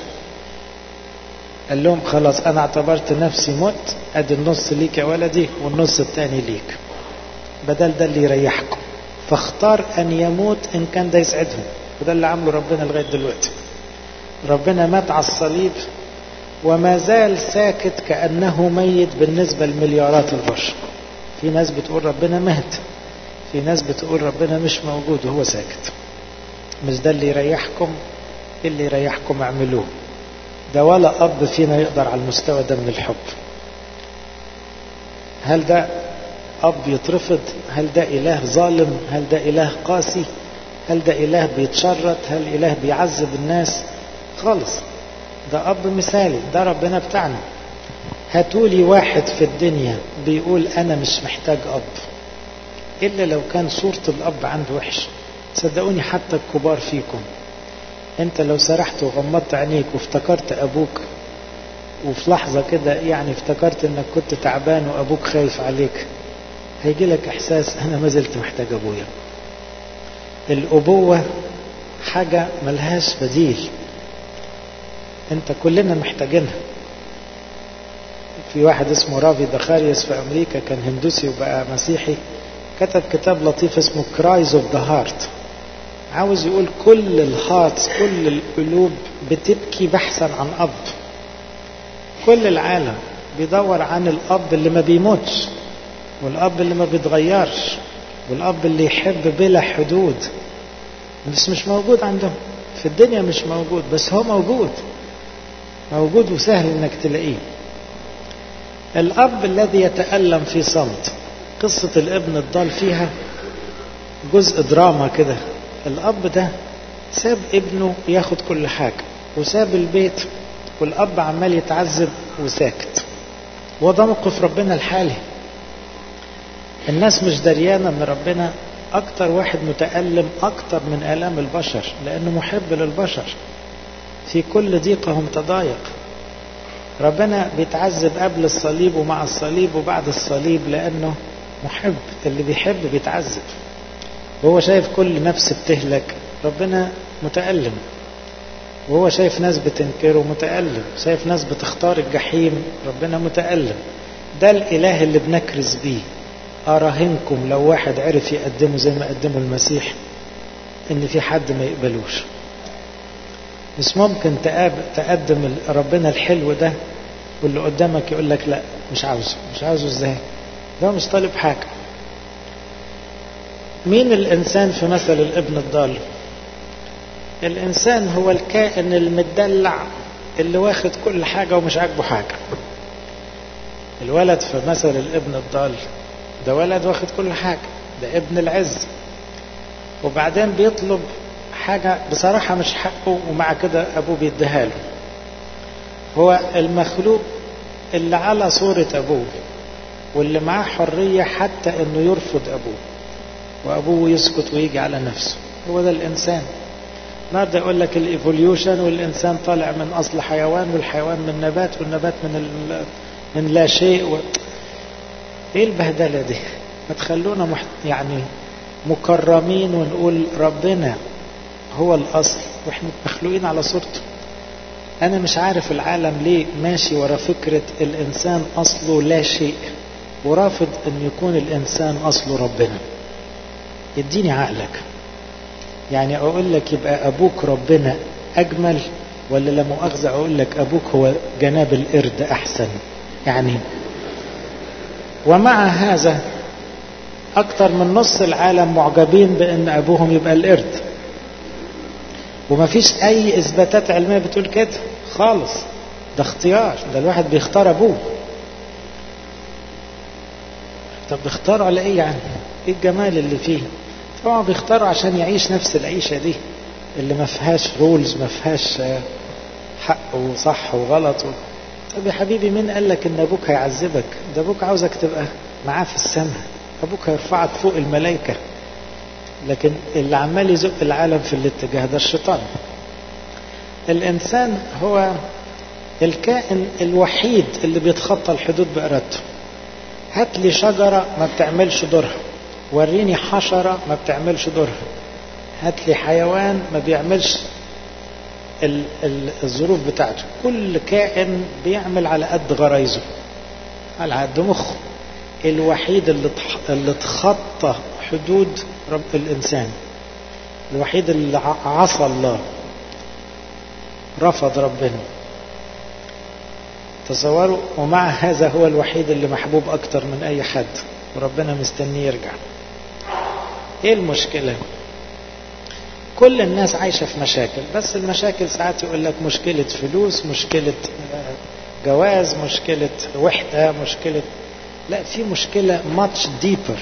قال لهم خلاص أنا اعتبرت نفسي مت أدي النص ليك يا ولدي والنص التاني ليك بدل ده اللي يريحكم فاختار أن يموت إن كان ده يسعدهم وده اللي عمله ربنا لغاية دلوقتي ربنا مات على الصليب وما زال ساكت كأنه ميت بالنسبة لمليارات البشر في ناس بتقول ربنا مات في ناس بتقول ربنا مش موجود وهو ساكت مش ده اللي يريحكم اللي يريحكم اعملوه ده ولا أب فينا يقدر على المستوى ده من الحب هل ده أب يترفض هل ده إله ظالم هل ده إله قاسي هل ده إله بيتشرط هل إله بيعذب الناس خالص ده أب مثالي ده ربنا بتاعنا هاتولي واحد في الدنيا بيقول أنا مش محتاج أب إلا لو كان صورة الأب عنده وحش صدقوني حتى الكبار فيكم انت لو سرحت وغمضت عينيك وافتكرت ابوك وفي لحظة كده يعني افتكرت انك كنت تعبان وابوك خايف عليك هيجي لك احساس انا ما زلت محتاج ابويا الابوة حاجة ملهاش بديل انت كلنا محتاجينها في واحد اسمه رافي دخاريس في امريكا كان هندوسي وبقى مسيحي كتب كتاب لطيف اسمه كرايز اوف ذا هارت عاوز يقول كل الهارتس كل القلوب بتبكي بحثا عن اب كل العالم بيدور عن الاب اللي ما بيموتش والاب اللي ما بيتغيرش والاب اللي يحب بلا حدود بس مش موجود عندهم في الدنيا مش موجود بس هو موجود موجود وسهل انك تلاقيه الاب الذي يتألم في صمت قصة الابن الضال فيها جزء دراما كده الأب ده ساب ابنه ياخد كل حاجة وساب البيت والأب عمال يتعذب وساكت وده موقف ربنا الحالي الناس مش دريانة ان ربنا أكتر واحد متألم أكتر من آلام البشر لأنه محب للبشر في كل ضيقهم تضايق ربنا بيتعذب قبل الصليب ومع الصليب وبعد الصليب لأنه محب اللي بيحب بيتعذب وهو شايف كل نفس بتهلك ربنا متألم وهو شايف ناس بتنكره متألم شايف ناس بتختار الجحيم ربنا متألم ده الإله اللي بنكرز بيه أراهنكم لو واحد عرف يقدمه زي ما قدمه المسيح إن في حد ما يقبلوش مش ممكن تقدم ربنا الحلو ده واللي قدامك يقول لك لا مش عاوزه مش عاوزه ازاي ده مش طالب حاجه مين الإنسان في مثل الابن الضال الإنسان هو الكائن المدلع اللي واخد كل حاجة ومش عاجبه حاجة الولد في مثل الابن الضال ده ولد واخد كل حاجة ده ابن العز وبعدين بيطلب حاجة بصراحة مش حقه ومع كده أبوه بيديها له هو المخلوق اللي على صورة أبوه واللي معاه حرية حتى أنه يرفض أبوه وأبوه يسكت ويجي على نفسه هو ده الإنسان النهارده يقول لك الايفوليوشن والانسان طالع من اصل حيوان والحيوان من نبات والنبات من ال... من لا شيء و... ايه البهدله دي؟ ما تخلونا محت... يعني مكرمين ونقول ربنا هو الاصل واحنا مخلوقين على صورته انا مش عارف العالم ليه ماشي ورا فكره الانسان اصله لا شيء ورافض ان يكون الانسان اصله ربنا اديني عقلك يعني اقول لك يبقى ابوك ربنا اجمل ولا لا مؤاخذه اقول لك ابوك هو جناب القرد احسن يعني ومع هذا اكتر من نص العالم معجبين بان ابوهم يبقى القرد وما فيش اي اثباتات علميه بتقول كده خالص ده اختيار ده الواحد بيختار ابوه طب بيختاروا على ايه يعني ايه الجمال اللي فيه طبعا بيختاروا عشان يعيش نفس العيشة دي اللي ما فيهاش رولز ما فيهاش حق وصح وغلط و... طب يا حبيبي مين قال لك ان ابوك هيعذبك ده ابوك عاوزك تبقى معاه في السماء ابوك هيرفعك فوق الملائكة لكن اللي عمال يزق العالم في الاتجاه ده الشيطان الانسان هو الكائن الوحيد اللي بيتخطى الحدود بإرادته هات لي شجرة ما بتعملش دورها وريني حشرة ما بتعملش دورها هات لي حيوان ما بيعملش ال ال الظروف بتاعته كل كائن بيعمل على قد غرايزه على قد مخه الوحيد اللي اللي تخطى حدود رب الإنسان الوحيد اللي عصى الله رفض ربنا تصوروا ومع هذا هو الوحيد اللي محبوب أكتر من أي حد وربنا مستنيه يرجع ايه المشكلة كل الناس عايشة في مشاكل بس المشاكل ساعات يقول لك مشكلة فلوس مشكلة جواز مشكلة وحدة مشكلة لا في مشكلة much deeper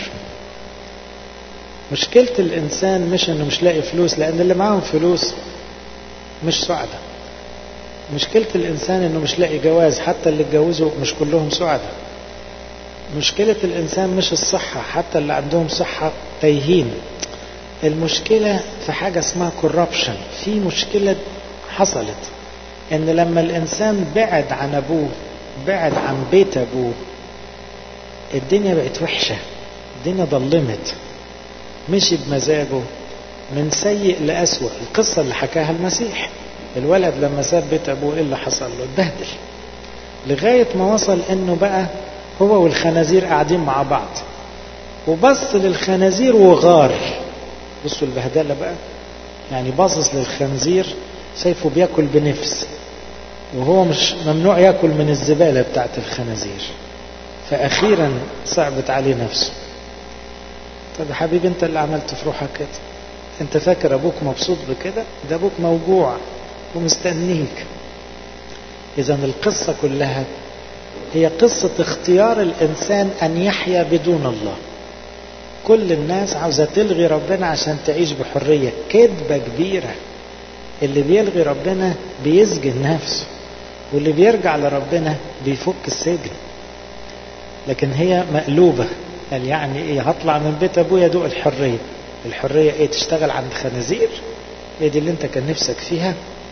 مشكلة الإنسان مش إنه مش لاقي فلوس لأن اللي معاهم فلوس مش سعداء مشكلة الإنسان إنه مش لاقي جواز حتى اللي اتجوزوا مش كلهم سعداء مشكلة الإنسان مش الصحة حتى اللي عندهم صحة تايهين المشكلة في حاجة اسمها كوربشن في مشكلة حصلت إن لما الإنسان بعد عن أبوه بعد عن بيت أبوه الدنيا بقت وحشة الدنيا ضلمت مشي بمزاجه من سيء لأسوأ القصة اللي حكاها المسيح الولد لما ساب بيت أبوه إيه اللي حصل له اتبهدل لغاية ما وصل إنه بقى هو والخنازير قاعدين مع بعض وبص للخنازير وغار بصوا البهدله بقى يعني باصص للخنزير شايفه بياكل بنفس وهو مش ممنوع ياكل من الزباله بتاعت الخنازير فاخيرا صعبت عليه نفسه طب يا حبيبي انت اللي عملت في روحك كده انت فاكر ابوك مبسوط بكده ده ابوك موجوع ومستنيك اذا القصه كلها هي قصة اختيار الإنسان أن يحيا بدون الله كل الناس عاوزة تلغي ربنا عشان تعيش بحرية كذبة كبيرة اللي بيلغي ربنا بيسجن نفسه واللي بيرجع لربنا بيفك السجن لكن هي مقلوبة قال يعني ايه هطلع من بيت ابويا دوق الحرية الحرية ايه تشتغل عند خنازير ايه دي اللي انت كان نفسك فيها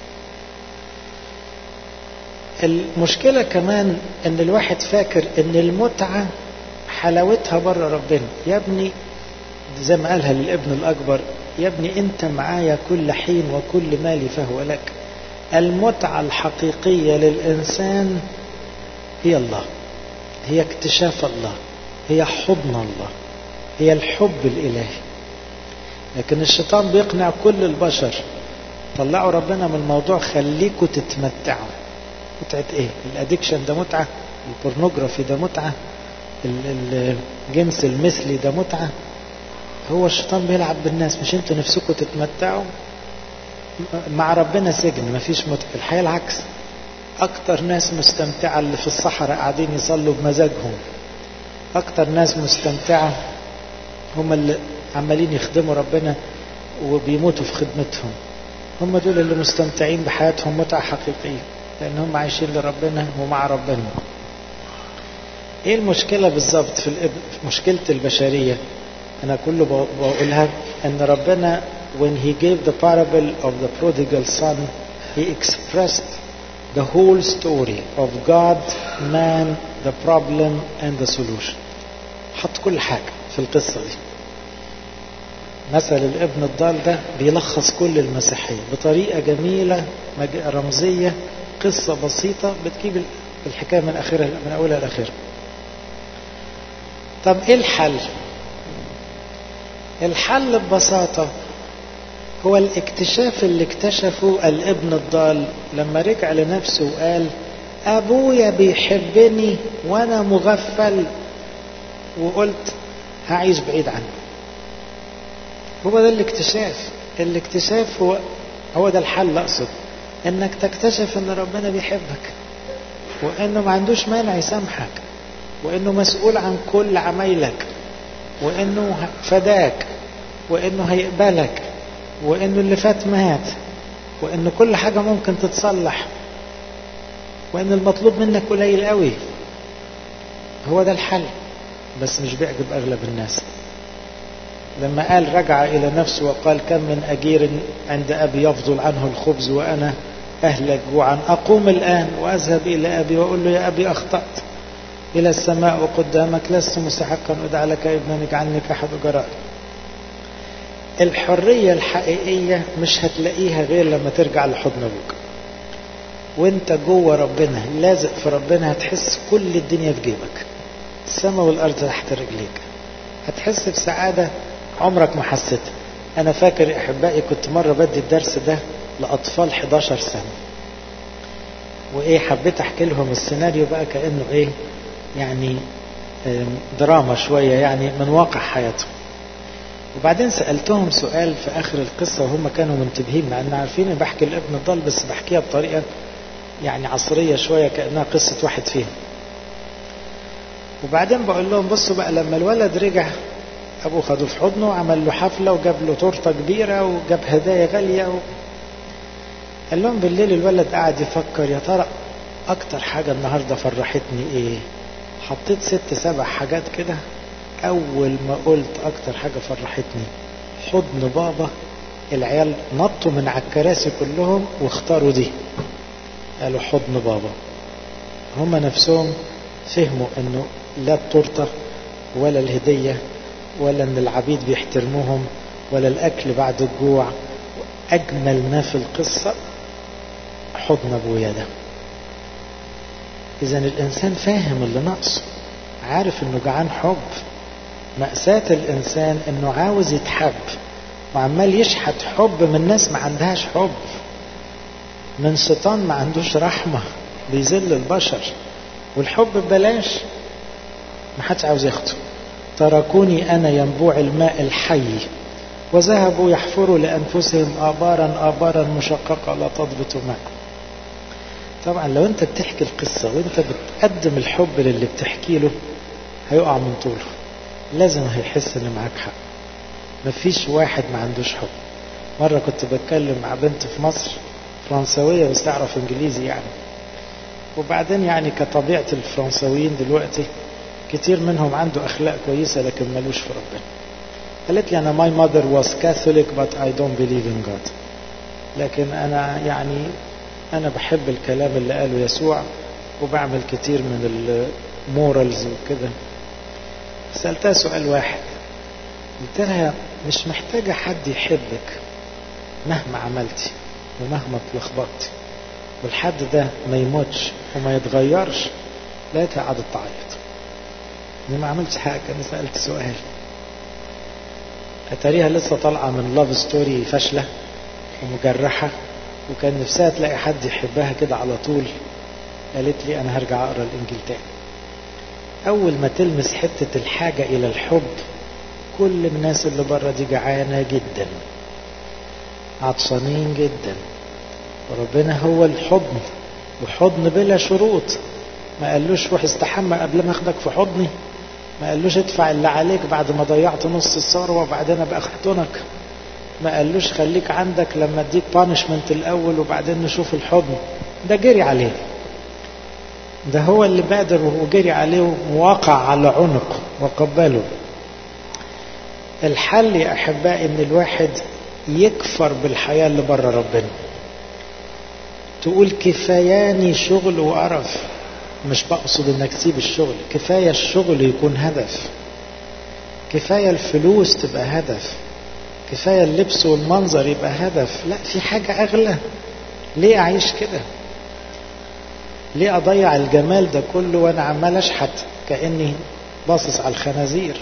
المشكلة كمان ان الواحد فاكر ان المتعة حلاوتها بره ربنا يا ابني زي ما قالها للابن الاكبر يا ابني انت معايا كل حين وكل مالي فهو لك المتعة الحقيقية للإنسان هي الله هي اكتشاف الله هي حضن الله هي الحب الإلهي لكن الشيطان بيقنع كل البشر طلعوا ربنا من الموضوع خليكوا تتمتعوا متعة ايه الادكشن ده متعة البورنوجرافي ده متعة الجنس المثلي ده متعة هو الشيطان بيلعب بالناس مش انتوا نفسكم تتمتعوا مع ربنا سجن مفيش متعة الحياة العكس اكتر ناس مستمتعة اللي في الصحراء قاعدين يصلوا بمزاجهم اكتر ناس مستمتعة هم اللي عمالين يخدموا ربنا وبيموتوا في خدمتهم هم دول اللي مستمتعين بحياتهم متعة حقيقية لأن هم عايشين لربنا ومع ربنا ايه المشكلة بالظبط في الإب... مشكلة البشرية انا كله بقولها ان ربنا when he gave the parable of the prodigal son he expressed the whole story of God man the problem and the solution حط كل حاجة في القصة دي مثل الابن الضال ده بيلخص كل المسيحية بطريقة جميلة رمزية قصة بسيطة بتجيب الحكاية من آخرها من أولها لآخرها طب ايه الحل الحل ببساطة هو الاكتشاف اللي اكتشفه الابن الضال لما رجع لنفسه وقال ابويا بيحبني وانا مغفل وقلت هعيش بعيد عنه هو ده الاكتشاف الاكتشاف هو هو ده الحل اقصد انك تكتشف ان ربنا بيحبك وانه ما عندوش مانع يسامحك وانه مسؤول عن كل عمايلك وانه فداك وانه هيقبلك وانه اللي فات مات وان كل حاجه ممكن تتصلح وان المطلوب منك قليل قوي هو ده الحل بس مش بيعجب اغلب الناس لما قال رجع الى نفسه وقال كم من اجير عند ابي يفضل عنه الخبز وانا اهلك جوعا اقوم الان واذهب الى ابي واقول له يا ابي اخطات إلى السماء وقدامك لست مستحقا أدعى لك ابنا اجعلني كأحد أجرائي الحرية الحقيقية مش هتلاقيها غير لما ترجع لحضن أبوك وانت جوه ربنا لازق في ربنا هتحس كل الدنيا في جيبك السماء والأرض تحت رجليك هتحس بسعادة عمرك ما حسيتها أنا فاكر يا أحبائي كنت مرة بدي الدرس ده لأطفال 11 سنة وإيه حبيت أحكي لهم السيناريو بقى كأنه إيه يعني دراما شوية يعني من واقع حياتهم وبعدين سألتهم سؤال في آخر القصة وهم كانوا منتبهين مع أن عارفين أن بحكي الابن الضال بس بحكيها بطريقة يعني عصرية شوية كأنها قصة واحد فيهم وبعدين بقول لهم بصوا بقى لما الولد رجع أبوه خده في حضنه وعمل له حفلة وجاب له تورتة كبيرة وجاب هدايا غالية و... قال لهم بالليل الولد قاعد يفكر يا ترى أكتر حاجة النهاردة فرحتني إيه حطيت ست سبع حاجات كده أول ما قلت أكتر حاجة فرحتني حضن بابا العيال نطوا من على الكراسي كلهم واختاروا دي قالوا حضن بابا هم نفسهم فهموا انه لا التورته ولا الهديه ولا ان العبيد بيحترموهم ولا الاكل بعد الجوع اجمل ما في القصه حضن ابويا ده اذا الانسان فاهم اللي ناقصه عارف انه جعان حب مأساة الانسان انه عاوز يتحب وعمال يشحت حب من ناس ما عندهاش حب من شيطان ما عندوش رحمة بيذل البشر والحب ببلاش ما حدش عاوز ياخده تركوني أنا ينبوع الماء الحي وذهبوا يحفروا لأنفسهم آبارا آبارا مشققة لا تضبط ماء طبعا لو انت بتحكي القصة وانت بتقدم الحب للي بتحكي له هيقع من طوله لازم هيحس ان معاك حق مفيش واحد ما عندوش حب مرة كنت بتكلم مع بنت في مصر فرنسوية بس تعرف انجليزي يعني وبعدين يعني كطبيعة الفرنسويين دلوقتي كتير منهم عنده اخلاق كويسة لكن ملوش في ربنا قالت لي انا my mother was Catholic but I don't believe in God لكن انا يعني انا بحب الكلام اللي قاله يسوع وبعمل كتير من المورالز وكده سألتها سؤال واحد قلت لها مش محتاجة حد يحبك مهما عملتي ومهما اتلخبطتي والحد ده ما يموتش وما يتغيرش لقيتها قعدت تعيط اني ما عملتش حاجة انا سألت سؤال اتاريها لسه طالعة من لاف ستوري فاشلة ومجرحة وكان نفسها تلاقي حد يحبها كده على طول قالت لي انا هرجع اقرا الانجيل تاني اول ما تلمس حتة الحاجة الى الحب كل الناس اللي بره دي جعانة جدا عطشانين جدا وربنا هو الحضن وحضن بلا شروط ما قالوش روح استحمى قبل ما اخدك في حضني ما قالوش ادفع اللي عليك بعد ما ضيعت نص الثروة وبعدين ابقى احضنك ما قالوش خليك عندك لما اديك بانشمنت الاول وبعدين نشوف الحضن ده جري عليه ده هو اللي بادر وجري عليه ووقع على عنقه وقبله الحل يا احبائي ان الواحد يكفر بالحياة اللي بره ربنا تقول كفاياني شغل وقرف مش بقصد انك تسيب الشغل كفاية الشغل يكون هدف كفاية الفلوس تبقى هدف كفاية اللبس والمنظر يبقى هدف لا في حاجة أغلى ليه أعيش كده ليه أضيع الجمال ده كله وأنا عمال أشحت كأني باصص على الخنازير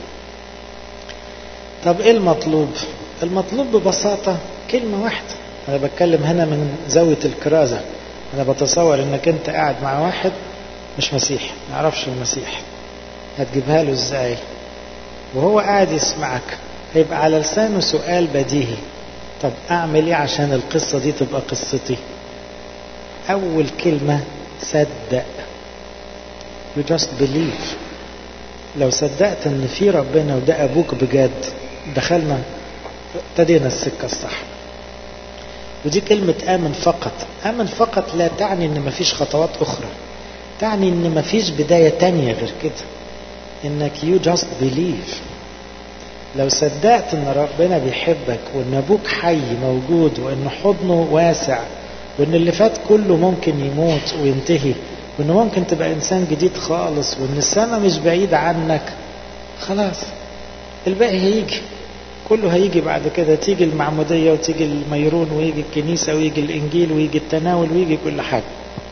طب إيه المطلوب المطلوب ببساطة كلمة واحدة أنا بتكلم هنا من زاوية الكرازة أنا بتصور إنك أنت قاعد مع واحد مش مسيحي ما يعرفش المسيح هتجيبها له إزاي وهو قاعد يسمعك هيبقى على لسانه سؤال بديهي طب أعمل إيه عشان القصة دي تبقى قصتي أول كلمة صدق you just believe لو صدقت ان في ربنا وده ابوك بجد دخلنا ابتدينا السكة الصح ودي كلمة آمن فقط آمن فقط لا تعني ان مفيش خطوات اخرى تعني ان مفيش بداية تانية غير كده انك you just believe لو صدقت ان ربنا بيحبك وان ابوك حي موجود وان حضنه واسع وان اللي فات كله ممكن يموت وينتهي وان ممكن تبقى انسان جديد خالص وان السماء مش بعيدة عنك خلاص الباقي هيجي كله هيجي بعد كده تيجي المعمودية وتيجي الميرون ويجي الكنيسة ويجي الانجيل ويجي التناول ويجي كل حاجة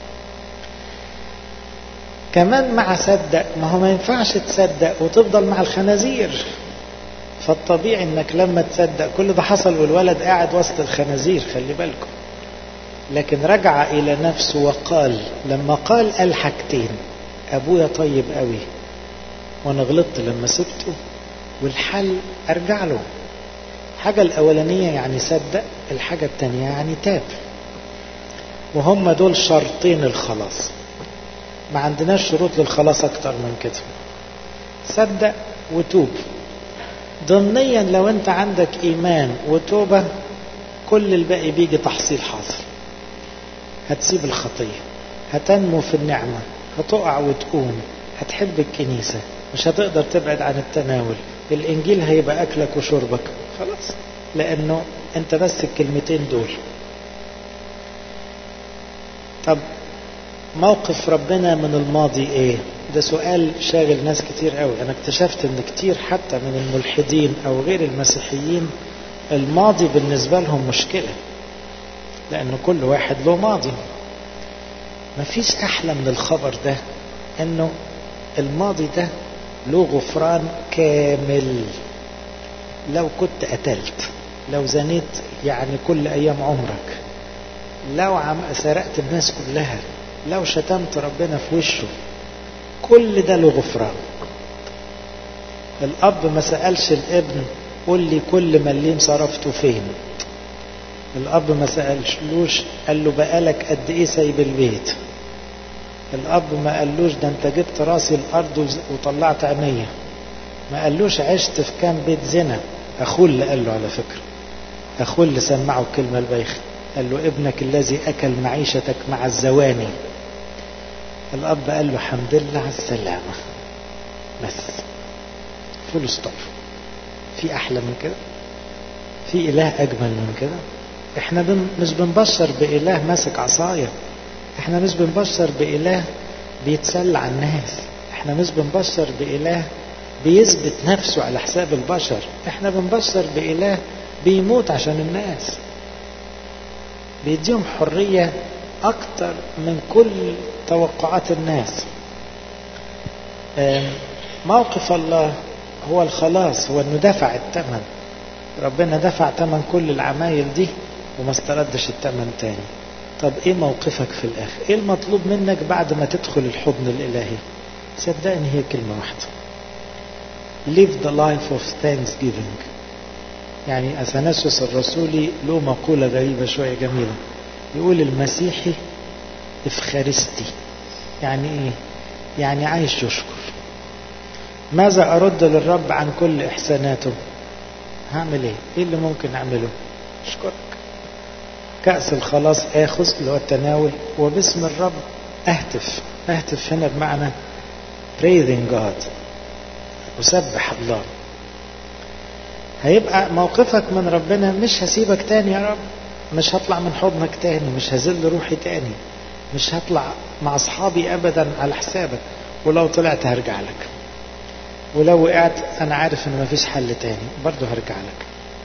كمان مع صدق ما هو ما ينفعش تصدق وتفضل مع الخنازير فالطبيعي انك لما تصدق كل ده حصل والولد قاعد وسط الخنازير خلي بالكم لكن رجع الى نفسه وقال لما قال قال حاجتين ابويا طيب قوي وانا غلطت لما سبته والحل ارجع له الحاجة الاولانية يعني صدق الحاجة التانية يعني تاب وهم دول شرطين الخلاص ما عندناش شروط للخلاص اكتر من كده صدق وتوب ضمنيا لو انت عندك ايمان وتوبة كل الباقي بيجي تحصيل حاصل هتسيب الخطية هتنمو في النعمة هتقع وتقوم هتحب الكنيسة مش هتقدر تبعد عن التناول الانجيل هيبقى اكلك وشربك خلاص لانه انت بس الكلمتين دول طب موقف ربنا من الماضي ايه ده سؤال شاغل ناس كتير قوي انا اكتشفت ان كتير حتى من الملحدين او غير المسيحيين الماضي بالنسبة لهم مشكلة لان كل واحد له ماضي مفيش احلى من الخبر ده انه الماضي ده له غفران كامل لو كنت قتلت لو زنيت يعني كل ايام عمرك لو عم سرقت الناس كلها لو شتمت ربنا في وشه كل ده له غفران الاب ما سالش الابن قول لي كل مليم صرفته فين الاب ما سالش قال له بقالك قد ايه سايب البيت الاب ما قالوش ده انت جبت راسي الارض وطلعت عينيا ما قالوش عشت في كام بيت زنا اخوه اللي قال له على فكره اخوه اللي سمعه الكلمه البايخه قال له ابنك الذي اكل معيشتك مع الزواني الاب قال له الحمد لله على السلامه بس فول ستوب في احلى من كده في اله اجمل من كده احنا بن مش بنبشر باله ماسك عصايه احنا مش بنبشر بإله بيتسلى على الناس احنا مش بنبشر بإله بيثبت نفسه على حساب البشر احنا بنبشر بإله بيموت عشان الناس بيديهم حرية أكتر من كل توقعات الناس موقف الله هو الخلاص هو انه دفع الثمن ربنا دفع ثمن كل العمايل دي وما استردش الثمن تاني طب ايه موقفك في الاخر ايه المطلوب منك بعد ما تدخل الحضن الالهي صدقني هي كلمة واحدة live the life of thanksgiving يعني اثناسوس الرسولي له مقولة غريبة شوية جميلة يقول المسيحي افخارستي يعني ايه يعني عايش يشكر ماذا أرد للرب عن كل إحساناته هعمل إيه إيه اللي ممكن أعمله أشكرك كأس الخلاص آخذ اللي هو التناول وباسم الرب أهتف أهتف هنا بمعنى praising God أسبح الله هيبقى موقفك من ربنا مش هسيبك تاني يا رب مش هطلع من حضنك تاني مش هزل روحي تاني مش هطلع مع أصحابي أبدا على حسابك ولو طلعت هرجع لك ولو وقعت أنا عارف إن مفيش حل تاني برضه هرجع لك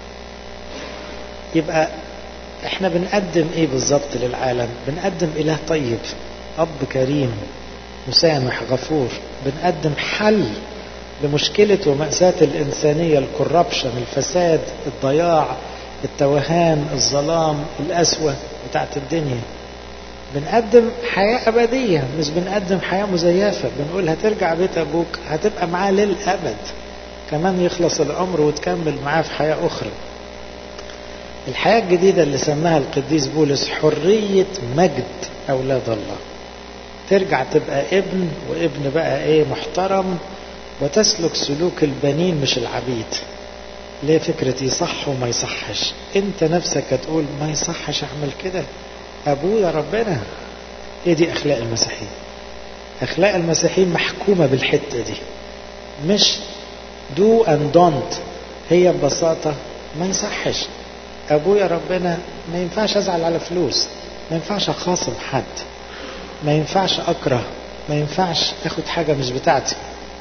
يبقى احنا بنقدم ايه بالظبط للعالم بنقدم اله طيب اب كريم مسامح غفور بنقدم حل لمشكلة ومأساة الإنسانية الكوربشن الفساد الضياع التوهان الظلام الأسوة بتاعت الدنيا بنقدم حياة أبدية مش بنقدم حياة مزيفة بنقول هترجع بيت أبوك هتبقى معاه للأبد كمان يخلص العمر وتكمل معاه في حياة أخرى الحياة الجديدة اللي سماها القديس بولس حرية مجد أولاد الله ترجع تبقى ابن وابن بقى ايه محترم وتسلك سلوك البنين مش العبيد ليه فكرة يصح وما يصحش انت نفسك هتقول ما يصحش اعمل كده ابويا ربنا ايه دي اخلاق المسيحيين اخلاق المسيحيين محكومة بالحتة دي مش دو اند دونت هي ببساطة ما يصحش ابويا ربنا ما ينفعش ازعل على فلوس ما ينفعش اخاصم حد ما ينفعش اكره ما ينفعش اخد حاجة مش بتاعتي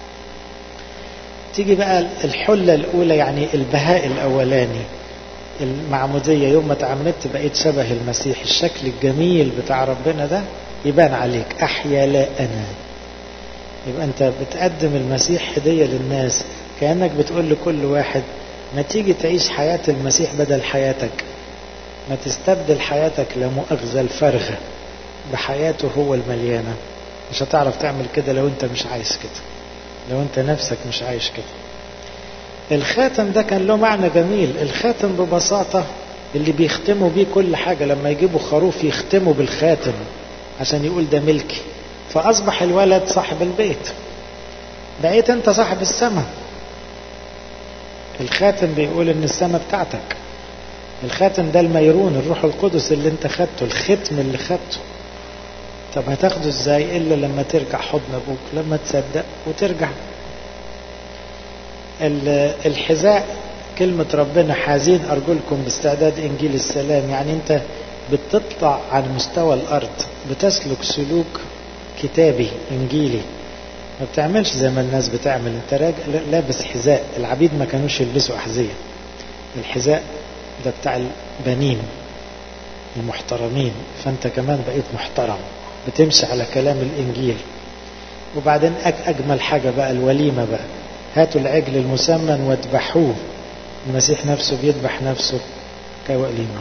تيجي بقى الحلة الاولى يعني البهاء الاولاني المعمودية يوم ما تعمدت بقيت شبه المسيح الشكل الجميل بتاع ربنا ده يبان عليك احيا لا انا يبقى انت بتقدم المسيح هدية للناس كأنك بتقول لكل واحد ما تيجي تعيش حياة المسيح بدل حياتك ما تستبدل حياتك لا مؤاخذة الفارغة بحياته هو المليانة مش هتعرف تعمل كده لو انت مش عايز كده لو انت نفسك مش عايش كده الخاتم ده كان له معنى جميل الخاتم ببساطة اللي بيختموا بيه كل حاجة لما يجيبوا خروف يختموا بالخاتم عشان يقول ده ملكي فأصبح الولد صاحب البيت بقيت انت صاحب السماء الخاتم بيقول ان السماء بتاعتك الخاتم ده الميرون الروح القدس اللي انت خدته الختم اللي خدته طب هتاخده ازاي الا لما ترجع حضن ابوك لما تصدق وترجع الحذاء كلمة ربنا حازين أرجلكم باستعداد إنجيل السلام يعني أنت بتطلع عن مستوى الأرض بتسلك سلوك كتابي إنجيلي ما بتعملش زي ما الناس بتعمل انت راجع لابس حذاء العبيد ما كانوش يلبسوا أحذية الحذاء ده بتاع البنين المحترمين فانت كمان بقيت محترم بتمشي على كلام الإنجيل وبعدين أجمل حاجة بقى الوليمة بقى هاتوا العجل المسمن واذبحوه المسيح نفسه بيذبح نفسه كوليمة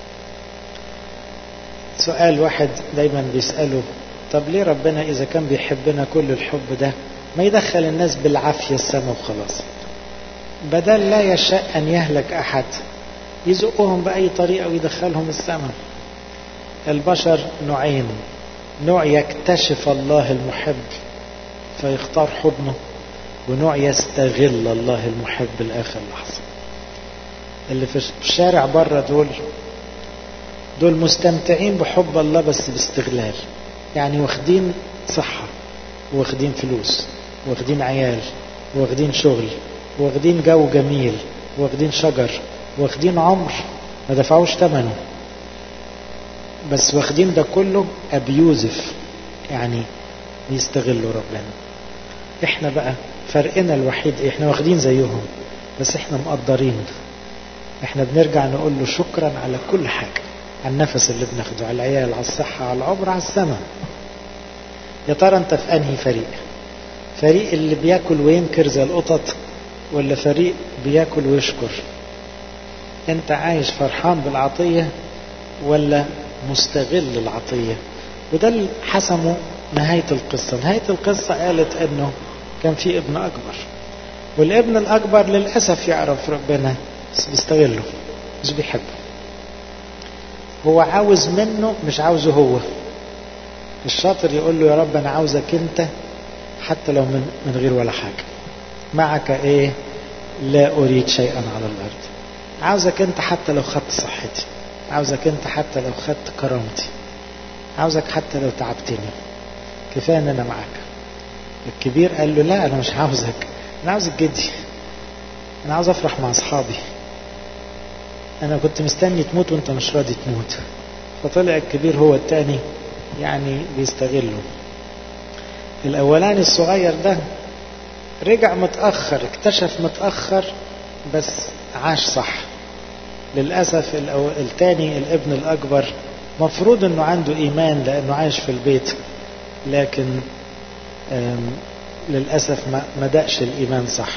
سؤال واحد دايما بيسأله طب ليه ربنا إذا كان بيحبنا كل الحب ده ما يدخل الناس بالعافية السماء وخلاص بدل لا يشاء أن يهلك أحد يزقهم بأي طريقة ويدخلهم السماء البشر نوعين نوع يكتشف الله المحب فيختار حضنه ونوع يستغل الله المحب لآخر لحظة اللي في الشارع بره دول دول مستمتعين بحب الله بس باستغلال يعني واخدين صحة واخدين فلوس واخدين عيال واخدين شغل واخدين جو جميل واخدين شجر واخدين عمر ما دفعوش ثمنه بس واخدين ده كله ابيوزف يعني بيستغلوا ربنا احنا بقى فرقنا الوحيد احنا واخدين زيهم بس احنا مقدرين احنا بنرجع نقول له شكرا على كل حاجة على النفس اللي بناخده على العيال على الصحة على العمر على السماء يا ترى انت في انهي فريق فريق اللي بياكل وينكر زي القطط ولا فريق بياكل ويشكر انت عايش فرحان بالعطية ولا مستغل العطية وده اللي حسمه نهاية القصة نهاية القصة قالت انه كان في ابن اكبر والابن الاكبر للأسف يعرف ربنا بس بيستغله مش بيحبه هو عاوز منه مش عاوزه هو الشاطر يقول له يا رب انا عاوزك انت حتى لو من, من غير ولا حاجة معك ايه لا اريد شيئا على الارض عاوزك انت حتى لو خدت صحتي عاوزك انت حتى لو خدت كرامتي عاوزك حتى لو تعبتني كفايه ان انا معاك الكبير قال له لا انا مش عاوزك انا عاوزك جدي انا عاوز افرح مع اصحابي انا كنت مستني تموت وانت مش راضي تموت فطلع الكبير هو التاني يعني بيستغله الاولاني الصغير ده رجع متاخر اكتشف متاخر بس عاش صح للاسف الأو... التاني الابن الاكبر مفروض انه عنده ايمان لانه عايش في البيت لكن للاسف ما ما دقش الايمان صح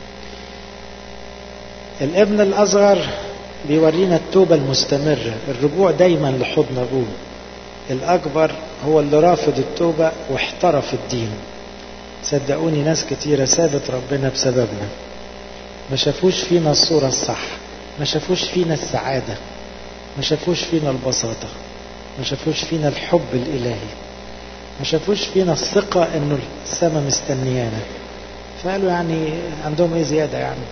الابن الاصغر بيورينا التوبه المستمره الرجوع دايما لحضن ابوه الاكبر هو اللي رافض التوبه واحترف الدين صدقوني ناس كتيره سابت ربنا بسببنا ما شافوش فينا الصوره الصح ما شافوش فينا السعاده ما شافوش فينا البساطه ما شافوش فينا الحب الالهي ما شافوش فينا الثقة انه السماء مستنيانا فقالوا يعني عندهم ايه زيادة يعني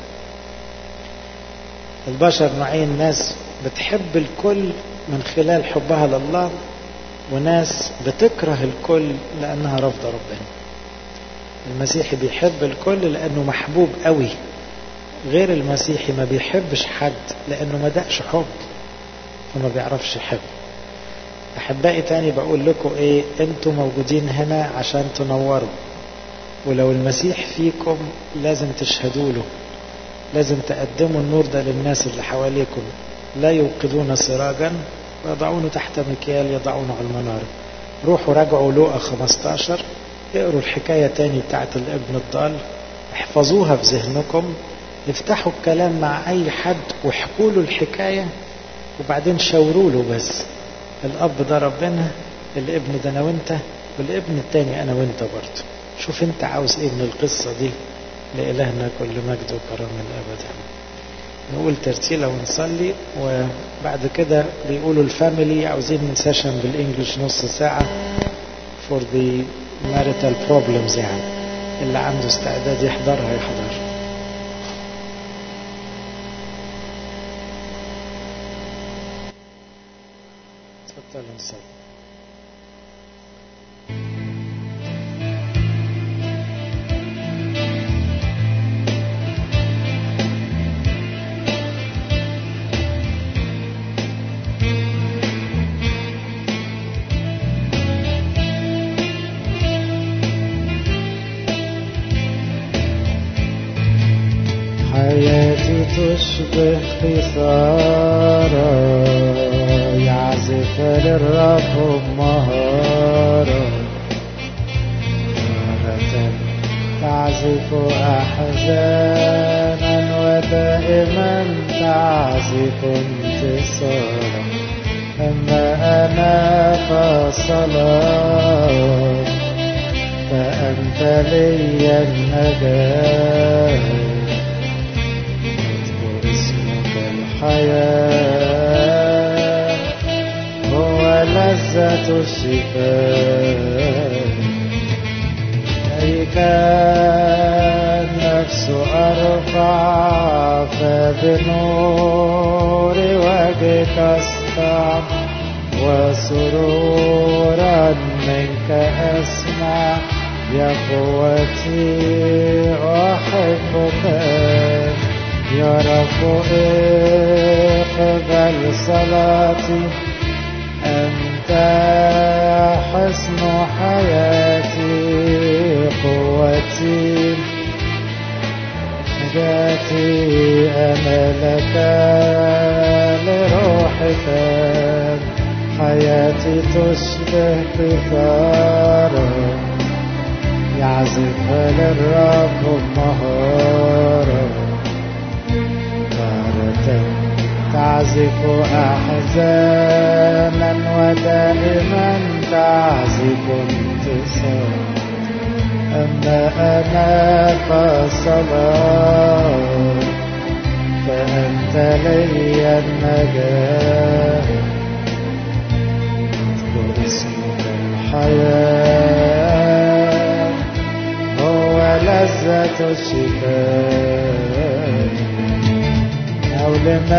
البشر نوعين ناس بتحب الكل من خلال حبها لله وناس بتكره الكل لانها رافضة ربنا المسيحي بيحب الكل لانه محبوب قوي غير المسيحي ما بيحبش حد لانه ما دقش حب فما بيعرفش يحب احبائي تاني بقول لكم ايه انتوا موجودين هنا عشان تنوروا ولو المسيح فيكم لازم تشهدوا له لازم تقدموا النور ده للناس اللي حواليكم لا يوقدون سراجا ويضعونه تحت مكيال يضعونه على المنار روحوا راجعوا لوقا 15 اقروا الحكاية تاني بتاعت الابن الضال احفظوها في ذهنكم افتحوا الكلام مع اي حد واحكوا له الحكاية وبعدين شاوروا له بس الاب ده ربنا الابن ده انا وانت والابن التاني انا وانت برضه شوف انت عاوز ايه من القصة دي لإلهنا كل مجد وكرم الأبد نقول ترتيلة ونصلي وبعد كده بيقولوا الفاميلي عاوزين سيشن بالانجلش نص ساعة for the marital problems يعني اللي عنده استعداد يحضرها يحضر تفضل نصلي حياتي تشبه قيثارة يعزف للرب بمهارة تارة تعزف أحزانا ودائما تعزف انتصارا أما أنا فصلاة فأنت لي النجاة اذكر اسمك الحياة هو لذة الشفاء إليك النفس أرفع فبنور وجهك أسطع وسرورا منك أسمع يا قوتي أحبك يا رب اقبل صلاتي أنت حسن حياتي قوتي نجاتي أملك لروحك حياتي تشبه كفارة يعزف للرب مهارة تارة تعزف أحزانا ودائما تعزف انتصار أما أنا فصلاة فأنت لي النجاة اذكر اسمك الحياة هو لذة الشفاء أو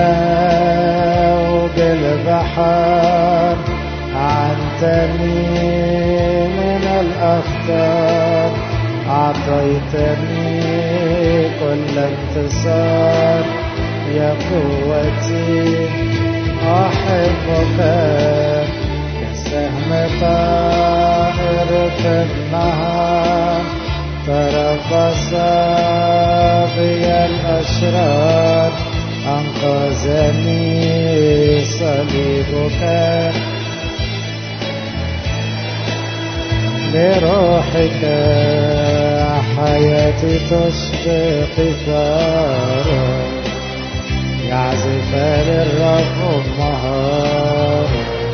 لموج البحر عنتني من الأخطار أعطيتني كل انتصار يا قوتي أحبك كسهم طائر في النهار تربص بي الأشرار أنقذني صليبك لروحك حياتي تشبه قثارا يعزف للرب مهارا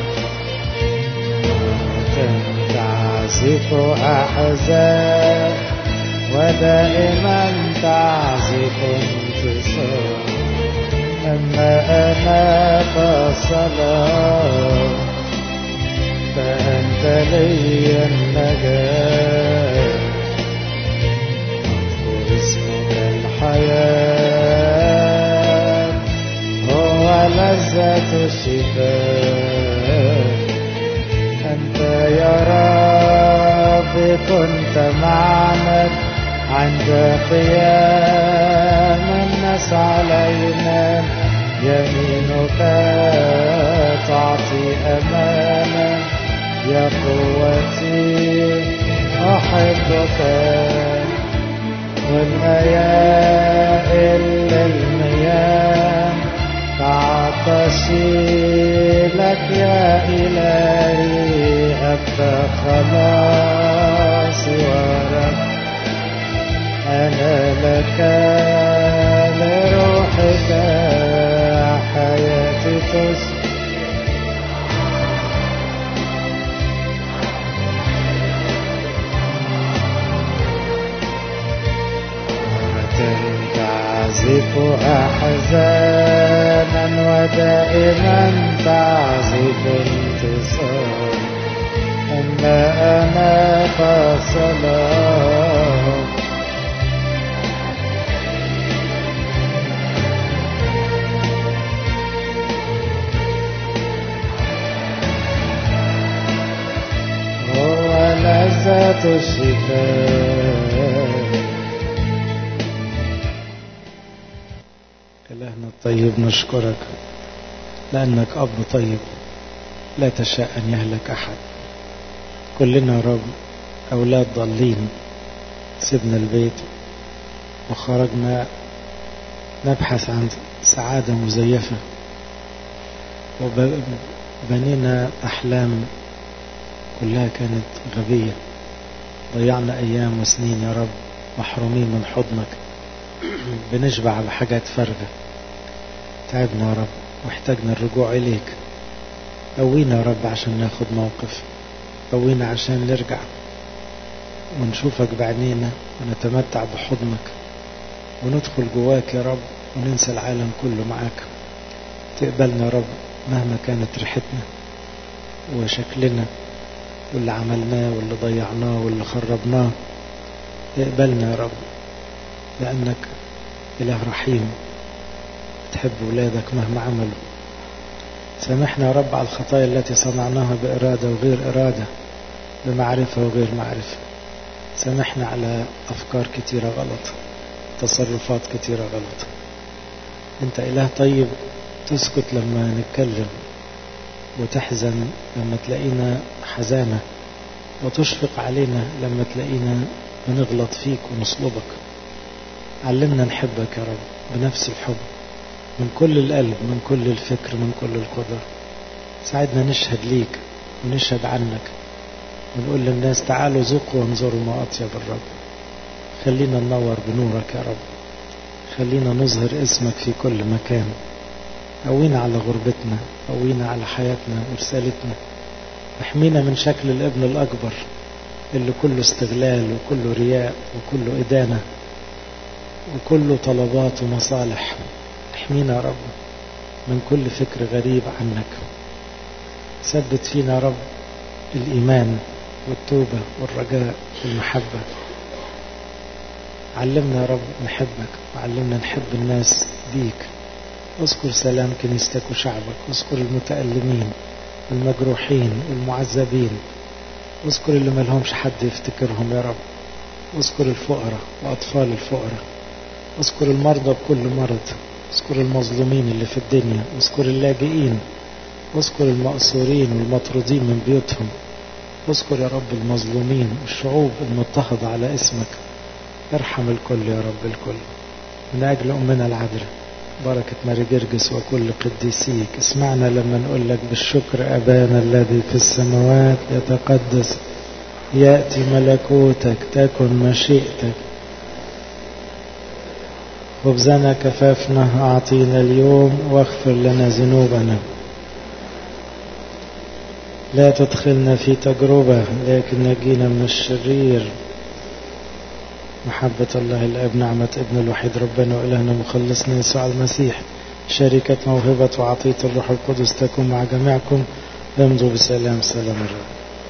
تعزف أحزان ودائما تعزف انتصار أما أنا فصلاة فأنت لي النجاة أذكر اسمك الحياة هو لذة الشفاء أنت يا رب كنت معنا عند قيام الناس علينا يمينك تعطي أمانا يا قوتي أحبك والمياه للمياه تعطشي لك يا إلهي أنت خلاصي ورب أنا لك لروحك حياتي تسكن تعزف أحزانا ودائما تعزف انتصار أما أنا فصلاة هو لذة الشفاء إلهنا الطيب نشكرك لأنك أب طيب لا تشاء أن يهلك أحد كلنا يا رب أولاد ضالين سيبنا البيت وخرجنا نبحث عن سعادة مزيفة وبنينا أحلام كلها كانت غبية ضيعنا أيام وسنين يا رب محرومين من حضنك بنشبع بحاجات فارغة تعبنا يا رب واحتاجنا الرجوع إليك قوينا يا رب عشان ناخد موقف قوينا عشان نرجع ونشوفك بعينينا ونتمتع بحضنك وندخل جواك يا رب وننسى العالم كله معاك تقبلنا يا رب مهما كانت ريحتنا وشكلنا واللي عملناه واللي ضيعناه واللي خربناه اقبلنا يا رب لأنك إله رحيم تحب ولادك مهما عملوا سامحنا يا رب على الخطايا التي صنعناها بإرادة وغير إرادة بمعرفة وغير معرفة سامحنا على أفكار كتيرة غلط تصرفات كتيرة غلط أنت إله طيب تسكت لما نتكلم وتحزن لما تلاقينا حزانة وتشفق علينا لما تلاقينا بنغلط فيك ونصلبك علمنا نحبك يا رب بنفس الحب من كل القلب من كل الفكر من كل القدر ساعدنا نشهد ليك ونشهد عنك ونقول للناس تعالوا ذوقوا وانظروا ما أطيب الرب خلينا ننور بنورك يا رب خلينا نظهر اسمك في كل مكان قوينا على غربتنا قوينا على حياتنا ورسالتنا احمينا من شكل الابن الأكبر اللي كله استغلال وكله رياء وكله إدانة وكله طلبات ومصالح احمينا يا رب من كل فكر غريب عنك ثبت فينا يا رب الإيمان والتوبة والرجاء والمحبة علمنا يا رب نحبك وعلمنا نحب الناس بيك اذكر سلام كنيستك وشعبك اذكر المتألمين والمجروحين والمعذبين اذكر اللي ملهمش حد يفتكرهم يا رب اذكر الفقراء وأطفال الفقراء اذكر المرضى بكل مرض اذكر المظلومين اللي في الدنيا اذكر اللاجئين اذكر المأسورين والمطرودين من بيوتهم اذكر يا رب المظلومين الشعوب المضطهدة على اسمك ارحم الكل يا رب الكل من أجل أمنا العذراء بركة ماري جرجس وكل قديسيك اسمعنا لما نقول لك بالشكر أبانا الذي في السماوات يتقدس يأتي ملكوتك تكن مشيئتك خبزنا كفافنا أعطينا اليوم واغفر لنا ذنوبنا لا تدخلنا في تجربة لكن نجينا من الشرير محبة الله الأب نعمة ابن الوحيد ربنا وإلهنا مخلصنا يسوع المسيح شركة موهبة وعطية الروح القدس تكون مع جميعكم امضوا بسلام سلام الرب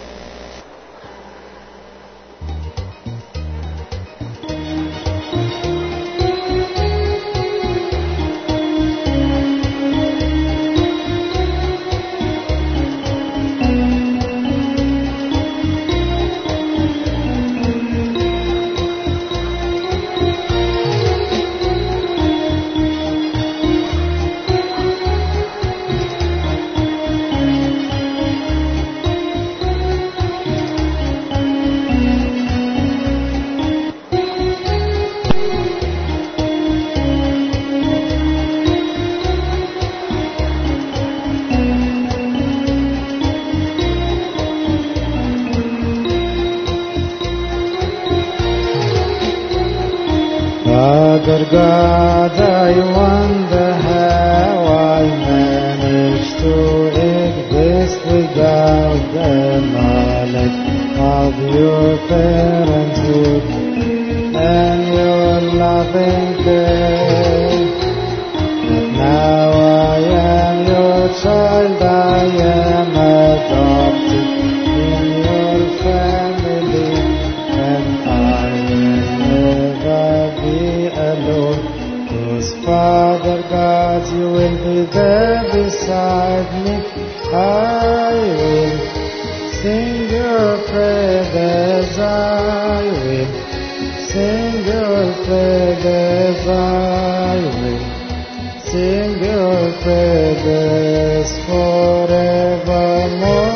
Father God, I wonder how I managed to exist without the knowledge of your parenthood and your loving care. But now I am your child, I am adopted in your family, and I will never be alone. Cause Father God, you will be there beside me. I will sing your praises, I will sing your praises, I will sing your praises forevermore.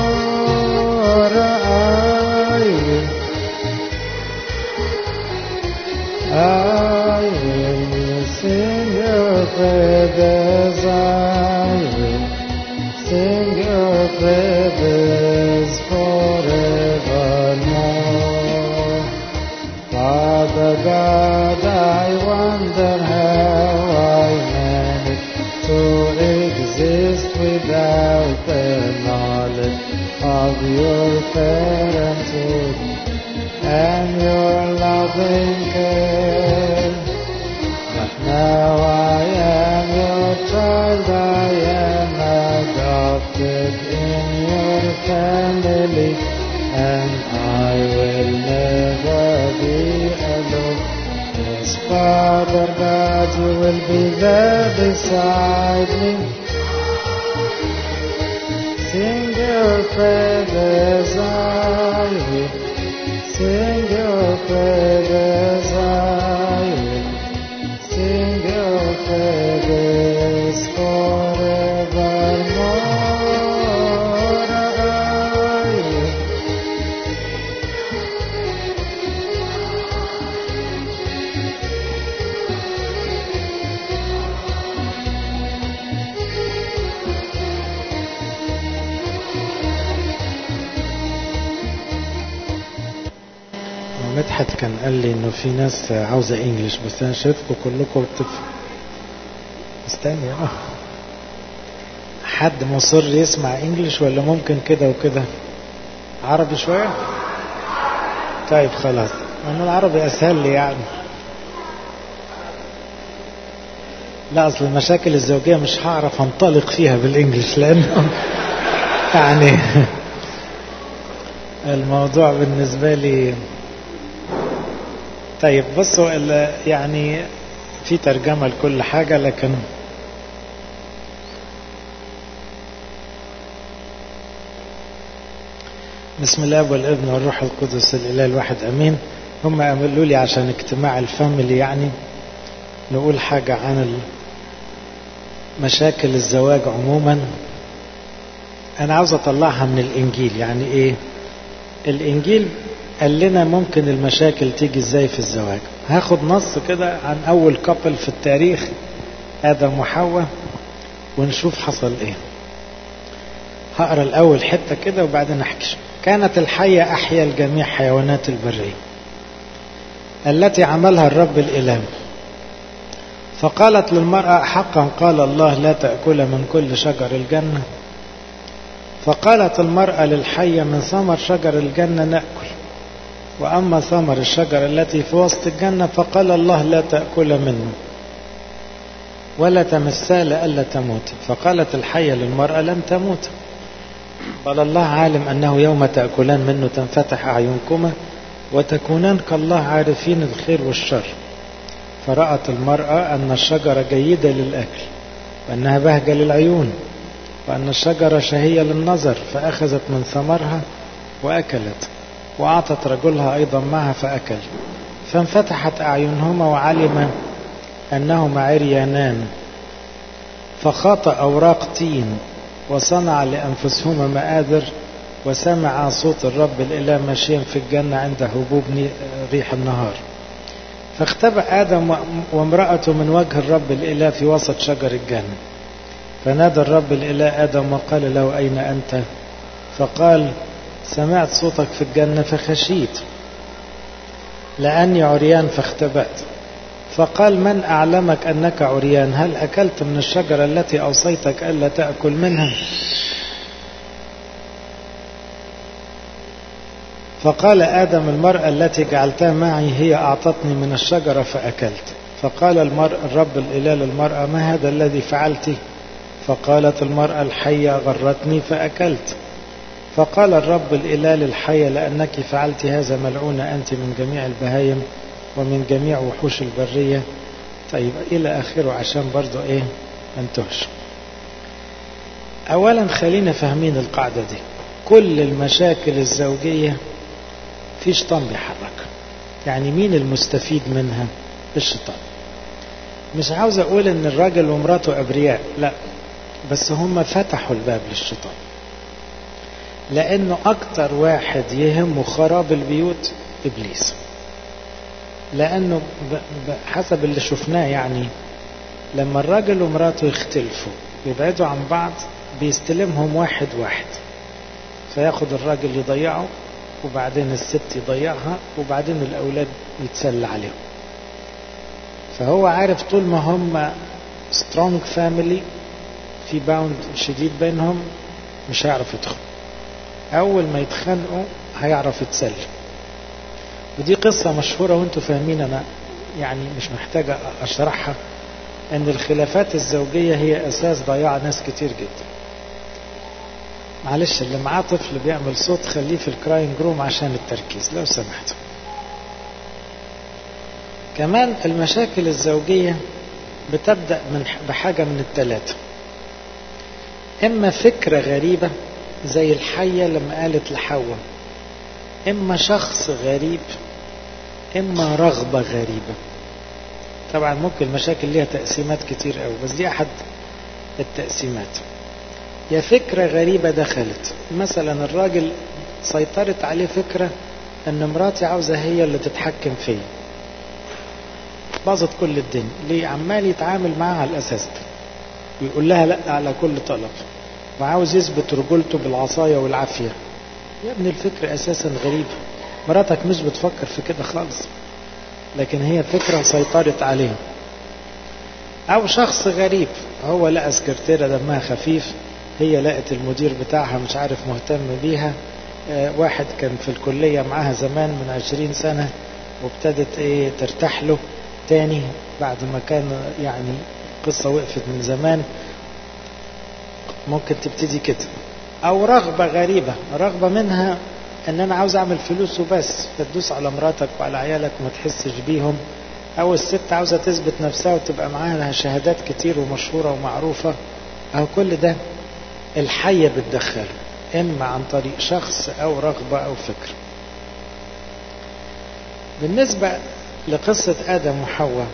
I will, I will sing your praises. I will sing your praises forevermore. Father God, I wonder how I managed to exist without the knowledge of your parenthood and your loving care. But now I am your child, I am adopted in your family, and I will never be alone. Yes, Father God, you will be there beside me. Sing your praises, I will. Sing your praises, I will. Sing your praises forevermore. I will. مدحت كان قال لي انه في ناس عاوزة انجلش بس انا شايفكم كلكم بتفهم استني اه حد مصر يسمع انجلش ولا ممكن كده وكده عربي شوية طيب خلاص انا العربي اسهل لي يعني لا اصل المشاكل الزوجية مش هعرف انطلق فيها بالانجلش لانه يعني الموضوع بالنسبة لي طيب بصوا يعني في ترجمة لكل حاجة لكن بسم الله والابن والروح القدس الاله الواحد امين هم قالوا لي عشان اجتماع الفاميلي يعني نقول حاجة عن مشاكل الزواج عموما انا عاوز اطلعها من الانجيل يعني ايه الانجيل قال لنا ممكن المشاكل تيجي ازاي في الزواج هاخد نص كده عن اول كابل في التاريخ ادم وحواء ونشوف حصل ايه هقرا الاول حته كده وبعدين احكي كانت الحيه احيا الجميع حيوانات البريه التي عملها الرب الاله فقالت للمراه حقا قال الله لا تاكل من كل شجر الجنه فقالت المراه للحيه من ثمر شجر الجنه ناكل واما ثمر الشجره التي في وسط الجنه فقال الله لا تاكل منه ولا تمسها لئلا تموت فقالت الحيه للمراه لن تموت بل الله عالم أنه يوم تأكلان منه تنفتح أعينكما وتكونان كالله عارفين الخير والشر فرأت المرأة أن الشجرة جيدة للأكل وأنها بهجة للعيون وأن الشجرة شهية للنظر فأخذت من ثمرها وأكلت وأعطت رجلها أيضا معها فأكل فانفتحت أعينهما وعلم أنهما عريانان فخاط أوراق تين وصنع لأنفسهما مآذر وسمع صوت الرب الإله ماشيا في الجنة عند هبوب ريح النهار فاختبأ آدم وامرأته من وجه الرب الإله في وسط شجر الجنة فنادى الرب الإله آدم وقال له أين أنت فقال سمعت صوتك في الجنة فخشيت لأني عريان فاختبأت فقال من أعلمك أنك عريان هل أكلت من الشجرة التي أوصيتك ألا تأكل منها فقال آدم المرأة التي جعلتها معي هي أعطتني من الشجرة فأكلت فقال المرأة الرب الإله للمرأة ما هذا الذي فعلت فقالت المرأة الحية غرتني فأكلت فقال الرب الإله للحية لأنك فعلت هذا ملعونة أنت من جميع البهايم ومن جميع وحوش البرية طيب إلى آخره عشان برضو إيه انتهش أولا خلينا فاهمين القاعدة دي كل المشاكل الزوجية في شيطان بيحرك يعني مين المستفيد منها الشيطان مش عاوز أقول إن الراجل ومراته أبرياء لا بس هم فتحوا الباب للشيطان لأنه أكتر واحد يهمه خراب البيوت إبليس لأنه حسب اللي شفناه يعني لما الراجل ومراته يختلفوا يبعدوا عن بعض بيستلمهم واحد واحد فياخد الراجل يضيعه وبعدين الست يضيعها وبعدين الأولاد يتسلى عليهم فهو عارف طول ما هم سترونج فاميلي في باوند شديد بينهم مش هيعرف يدخل أول ما يتخانقوا هيعرف يتسلى ودي قصة مشهورة وانتم فاهمين أنا يعني مش محتاجة أشرحها أن الخلافات الزوجية هي أساس ضياع ناس كتير جدا معلش اللي معاه طفل بيعمل صوت خليه في الكراينج روم عشان التركيز لو سمحت كمان المشاكل الزوجية بتبدأ من بحاجة من الثلاثة إما فكرة غريبة زي الحية لما قالت لحواء إما شخص غريب إما رغبة غريبة طبعا ممكن المشاكل ليها تقسيمات كتير قوي بس دي أحد التقسيمات يا فكرة غريبة دخلت مثلا الراجل سيطرت عليه فكرة ان مراتي عاوزة هي اللي تتحكم فيا باظت كل الدنيا ليه عمال يتعامل معاها على الاساس ده ويقول لها لا على كل طلب وعاوز يثبت رجولته بالعصاية والعافية يا ابني الفكرة اساسا غريبة مراتك مش بتفكر في كده خالص لكن هي فكرة سيطرت عليه او شخص غريب هو لقى سكرتيرة دمها خفيف هي لقت المدير بتاعها مش عارف مهتم بيها آه واحد كان في الكلية معاها زمان من عشرين سنة وابتدت ايه ترتاح له تاني بعد ما كان يعني قصة وقفت من زمان ممكن تبتدي كده او رغبة غريبة رغبة منها ان انا عاوز اعمل فلوس وبس فتدوس على مراتك وعلى عيالك وما تحسش بيهم او الست عاوزة تثبت نفسها وتبقى معاها شهادات كتير ومشهورة ومعروفة او كل ده الحية بتدخله اما عن طريق شخص او رغبة او فكر بالنسبة لقصة ادم وحواء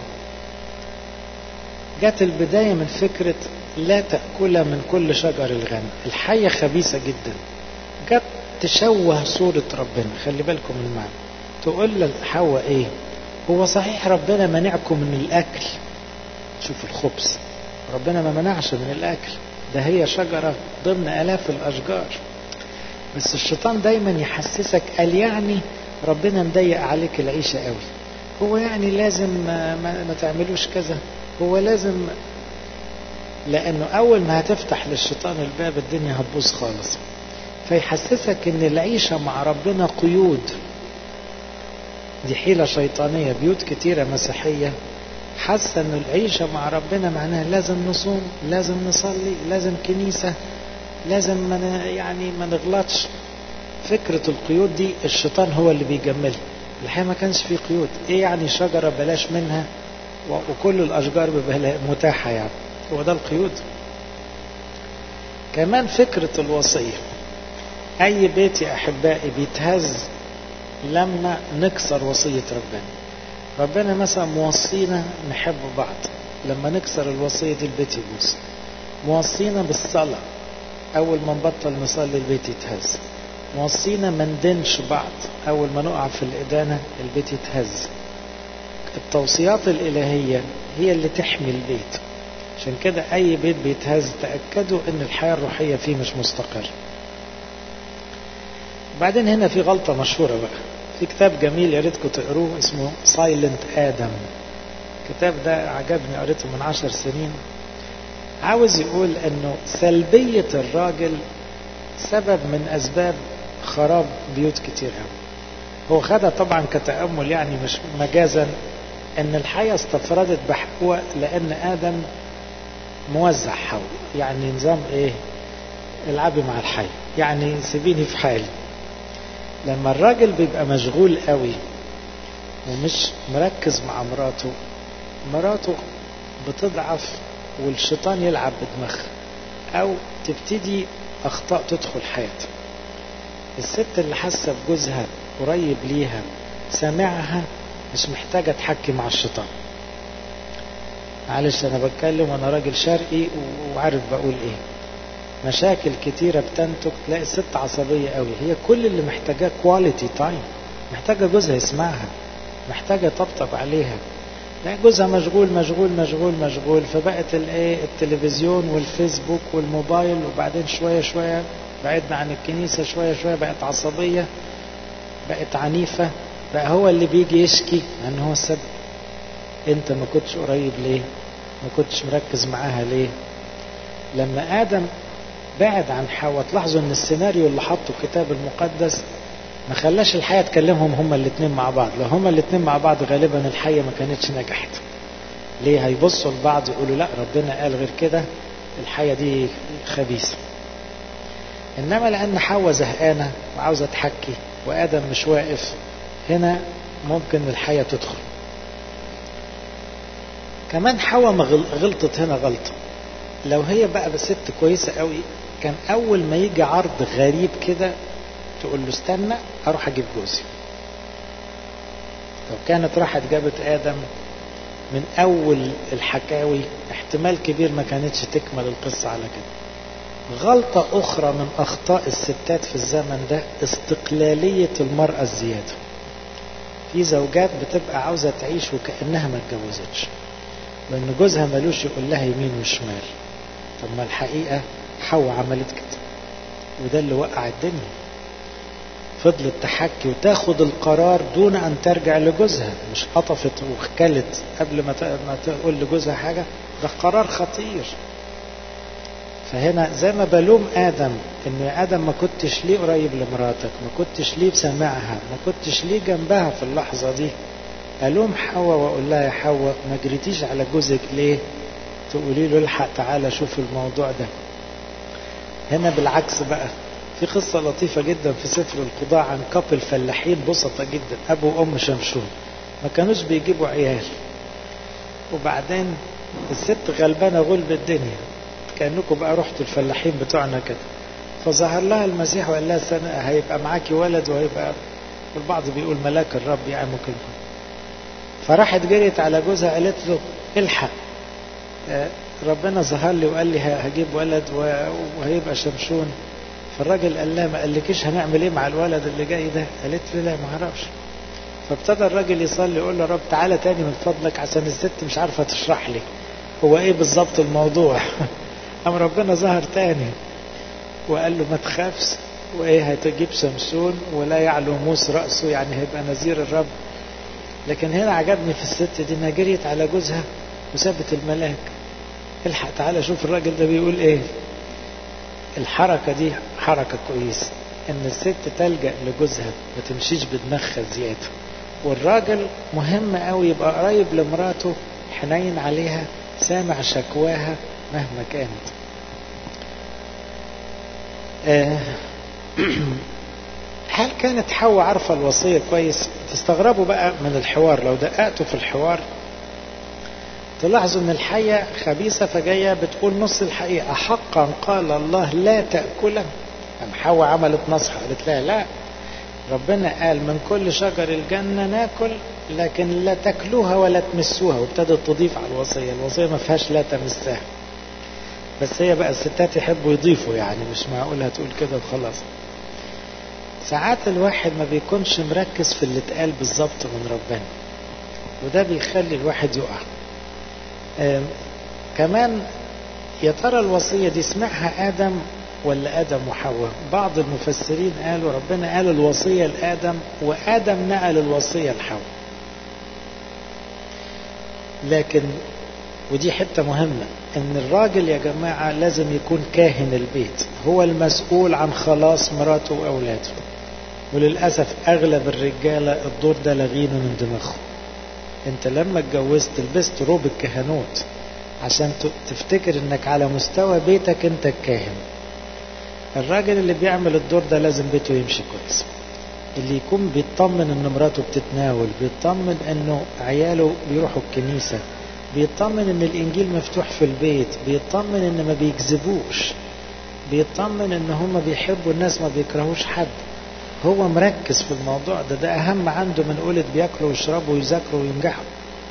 جت البداية من فكرة لا تأكل من كل شجر الغنم الحية خبيثة جدا جت تشوه صورة ربنا خلي بالكم من المعنى تقول لحواء ايه هو صحيح ربنا منعكم من الاكل شوف الخبز ربنا ما منعش من الاكل ده هي شجرة ضمن الاف الاشجار بس الشيطان دايما يحسسك قال يعني ربنا مضيق عليك العيشة قوي هو يعني لازم ما, ما, ما تعملوش كذا هو لازم لانه اول ما هتفتح للشيطان الباب الدنيا هتبوظ خالص فيحسسك ان العيشة مع ربنا قيود دي حيلة شيطانية بيوت كتيرة مسيحية حاسة ان العيشة مع ربنا معناها لازم نصوم لازم نصلي لازم كنيسة لازم ما يعني ما نغلطش فكرة القيود دي الشيطان هو اللي بيجملها الحقيقة ما كانش في قيود ايه يعني شجرة بلاش منها وكل الاشجار متاحة يعني هو ده القيود كمان فكرة الوصية اي بيت يا احبائي بيتهز لما نكسر وصية ربنا ربنا مثلا موصينا نحب بعض لما نكسر الوصية دي البيت يبوظ موصينا بالصلاة أول ما نبطل نصلي البيت يتهز موصينا ما ندنش بعض أول ما نقع في الإدانة البيت يتهز التوصيات الإلهية هي اللي تحمي البيت عشان كده أي بيت بيتهز تأكدوا أن الحياة الروحية فيه مش مستقر بعدين هنا في غلطة مشهورة بقى في كتاب جميل يا ريتكم تقروه اسمه سايلنت آدم الكتاب ده عجبني قريته من عشر سنين عاوز يقول انه سلبية الراجل سبب من اسباب خراب بيوت كتير قوي هو خدها طبعا كتأمل يعني مش مجازا ان الحياة استفردت بحواء لان ادم موزع حول يعني نظام ايه العبي مع الحي يعني سيبيني في حالي لما الراجل بيبقى مشغول قوي ومش مركز مع مراته مراته بتضعف والشيطان يلعب بدماغها او تبتدي اخطاء تدخل حياتها الست اللي حاسه بجوزها قريب ليها سامعها مش محتاجه تحكي مع الشيطان معلش انا بتكلم وانا راجل شرقي وعارف بقول ايه مشاكل كتيرة بتنتج تلاقي الست عصبية قوي هي كل اللي محتاجاه كواليتي تايم محتاجة جوزها يسمعها محتاجة يطبطب عليها لا جوزها مشغول مشغول مشغول مشغول فبقت الايه التلفزيون والفيسبوك والموبايل وبعدين شوية شوية بعدنا عن الكنيسة شوية شوية بقت عصبية بقت عنيفة بقى هو اللي بيجي يشكي ان هو السبب انت ما كنتش قريب ليه ما كنتش مركز معاها ليه لما ادم بعد عن حواء تلاحظوا ان السيناريو اللي حطه الكتاب المقدس ما خلاش الحياة تكلمهم هما الاثنين مع بعض لو هما الاثنين مع بعض غالبا الحية ما كانتش نجحت ليه هيبصوا لبعض يقولوا لا ربنا قال غير كده الحية دي خبيثة انما لان حواء زهقانة وعاوزة تحكي وادم مش واقف هنا ممكن الحية تدخل كمان حواء غلطت هنا غلطة لو هي بقى بست كويسة قوي كان اول ما يجي عرض غريب كده تقول له استنى اروح اجيب جوزي لو كانت راحت جابت ادم من اول الحكاوي احتمال كبير ما كانتش تكمل القصة على كده غلطة اخرى من اخطاء الستات في الزمن ده استقلالية المرأة الزيادة في زوجات بتبقى عاوزة تعيش وكأنها ما اتجوزتش وان جوزها ملوش يقول لها يمين وشمال طب ما الحقيقة حواء عملت كده وده اللي وقع الدنيا فضلت تحكي وتاخد القرار دون ان ترجع لجوزها مش قطفت وكلت قبل ما تقول لجوزها حاجة ده قرار خطير فهنا زي ما بلوم ادم ان يا ادم ما كنتش ليه قريب لمراتك ما كنتش ليه بسمعها ما كنتش ليه جنبها في اللحظة دي الوم حواء واقول لها يا حواء ما جريتيش على جوزك ليه تقولي له الحق تعالى شوف الموضوع ده هنا بالعكس بقى في قصة لطيفة جدا في سفر القضاء عن كابل فلاحين بسطة جدا أبو وأم شمشون ما كانوش بيجيبوا عيال وبعدين الست غلبانة غلب الدنيا كأنكم بقى رحتوا الفلاحين بتوعنا كده فظهر لها المسيح وقال لها سنة هيبقى معاكي ولد وهيبقى البعض بيقول ملاك الرب يعني ممكن فراحت جريت على جوزها قالت له الحق ربنا ظهر لي وقال لي هجيب ولد وهيبقى شمشون فالراجل قال لها ما قالكيش هنعمل ايه مع الولد اللي جاي ده قالت له لا ما اعرفش فابتدى الراجل يصلي يقول له رب تعالى تاني من فضلك عشان الست مش عارفه تشرح لي هو ايه بالظبط الموضوع قام ربنا ظهر تاني وقال له ما تخافش وايه هتجيب شمشون ولا يعلو موس راسه يعني هيبقى نذير الرب لكن هنا عجبني في الست دي انها جريت على جوزها وسابت الملاك الحق تعالى شوف الراجل ده بيقول ايه الحركة دي حركة كويسة ان الست تلجأ لجوزها ما تمشيش بدماغها زيادة والراجل مهم قوي يبقى قريب لمراته حنين عليها سامع شكواها مهما كانت آه هل كانت حواء عارفة الوصية كويس تستغربوا بقى من الحوار لو دققتوا في الحوار تلاحظوا ان الحية خبيثة فجاية بتقول نص الحقيقة حقا قال الله لا تأكله أم حواء عملت نصحة قالت لها لا ربنا قال من كل شجر الجنة ناكل لكن لا تاكلوها ولا تمسوها وابتدت تضيف على الوصية الوصية ما فيهاش لا تمسها بس هي بقى الستات يحبوا يضيفوا يعني مش معقول هتقول كده وخلاص ساعات الواحد ما بيكونش مركز في اللي اتقال بالظبط من ربنا وده بيخلي الواحد يقع كمان يا ترى الوصية دي سمعها آدم ولا آدم وحواء بعض المفسرين قالوا ربنا قال الوصية لآدم وآدم نقل الوصية لحواء لكن ودي حتة مهمة ان الراجل يا جماعة لازم يكون كاهن البيت هو المسؤول عن خلاص مراته وأولاده وللأسف أغلب الرجالة الدور ده لغينه من دماغهم انت لما اتجوزت لبست روب الكهنوت عشان تفتكر انك على مستوى بيتك انت الكاهن الراجل اللي بيعمل الدور ده لازم بيته يمشي كويس اللي يكون بيطمن ان مراته بتتناول بيطمن انه عياله بيروحوا الكنيسة بيطمن ان الانجيل مفتوح في البيت بيطمن ان ما بيكذبوش بيطمن ان هم بيحبوا الناس ما بيكرهوش حد هو مركز في الموضوع ده ده اهم عنده من قولة بياكلوا ويشربوا ويذاكروا وينجحوا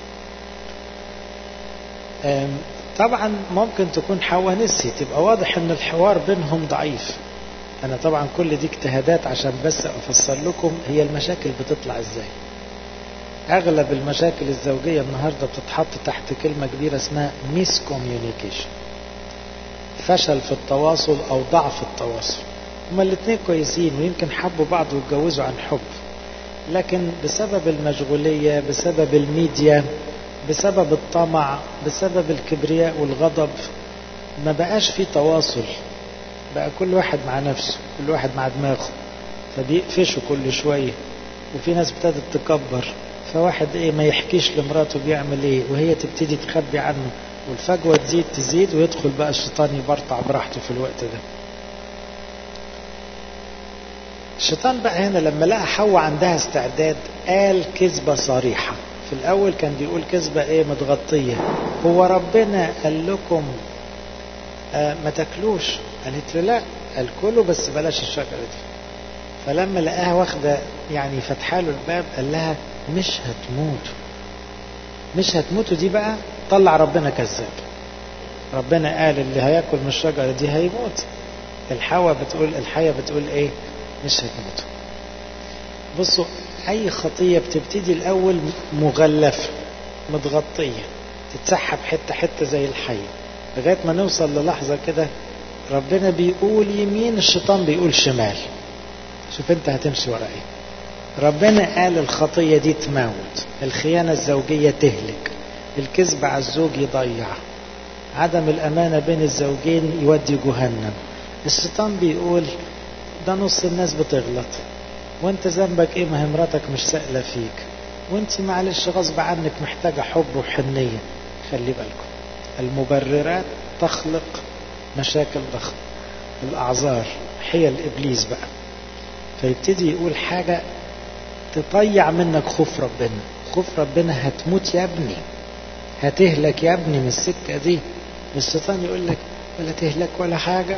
طبعا ممكن تكون حواء نسيت يبقى واضح ان الحوار بينهم ضعيف انا طبعا كل دي اجتهادات عشان بس افسر لكم هي المشاكل بتطلع ازاي اغلب المشاكل الزوجية النهاردة بتتحط تحت كلمة كبيرة اسمها ميس كوميونيكيشن فشل في التواصل او ضعف التواصل هما الاثنين كويسين ويمكن حبوا بعض واتجوزوا عن حب لكن بسبب المشغولية بسبب الميديا بسبب الطمع بسبب الكبرياء والغضب ما بقاش في تواصل بقى كل واحد مع نفسه كل واحد مع دماغه فبيقفشوا كل شوية وفي ناس ابتدت تكبر فواحد ايه ما يحكيش لمراته بيعمل ايه وهي تبتدي تخبي عنه والفجوة تزيد تزيد ويدخل بقى الشيطان يبرطع براحته في الوقت ده الشيطان بقى هنا لما لقى حواء عندها استعداد قال كذبة صريحة في الأول كان بيقول كذبة إيه متغطية هو ربنا قال لكم آه ما تاكلوش قالت له لا قال كلوا بس بلاش الشجرة دي فلما لقاها واخدة يعني فتحاله الباب قال لها مش هتموتوا مش هتموتوا دي بقى طلع ربنا كذاب ربنا قال اللي هياكل من الشجرة دي هيموت الحواء بتقول الحية بتقول ايه مش هتموتوا بصوا اي خطية بتبتدي الاول مغلفة متغطية تتسحب حتة حتة زي الحية لغاية ما نوصل للحظة كده ربنا بيقول يمين الشيطان بيقول شمال شوف انت هتمشي ورا ايه ربنا قال الخطية دي تموت الخيانة الزوجية تهلك الكذب على الزوج يضيع عدم الأمانة بين الزوجين يودي جهنم الشيطان بيقول ده نص الناس بتغلط وانت ذنبك ايه ما هي مراتك مش سائلة فيك وانت معلش غصب عنك محتاجة حب وحنية خلي بالكم المبررات تخلق مشاكل ضخمة الأعذار حيل إبليس بقى فيبتدي يقول حاجة تطيع منك خوف ربنا خوف ربنا هتموت يا ابني هتهلك يا ابني من السكة دي الشيطان يقول لك ولا تهلك ولا حاجة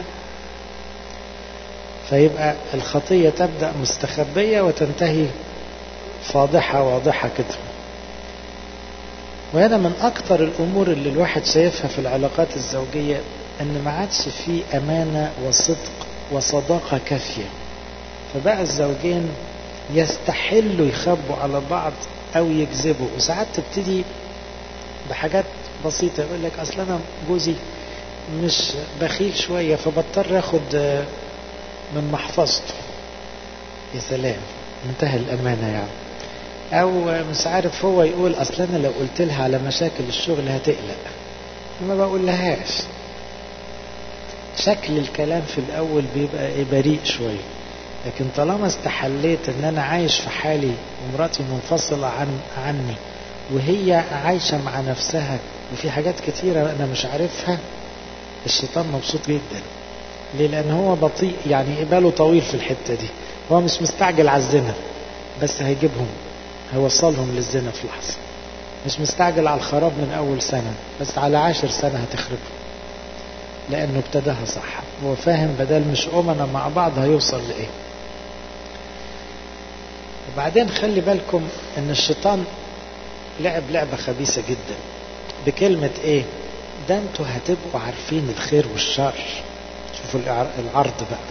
فيبقى الخطية تبدأ مستخبية وتنتهي فاضحة واضحة كده وهذا من أكتر الأمور اللي الواحد شايفها في العلاقات الزوجية أن ما عادش فيه أمانة وصدق وصداقة كافية فبقى الزوجين يستحلوا يخبوا على بعض أو يكذبوا وساعات تبتدي بحاجات بسيطة يقول لك أصل أنا جوزي مش بخيل شوية فبضطر أخد من محفظته يا سلام انتهى الأمانة يعني أو مش عارف هو يقول أصل أنا لو قلت لها على مشاكل الشغل هتقلق ما بقول لهاش شكل الكلام في الأول بيبقى إيه بريء شوية لكن طالما استحليت ان انا عايش في حالي ومراتي منفصلة عن عني وهي عايشة مع نفسها وفي حاجات كتيرة انا مش عارفها الشيطان مبسوط جدا ليه لان هو بطيء يعني باله طويل في الحتة دي هو مش مستعجل على الزنا بس هيجيبهم هيوصلهم للزنا في لحظة مش مستعجل على الخراب من اول سنة بس على عاشر سنة هتخربهم لانه ابتداها صح هو فاهم بدل مش امنا مع بعض هيوصل لايه وبعدين خلي بالكم ان الشيطان لعب لعبة خبيثة جدا بكلمة ايه ده انتوا هتبقوا عارفين الخير والشر شوفوا العرض بقى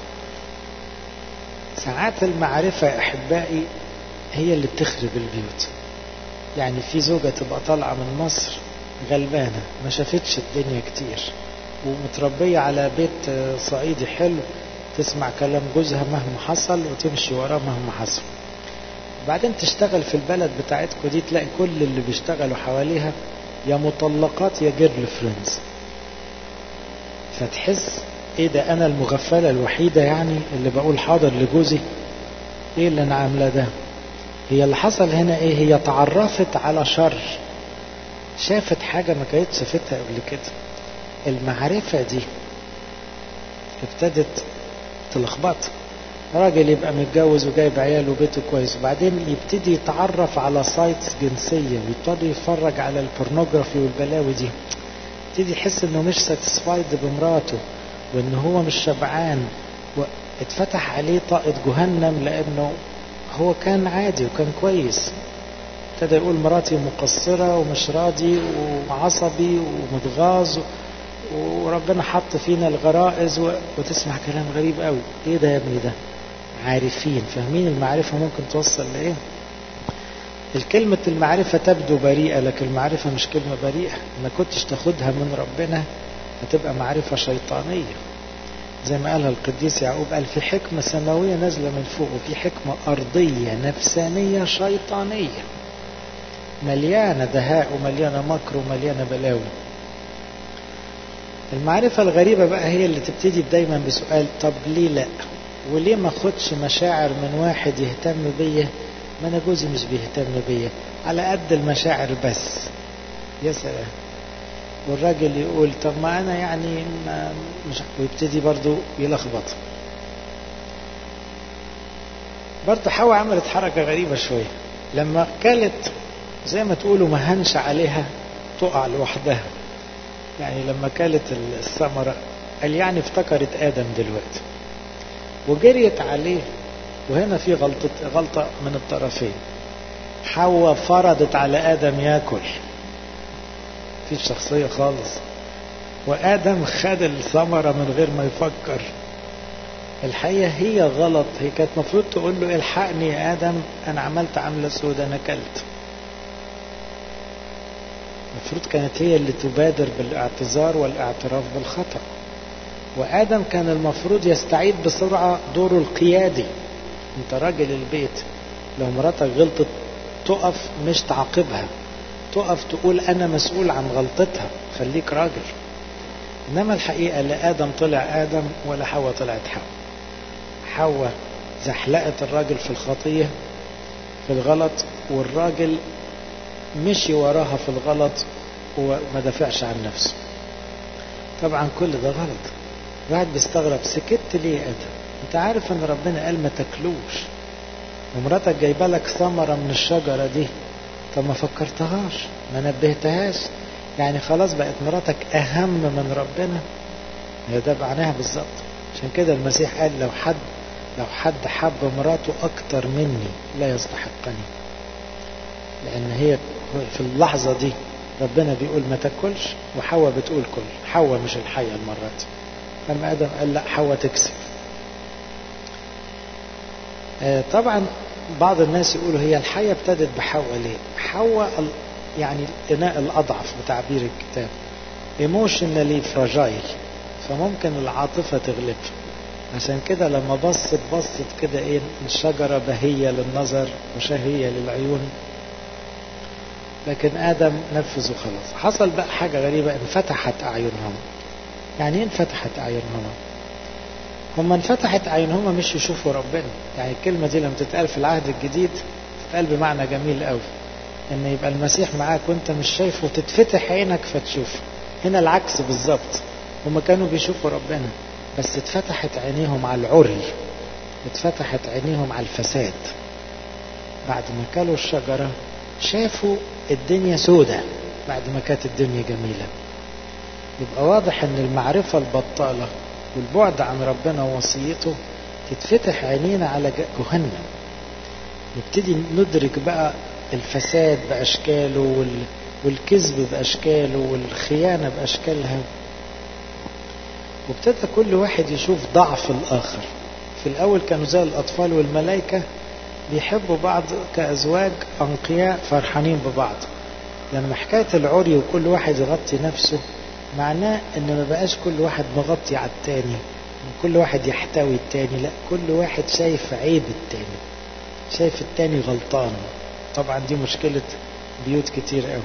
ساعات المعرفة يا احبائي هي اللي بتخرب البيوت يعني في زوجة تبقى طالعة من مصر غلبانة ما شافتش الدنيا كتير ومتربية على بيت صعيدي حلو تسمع كلام جوزها مهما حصل وتمشي وراه مهما حصل بعدين تشتغل في البلد بتاعتكم دي تلاقي كل اللي بيشتغلوا حواليها يا مطلقات يا جيرل فريندز فتحس ايه ده انا المغفلة الوحيدة يعني اللي بقول حاضر لجوزي ايه اللي انا عاملاه ده هي اللي حصل هنا ايه هي تعرفت على شر شافت حاجة ما كانت شافتها قبل كده المعرفة دي ابتدت تلخبط راجل يبقى متجوز وجايب عيال وبيته كويس وبعدين يبتدي يتعرف على سايتس جنسية ويبتدي يتفرج على البورنوجرافي والبلاوي دي يبتدي يحس انه مش ساتسفايد بمراته وان هو مش شبعان اتفتح عليه طاقة جهنم لانه هو كان عادي وكان كويس ابتدى يقول مراتي مقصرة ومش راضي وعصبي ومتغاظ وربنا حط فينا الغرائز و... وتسمع كلام غريب قوي ايه ده يا ابني ده عارفين فاهمين المعرفة ممكن توصل لايه الكلمة المعرفة تبدو بريئة لكن المعرفة مش كلمة بريئة ما كنتش تاخدها من ربنا هتبقى معرفة شيطانية زي ما قالها القديس يعقوب قال في حكمة سماوية نازلة من فوق وفي حكمة أرضية نفسانية شيطانية مليانة دهاء ومليانة مكر ومليانة بلاوي المعرفة الغريبة بقى هي اللي تبتدي دايما بسؤال طب ليه لا وليه ما خدش مشاعر من واحد يهتم بيا ما انا جوزي مش بيهتم بيا على قد المشاعر بس يا سلام والراجل يقول طب ما انا يعني ما مش ويبتدي برضو يلخبط برضو حواء عملت حركة غريبة شوية لما كانت زي ما تقولوا ما هنش عليها تقع لوحدها يعني لما كانت الثمرة قال يعني افتكرت آدم دلوقتي وجريت عليه وهنا في غلطة غلطة من الطرفين حواء فرضت على آدم ياكل في شخصية خالص وآدم خد الثمرة من غير ما يفكر الحقيقة هي غلط هي كانت المفروض تقول له الحقني يا آدم أنا عملت عملة سودة أنا كلت المفروض كانت هي اللي تبادر بالاعتذار والاعتراف بالخطأ وآدم كان المفروض يستعيد بسرعة دوره القيادي انت راجل البيت لو مراتك غلطت تقف مش تعاقبها تقف تقول انا مسؤول عن غلطتها خليك راجل انما الحقيقة لا ادم طلع ادم ولا حواء طلعت حواء حواء زحلقت الراجل في الخطية في الغلط والراجل مشي وراها في الغلط وما دافعش عن نفسه طبعا كل ده غلط الواحد بيستغرب سكت ليه يا ادم انت عارف ان ربنا قال ما تاكلوش ومراتك جايبه لك ثمره من الشجره دي طب ما فكرتهاش ما نبهتهاش يعني خلاص بقت مراتك اهم من ربنا هي ده معناها بالظبط عشان كده المسيح قال لو حد لو حد حب مراته اكتر مني لا يستحقني لان هي في اللحظه دي ربنا بيقول ما تاكلش وحواء بتقول كل حواء مش الحيه المره دي اما ادم قال لا حواء تكسب آه طبعا بعض الناس يقولوا هي الحيه ابتدت بحواء ليه حواء يعني الاناء الاضعف بتعبير الكتاب ايموشنالي فراجايل فممكن العاطفه تغلب عشان كده لما بصت بصت كده ايه الشجره بهيه للنظر وشهيه للعيون لكن ادم نفذ وخلاص حصل بقى حاجه غريبه انفتحت اعينهم يعني ايه انفتحت اعينهم هم انفتحت اعينهم مش يشوفوا ربنا يعني الكلمه دي لما تتقال في العهد الجديد تتقال بمعنى جميل قوي ان يبقى المسيح معاك وانت مش شايفه وتتفتح عينك فتشوف هنا العكس بالظبط هم كانوا بيشوفوا ربنا بس اتفتحت عينيهم على العري اتفتحت عينيهم على الفساد بعد ما كلوا الشجرة شافوا الدنيا سودة بعد ما كانت الدنيا جميلة يبقى واضح ان المعرفة البطالة والبعد عن ربنا ووصيته تتفتح عينينا على جهنم نبتدي ندرك بقى الفساد بأشكاله والكذب بأشكاله والخيانة بأشكالها وابتدى كل واحد يشوف ضعف الآخر في الأول كانوا زي الأطفال والملائكة بيحبوا بعض كأزواج أنقياء فرحانين ببعض لما حكاية العري وكل واحد يغطي نفسه معناه ان ما بقاش كل واحد مغطي على التاني كل واحد يحتوي التاني لا كل واحد شايف عيب التاني شايف التاني غلطان طبعا دي مشكلة بيوت كتير قوي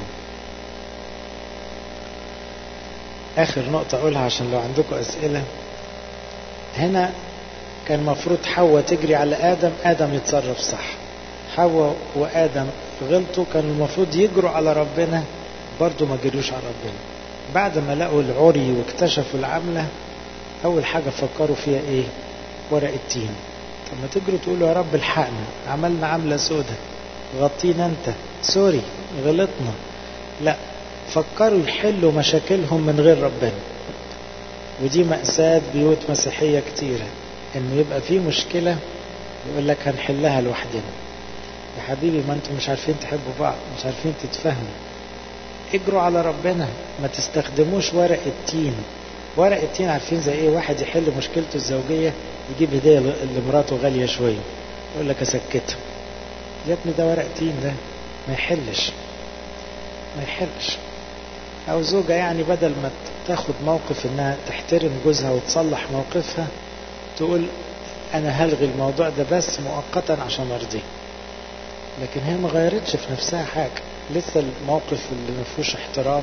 اخر نقطة اقولها عشان لو عندكم اسئلة هنا كان مفروض حواء تجري على ادم ادم يتصرف صح حواء وادم غلطوا كانوا المفروض يجروا على ربنا برضو ما جريوش على ربنا بعد ما لقوا العري واكتشفوا العملة اول حاجة فكروا فيها ايه ورق التين طب ما تجروا تقولوا يا رب الحقنا عملنا عملة سودة غطينا انت سوري غلطنا لا فكروا يحلوا مشاكلهم من غير ربنا ودي مأساة بيوت مسيحية كتيرة انه يبقى في مشكلة يقول لك هنحلها لوحدنا يا حبيبي ما انتم مش عارفين تحبوا بعض مش عارفين تتفهموا اجروا على ربنا ما تستخدموش ورق التين ورق التين عارفين زي ايه واحد يحل مشكلته الزوجية يجيب هدية لمراته غالية شوية يقول لك اسكتها يا ابني ده ورق تين ده ما يحلش ما يحلش او زوجة يعني بدل ما تاخد موقف انها تحترم جوزها وتصلح موقفها تقول انا هلغي الموضوع ده بس مؤقتا عشان ارضيه لكن هي ما غيرتش في نفسها حاجة لسه الموقف اللي ما فيهوش احترام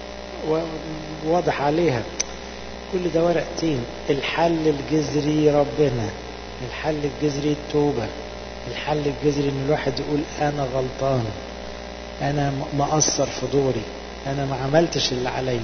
واضح عليها كل ده ورق تين الحل الجذري ربنا الحل الجذري التوبة الحل الجذري ان الواحد يقول انا غلطان انا مقصر في دوري انا ما عملتش اللي عليا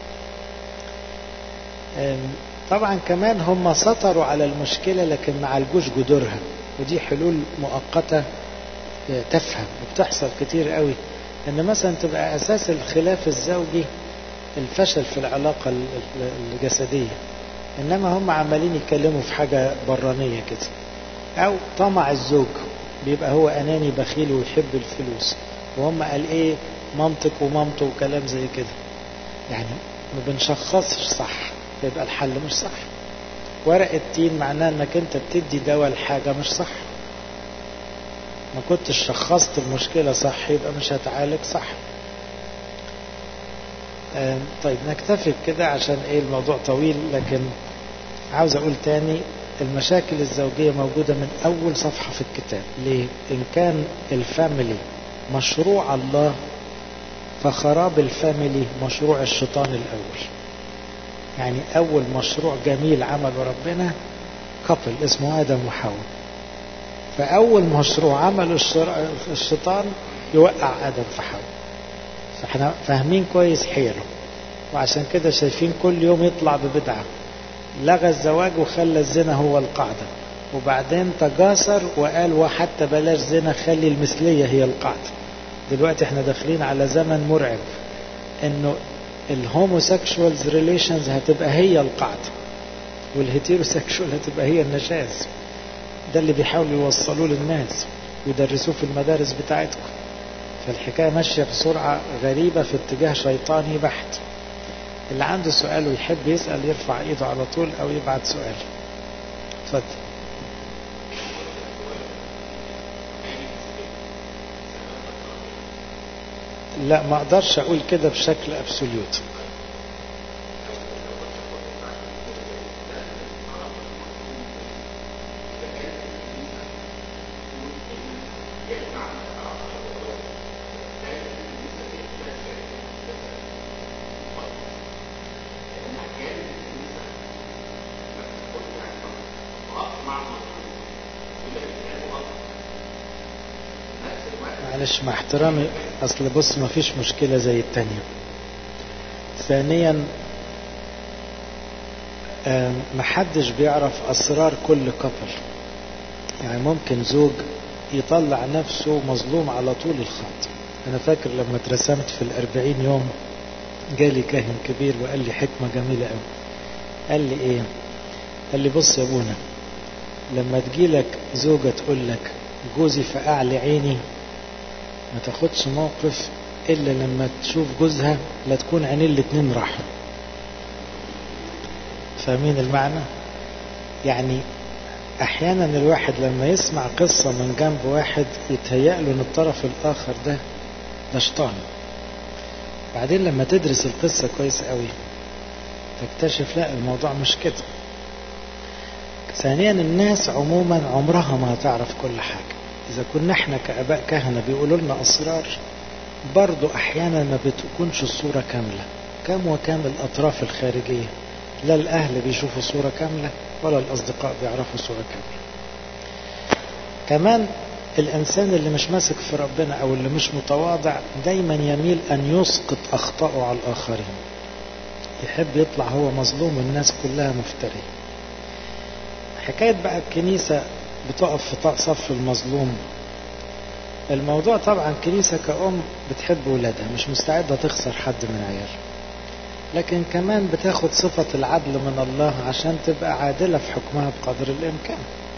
طبعا كمان هم سطروا على المشكلة لكن ما عالجوش جذورها ودي حلول مؤقتة تفهم وبتحصل كتير قوي ان مثلا تبقى اساس الخلاف الزوجي الفشل في العلاقة الجسدية انما هم عمالين يتكلموا في حاجة برانية كده او طمع الزوج بيبقى هو اناني بخيل ويحب الفلوس وهم قال ايه منطق ومامته وكلام زي كده يعني ما بنشخصش صح يبقى الحل مش صح ورق التين معناه انك انت بتدي دواء لحاجة مش صح ما كنتش شخصت المشكلة صح يبقى مش هتعالج صح طيب نكتفي بكده عشان ايه الموضوع طويل لكن عاوز اقول تاني المشاكل الزوجية موجودة من اول صفحة في الكتاب ليه ان كان الفاميلي مشروع الله فخراب الفاميلي مشروع الشيطان الاول يعني اول مشروع جميل عمله ربنا كابل اسمه ادم وحواء فاول مشروع عمله الشيطان يوقع ادم في حواء فاحنا فاهمين كويس حيله وعشان كده شايفين كل يوم يطلع ببدعة لغى الزواج وخلى الزنا هو القاعدة وبعدين تجاسر وقال وحتى بلاش زنا خلي المثلية هي القاعدة دلوقتي احنا داخلين على زمن مرعب انه الهوموسيكشوالز ريليشنز هتبقى هي القاعدة والهيتيروسيكشوال هتبقى هي النشاز ده اللي بيحاولوا يوصلوه للناس ويدرسوه في المدارس بتاعتكم فالحكاية ماشية بسرعة غريبة في اتجاه شيطاني بحت اللي عنده سؤال ويحب يسأل يرفع ايده على طول او يبعت سؤال اتفضل لا ما اقدرش اقول كده بشكل ابسوليوت معلش مع احترامي اصل بص ما فيش مشكلة زي التانية ثانيا محدش بيعرف اسرار كل كابل يعني ممكن زوج يطلع نفسه مظلوم على طول الخط انا فاكر لما اترسمت في الاربعين يوم جالي كاهن كبير وقال لي حكمة جميلة قوي قال لي ايه قال لي بص يا ابونا لما تجيلك زوجة تقول لك جوزي فقع لي عيني ما تاخدش موقف الا لما تشوف جوزها لا تكون عينين الاتنين راحوا فاهمين المعنى يعني احيانا الواحد لما يسمع قصة من جنب واحد يتهيأ له ان الطرف الاخر ده ده شيطان بعدين لما تدرس القصة كويس قوي تكتشف لا الموضوع مش كده ثانيا الناس عموما عمرها ما هتعرف كل حاجة إذا كنا احنا كأباء كهنة بيقولوا لنا أسرار برضو أحيانا ما بتكونش الصورة كاملة كم وكم الأطراف الخارجية لا الأهل بيشوفوا صورة كاملة ولا الأصدقاء بيعرفوا صورة كاملة كمان الإنسان اللي مش ماسك في ربنا أو اللي مش متواضع دايما يميل أن يسقط أخطاءه على الآخرين يحب يطلع هو مظلوم والناس كلها مفترية حكاية بقى الكنيسة بتقف في صف المظلوم الموضوع طبعا كنيسة كأم بتحب ولادها مش مستعدة تخسر حد من عيال لكن كمان بتاخد صفة العدل من الله عشان تبقى عادلة في حكمها بقدر الإمكان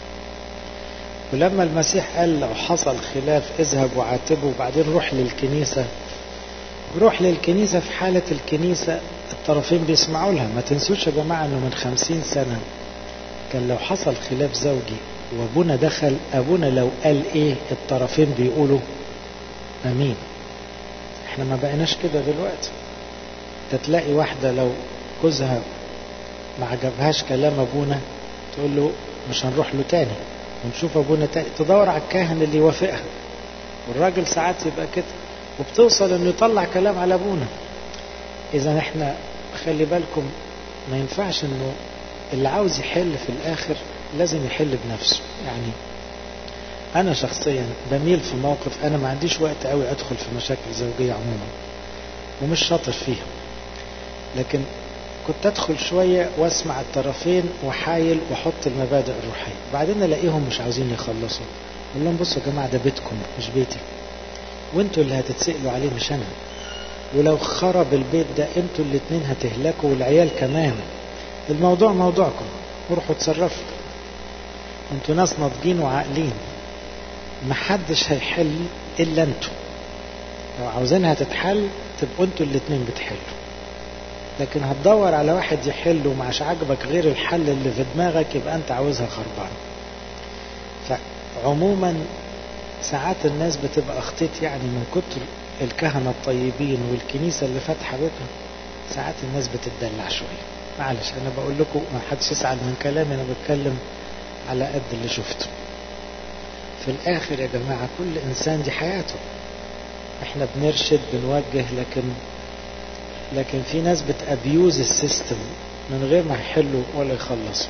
ولما المسيح قال لو حصل خلاف اذهب وعاتبه وبعدين روح للكنيسة روح للكنيسة في حالة الكنيسة الطرفين بيسمعوا لها ما تنسوش يا جماعة انه من خمسين سنة كان لو حصل خلاف زوجي وابونا دخل ابونا لو قال ايه الطرفين بيقولوا امين احنا ما بقيناش كده دلوقتي تلاقي واحدة لو جوزها ما عجبهاش كلام ابونا تقول له مش هنروح له تاني ونشوف ابونا تاني تدور على الكاهن اللي يوافقها والراجل ساعات يبقى كده وبتوصل انه يطلع كلام على ابونا اذا احنا خلي بالكم ما ينفعش انه اللي عاوز يحل في الاخر لازم يحل بنفسه يعني انا شخصيا بميل في موقف انا ما عنديش وقت قوي ادخل في مشاكل زوجية عموما ومش شاطر فيها لكن كنت ادخل شوية واسمع الطرفين وحايل واحط المبادئ الروحية بعدين الاقيهم مش عاوزين يخلصوا اقول لهم بصوا يا جماعة ده بيتكم مش بيتي وانتوا اللي هتتسألوا عليه مش انا ولو خرب البيت ده انتوا الاتنين هتهلكوا والعيال كمان الموضوع موضوعكم وروحوا اتصرفوا انتوا ناس ناضجين وعاقلين محدش هيحل الا انتوا لو عاوزينها تتحل تبقوا انتوا الاتنين بتحلوا لكن هتدور على واحد يحل ومعش عاجبك غير الحل اللي في دماغك يبقى انت عاوزها خربان فعموما ساعات الناس بتبقى اخطيت يعني من كتر الكهنة الطيبين والكنيسة اللي فاتحة بيتها ساعات الناس بتدلع شوية معلش انا بقول لكم ما حدش يسعد من كلامي انا بتكلم على قد اللي شفته في الاخر يا جماعة كل انسان دي حياته احنا بنرشد بنوجه لكن لكن في ناس بتابيوز السيستم من غير ما يحلوا ولا يخلصوا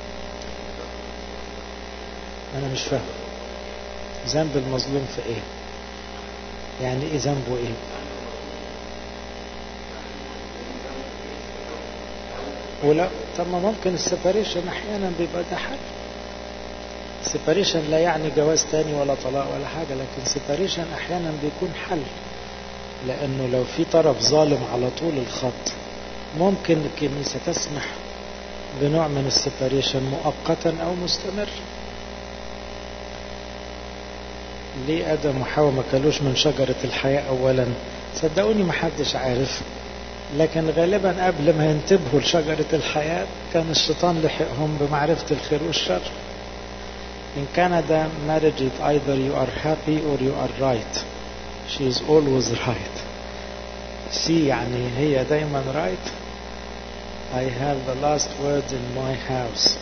انا مش فاهم ذنب المظلوم في ايه يعني ايه ذنبه ايه ولا طب ما ممكن السيباريشن احيانا بيبقى ده حل سيباريشن لا يعني جواز تاني ولا طلاق ولا حاجة لكن سيباريشن احيانا بيكون حل لانه لو في طرف ظالم على طول الخط ممكن الكنيسة تسمح بنوع من السيباريشن مؤقتا او مستمر ليه ادم وحواء ما كلوش من شجرة الحياة اولا صدقوني ما حدش عارف لكن غالبا قبل ما ينتبهوا لشجرة الحياة كان الشيطان لحقهم بمعرفة الخير والشر In Canada, marriage is either you are happy or you are right. She is always right. She يعني هي دايما right. I have the last word in my house.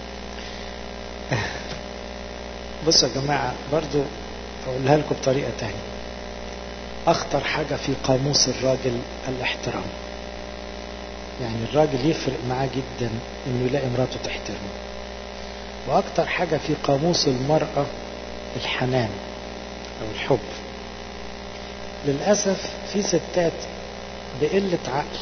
بصوا يا جماعة برضو أقولها لكم بطريقة تانية أخطر حاجة في قاموس الراجل الاحترام يعني الراجل يفرق معاه جدا إنه يلاقي مراته تحترمه وأكتر حاجة في قاموس المرأة الحنان أو الحب للأسف في ستات بقلة عقل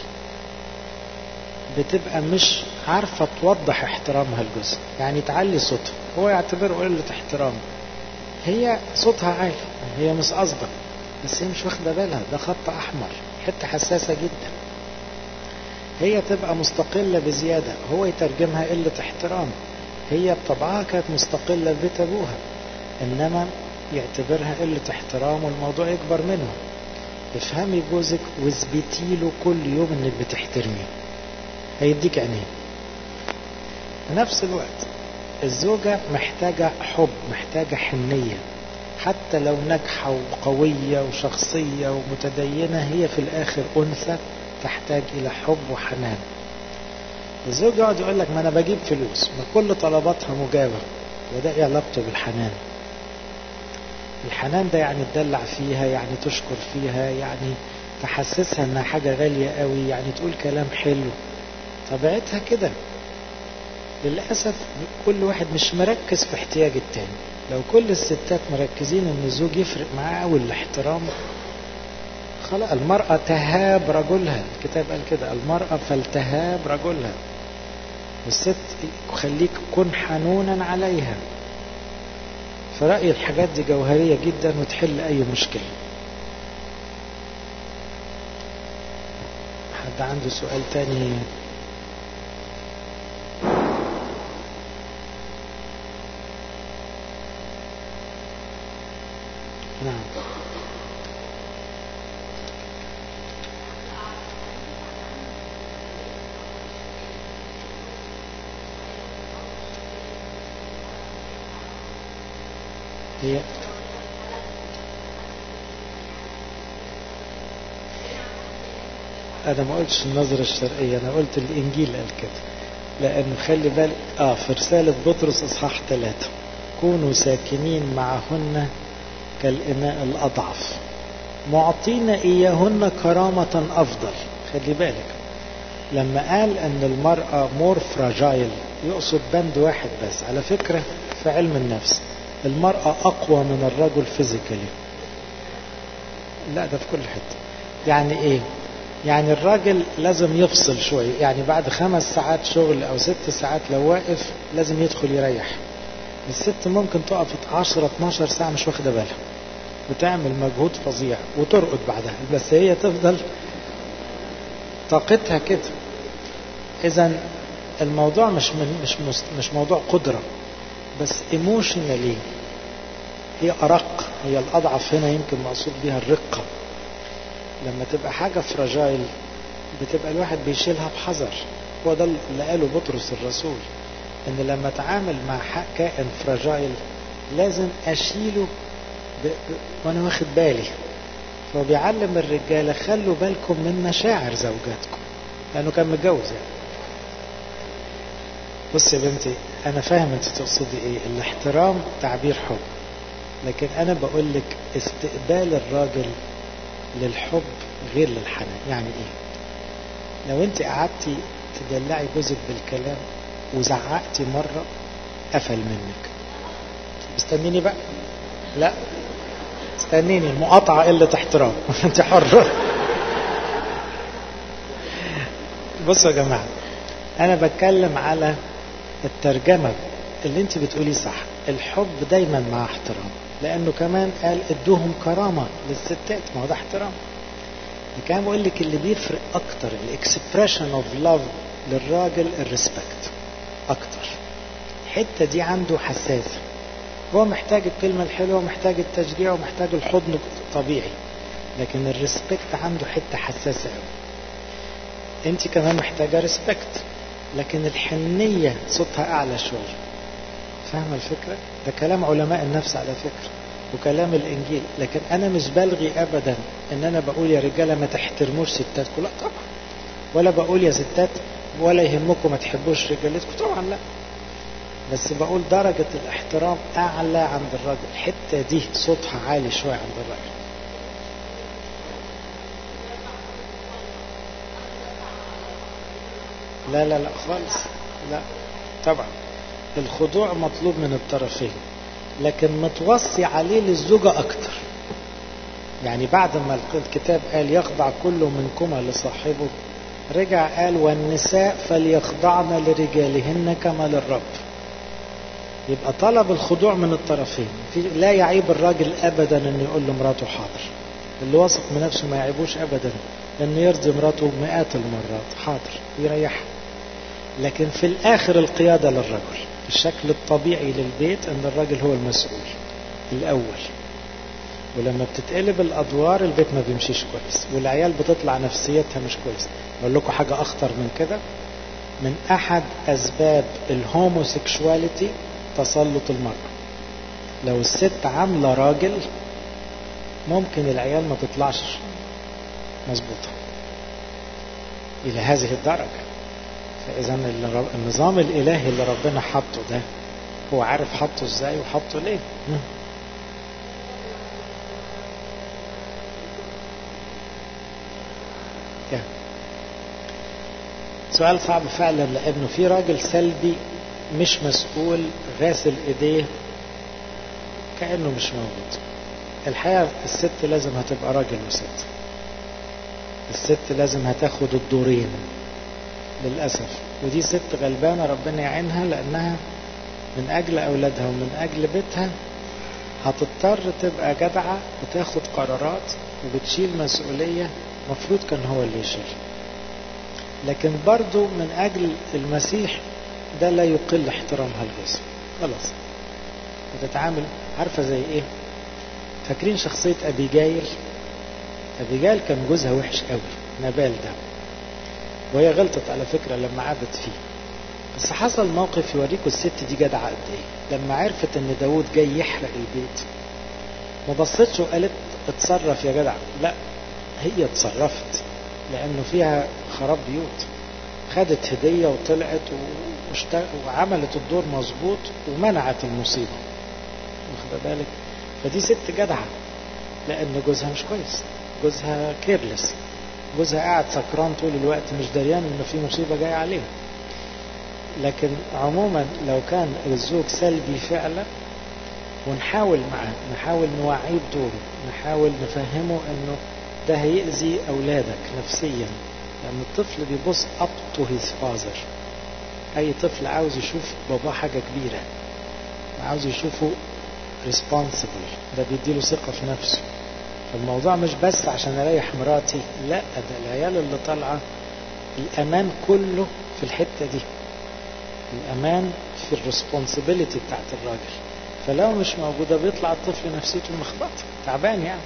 بتبقى مش عارفة توضح احترامها لجوزها يعني تعلي صوتها هو يعتبره قلة احترام هي صوتها عالي هي مش قصدة بس هي مش واخدة بالها ده خط أحمر حتة حساسة جدا هي تبقى مستقلة بزيادة هو يترجمها قلة احترام هي بطبعها كانت مستقلة في بيت أبوها إنما يعتبرها قلة احترام والموضوع يكبر منه افهمي جوزك واثبتي له كل يوم انك بتحترميه هيديك عينيه في نفس الوقت الزوجة محتاجة حب محتاجة حنية حتى لو ناجحة وقوية وشخصية ومتدينة هي في الآخر أنثى تحتاج إلى حب وحنان الزوج يقعد يقول لك ما أنا بجيب فلوس ما كل طلباتها مجابة وده إيه علاقته بالحنان الحنان ده يعني تدلع فيها يعني تشكر فيها يعني تحسسها انها حاجة غالية قوي يعني تقول كلام حلو طبيعتها كده للأسف كل واحد مش مركز في احتياج التاني لو كل الستات مركزين ان الزوج يفرق معاه قوي الاحترام خلاص المرأة تهاب رجلها الكتاب قال كده المرأة فلتهاب رجلها والست خليك كن حنونا عليها في رأيي الحاجات دي جوهرية جدا وتحل أي مشكلة حد عنده سؤال تاني نعم هي انا ما قلتش النظرة الشرقية انا قلت الانجيل قال كده لانه خلي بالك اه في رسالة بطرس اصحاح ثلاثة كونوا ساكنين معهن كالإناء الأضعف معطين إياهن كرامة أفضل خلي بالك لما قال أن المرأة مور فراجايل يقصد بند واحد بس على فكرة في علم النفس المرأة أقوى من الرجل فيزيكالي لا ده في كل حتة يعني إيه يعني الراجل لازم يفصل شوية يعني بعد خمس ساعات شغل أو ست ساعات لو واقف لازم يدخل يريح الست ممكن تقف 10 12 ساعة مش واخدة بالها وتعمل مجهود فظيع وترقد بعدها بس هي تفضل طاقتها كده اذا الموضوع مش من مش مش موضوع قدرة بس ايموشنالي هي ارق هي الاضعف هنا يمكن مقصود بها الرقة لما تبقى حاجة فراجايل بتبقى الواحد بيشيلها بحذر هو ده اللي قاله بطرس الرسول ان لما اتعامل مع كائن فراجايل لازم اشيله ب... ب... وانا واخد بالي فهو بيعلم الرجاله خلوا بالكم من مشاعر زوجاتكم لانه كان متجوز يعني بص يا بنتي انا فاهم انت تقصدي ايه الاحترام تعبير حب لكن انا بقول لك استقبال الراجل للحب غير للحنان يعني ايه لو انت قعدتي تدلعي جوزك بالكلام وزعقتي مرة قفل منك استنيني بقى لا استنيني المقاطعة قلة احترام انت حرة بصوا يا جماعة انا بتكلم على الترجمة اللي انت بتقولي صح الحب دايما مع احترام لانه كمان قال ادوهم كرامة للستات ما هو ده احترام كان بقول لك اللي بيفرق اكتر الاكسبريشن اوف لاف للراجل الريسبكت اكتر الحته دي عنده حساسه هو محتاج الكلمه الحلوه ومحتاج التشجيع ومحتاج الحضن طبيعي لكن الريسبكت عنده حته حساسه قوي انت كمان محتاجه ريسبكت لكن الحنيه صوتها اعلى شويه فاهمه الفكره ده كلام علماء النفس على فكره وكلام الانجيل لكن انا مش بلغي ابدا ان انا بقول يا رجاله ما تحترموش ستاتكم لا طبعا ولا بقول يا ستات ولا يهمكم ما تحبوش رجالتكم طبعا لا بس بقول درجة الاحترام أعلى عند الراجل الحتة دي صوتها عالي شوية عند الراجل لا لا لا خالص لا طبعا الخضوع مطلوب من الطرفين لكن متوصي عليه للزوجة أكتر يعني بعد ما الكتاب قال يخضع كل منكما لصاحبه رجع قال والنساء فليخضعن لرجالهن كما للرب يبقى طلب الخضوع من الطرفين في لا يعيب الراجل ابدا انه يقول لمراته حاضر اللي واثق من نفسه ما يعيبوش ابدا لانه يرضي مراته مئات المرات حاضر ويريحها لكن في الاخر القياده للرجل الشكل الطبيعي للبيت ان الراجل هو المسؤول الاول ولما بتتقلب الادوار البيت ما بيمشيش كويس والعيال بتطلع نفسيتها مش كويس اقول لكم حاجه اخطر من كده من احد اسباب الهوموسيكشواليتي تسلط المرأة لو الست عاملة راجل ممكن العيال ما تطلعش مظبوطة إلى هذه الدرجة فإذا النظام الإلهي اللي ربنا حطه ده هو عارف حطه ازاي وحطه ليه سؤال صعب فعلا لأنه في راجل سلبي مش مسؤول غاسل ايديه كأنه مش موجود الحقيقة الست لازم هتبقى راجل وست الست لازم هتاخد الدورين للأسف ودي ست غلبانة ربنا يعينها لأنها من أجل أولادها ومن أجل بيتها هتضطر تبقى جدعة وتاخد قرارات وبتشيل مسؤولية مفروض كان هو اللي يشيل لكن برضو من أجل المسيح ده لا يقل احترامها لجوزها خلاص بتتعامل عارفة زي ايه فاكرين شخصية أبيجايل أبيجايل كان جوزها وحش قوي نبال ده وهي غلطت على فكرة لما عادت فيه بس حصل موقف يوريكم الست دي جدعة قد ايه لما عرفت ان داود جاي يحرق البيت ما بصتش وقالت اتصرف يا جدع لا هي اتصرفت لانه فيها خراب بيوت خدت هدية وطلعت وعملت الدور مظبوط ومنعت المصيبة واخد بالك فدي ست جدعة لأن جوزها مش كويس جوزها كيرلس جوزها قاعد سكران طول الوقت مش دريان إن في مصيبة جاية عليه لكن عموما لو كان الزوج سلبي فعلا ونحاول معاه نحاول نوعيه بدوره نحاول نفهمه انه ده هيأذي اولادك نفسيا لان الطفل بيبص up to his father اي طفل عاوز يشوف باباه حاجة كبيرة عاوز يشوفه responsible ده بيديله ثقة في نفسه فالموضوع مش بس عشان اريح مراتي لا ده العيال اللي طالعة الامان كله في الحتة دي الامان في الريسبونسبيلتي بتاعت الراجل فلو مش موجودة بيطلع الطفل نفسيته مخبطة تعبان يعني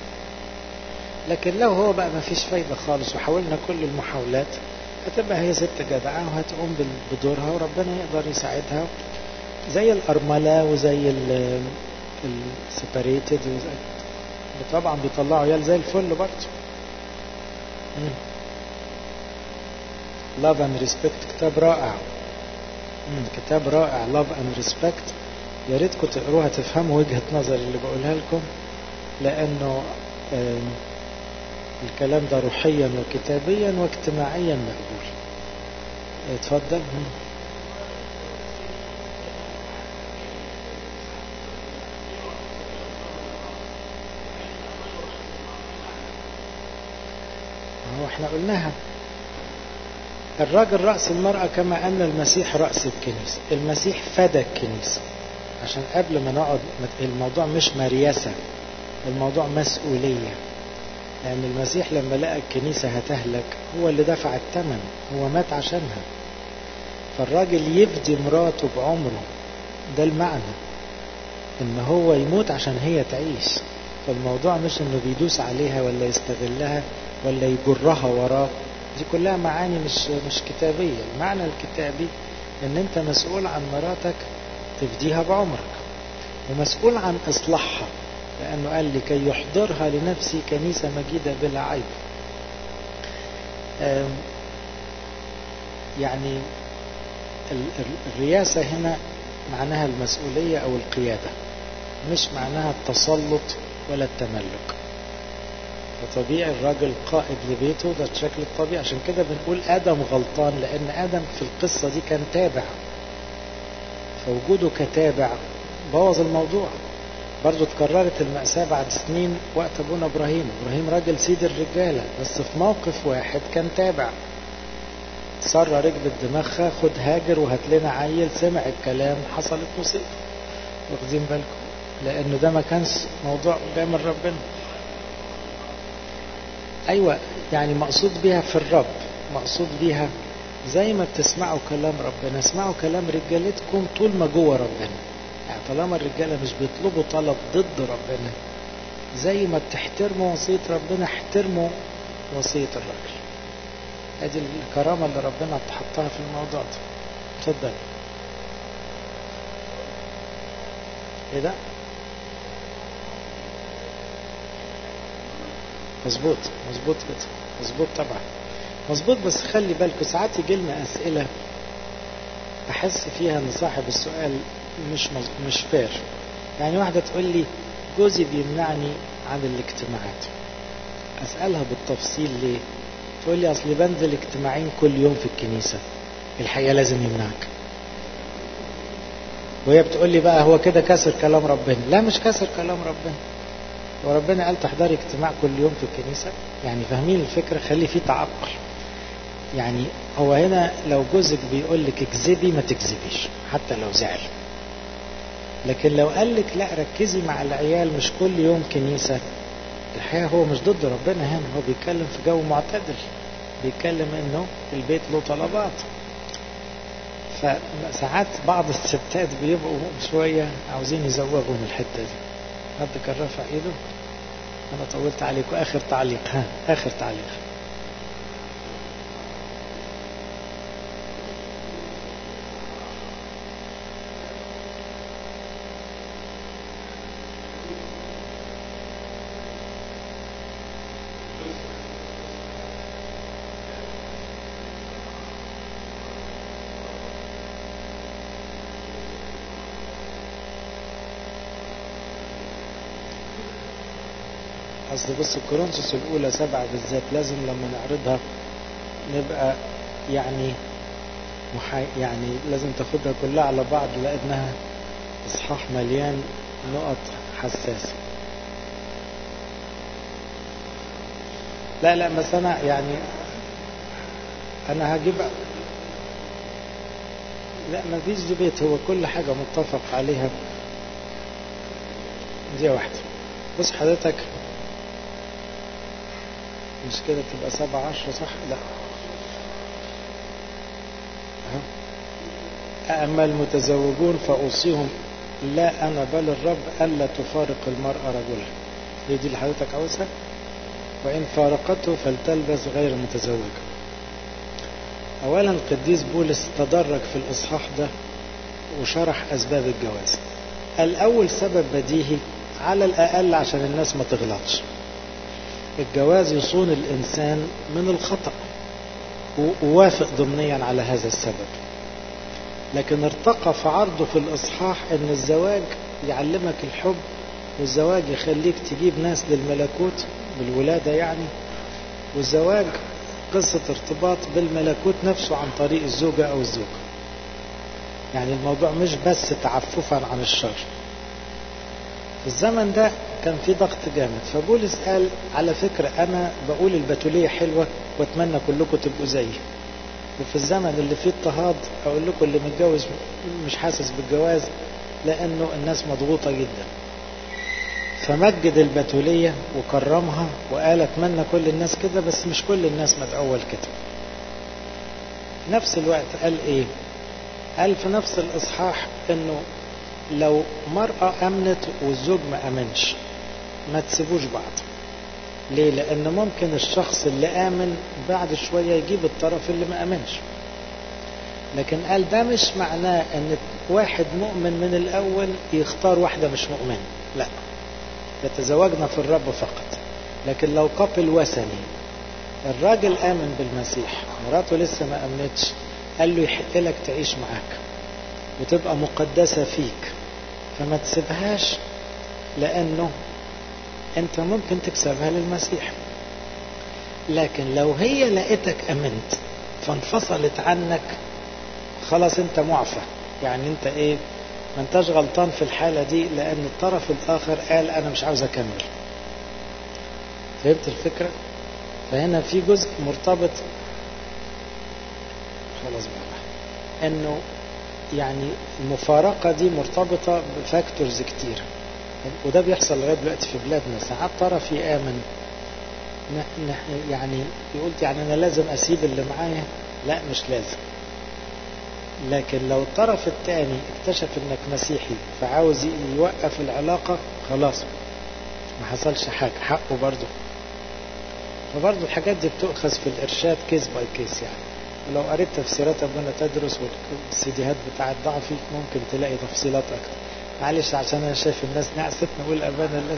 لكن لو هو بقى ما فيش فايدة خالص وحاولنا كل المحاولات هتبقى هي ست جدعة وهتقوم بدورها وربنا يقدر يساعدها زي الأرملة وزي السيبريتد طبعا بيطلعوا عيال زي الفل برضه Love and Respect كتاب رائع كتاب رائع Love and Respect يا ريتكم تقروها تفهموا وجهة نظر اللي بقولها لكم لأنه الكلام ده روحيا وكتابيا واجتماعيا مقبول اتفضل هو احنا قلناها الراجل رأس المرأة كما أن المسيح رأس الكنيسة المسيح فدى الكنيسة عشان قبل ما نقعد الموضوع مش مريسة الموضوع مسؤولية لأن المسيح لما لقى الكنيسة هتهلك هو اللي دفع الثمن هو مات عشانها فالراجل يفدي مراته بعمره ده المعنى ان هو يموت عشان هي تعيش فالموضوع مش انه بيدوس عليها ولا يستغلها ولا يجرها وراه دي كلها معاني مش مش كتابية المعنى الكتابي ان انت مسؤول عن مراتك تفديها بعمرك ومسؤول عن اصلاحها لانه قال لكي يحضرها لنفسي كنيسة مجيدة بلا عيب يعني الرياسة هنا معناها المسؤولية أو القيادة مش معناها التسلط ولا التملك فطبيعي الراجل قائد لبيته ده الشكل الطبيعي عشان كده بنقول آدم غلطان لأن آدم في القصة دي كان تابع فوجوده كتابع بوظ الموضوع برضو اتكررت المأساة بعد سنين وقت أبونا إبراهيم إبراهيم راجل سيد الرجالة بس في موقف واحد كان تابع سارة ركبت دماغها خد هاجر وهات لنا عيل سمع الكلام حصلت مصيبة واخدين بالكم لأنه ده ما كانش موضوع جاي من ربنا أيوة يعني مقصود بيها في الرب مقصود بيها زي ما بتسمعوا كلام ربنا اسمعوا كلام رجالتكم طول ما جوه ربنا يعني طالما الرجالة مش بيطلبوا طلب ضد ربنا زي ما بتحترموا وصية ربنا احترموا وصية الراجل ادي الكرامة اللي ربنا حطها في الموضوع ده اتفضل ايه ده مظبوط مظبوط كده مظبوط طبعا مظبوط بس خلي بالكم ساعات يجي لنا اسئله احس فيها ان صاحب السؤال مش مز... مش فير يعني واحده تقول لي جوزي بيمنعني عن الاجتماعات اسالها بالتفصيل ليه تقول لي اصل بنزل اجتماعين كل يوم في الكنيسه الحقيقه لازم يمنعك وهي بتقول لي بقى هو كده كسر كلام ربنا لا مش كسر كلام ربنا وربنا قال تحضري اجتماع كل يوم في الكنيسة يعني فاهمين الفكرة خلي فيه تعقل يعني هو هنا لو جوزك بيقول لك اكذبي ما تكذبيش حتى لو زعل لكن لو قال لك لا ركزي مع العيال مش كل يوم كنيسة الحقيقة هو مش ضد ربنا هنا هو بيتكلم في جو معتدل بيتكلم انه البيت له طلبات فساعات بعض الستات بيبقوا شوية عاوزين يزوغوا من الحتة دي حد كان رافع ايده انا طولت عليكم اخر تعليق ها اخر تعليق اصل بص الكورنثوس الاولى سبعة بالذات لازم لما نعرضها نبقى يعني محي... يعني لازم تاخدها كلها على بعض لانها اصحاح مليان نقط حساسة لا لا بس انا يعني انا هجيب لا ما فيش ديبيت هو كل حاجة متفق عليها دي واحدة بص حضرتك مش كده تبقى سبعة عشرة صح لا أما المتزوجون فأوصيهم لا أنا بل الرب ألا تفارق المرأة رجلها هي دي اللي حضرتك عاوزها وإن فارقته فلتلبس غير متزوجة أولا القديس بولس تدرج في الإصحاح ده وشرح أسباب الجواز الأول سبب بديهي على الأقل عشان الناس ما تغلطش الجواز يصون الإنسان من الخطأ ووافق ضمنيا على هذا السبب لكن ارتقى في عرضه في الإصحاح أن الزواج يعلمك الحب والزواج يخليك تجيب ناس للملكوت بالولادة يعني والزواج قصة ارتباط بالملكوت نفسه عن طريق الزوجة أو الزوج يعني الموضوع مش بس تعففا عن الشر في الزمن ده كان في ضغط جامد فبولس قال على فكرة أنا بقول البتولية حلوة وأتمنى كلكم تبقوا زيي وفي الزمن اللي فيه اضطهاد اقول لكم اللي متجوز مش حاسس بالجواز لانه الناس مضغوطة جدا فمجد البتولية وكرمها وقال اتمنى كل الناس كده بس مش كل الناس مدعوة لكده في نفس الوقت قال ايه قال في نفس الاصحاح انه لو مرأة امنت والزوج ما امنش ما تسيبوش بعض ليه لان ممكن الشخص اللي امن بعد شوية يجيب الطرف اللي ما امنش لكن قال ده مش معناه ان واحد مؤمن من الاول يختار واحدة مش مؤمنة لا يتزوجنا في الرب فقط لكن لو قبل وثني الراجل آمن بالمسيح مراته لسه ما أمنتش قال له يحق لك تعيش معاك وتبقى مقدسة فيك فما تسيبهاش لأنه أنت ممكن تكسبها للمسيح لكن لو هي لقيتك أمنت فانفصلت عنك خلاص أنت معفى يعني أنت إيه ما انتش غلطان في الحالة دي لأن الطرف الآخر قال أنا مش عاوز أكمل فهمت الفكرة؟ فهنا في جزء مرتبط خلاص بقى انه يعني المفارقة دي مرتبطة بفاكتورز كتير وده بيحصل لغاية دلوقتي في بلادنا ساعات طرف يآمن يعني يقول يعني أنا لازم أسيب اللي معايا لا مش لازم لكن لو الطرف الثاني اكتشف انك مسيحي فعاوز يوقف العلاقة خلاص ما حصلش حاجة حقه برضه فبرضه الحاجات دي بتؤخذ في الإرشاد كيس باي كيس يعني ولو قريت تفسيرات قبل تدرس والسيديهات بتاعت ضعفي ممكن تلاقي تفصيلات أكتر معلش عشان أنا شايف الناس نعست نقول أبانا الناس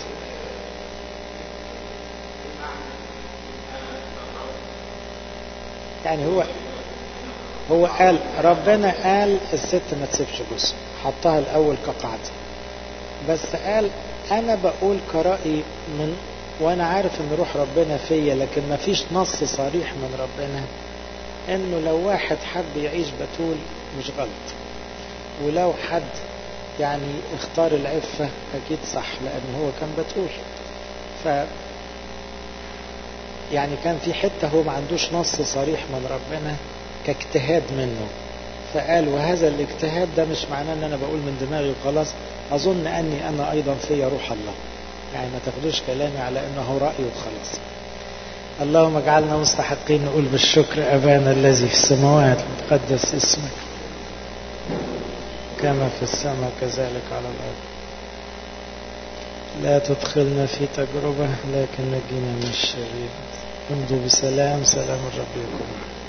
يعني هو هو قال ربنا قال الست ما تسيبش جوزها حطها الأول كقاعدة بس قال أنا بقول كرأي من وانا عارف ان روح ربنا فيا لكن ما فيش نص صريح من ربنا انه لو واحد حب يعيش بتول مش غلط ولو حد يعني اختار العفة اكيد صح لان هو كان بتول ف يعني كان في حتة هو ما عندوش نص صريح من ربنا كاجتهاد منه فقال وهذا الاجتهاد ده مش معناه ان انا بقول من دماغي وخلاص اظن اني انا ايضا في روح الله يعني ما تاخدوش كلامي على انه رأي وخلاص اللهم اجعلنا مستحقين نقول بالشكر ابانا الذي في السماوات مقدس اسمك كما في السماء كذلك على الارض لا تدخلنا في تجربة لكن نجينا من الشرير امضوا بسلام سلام الرب يكون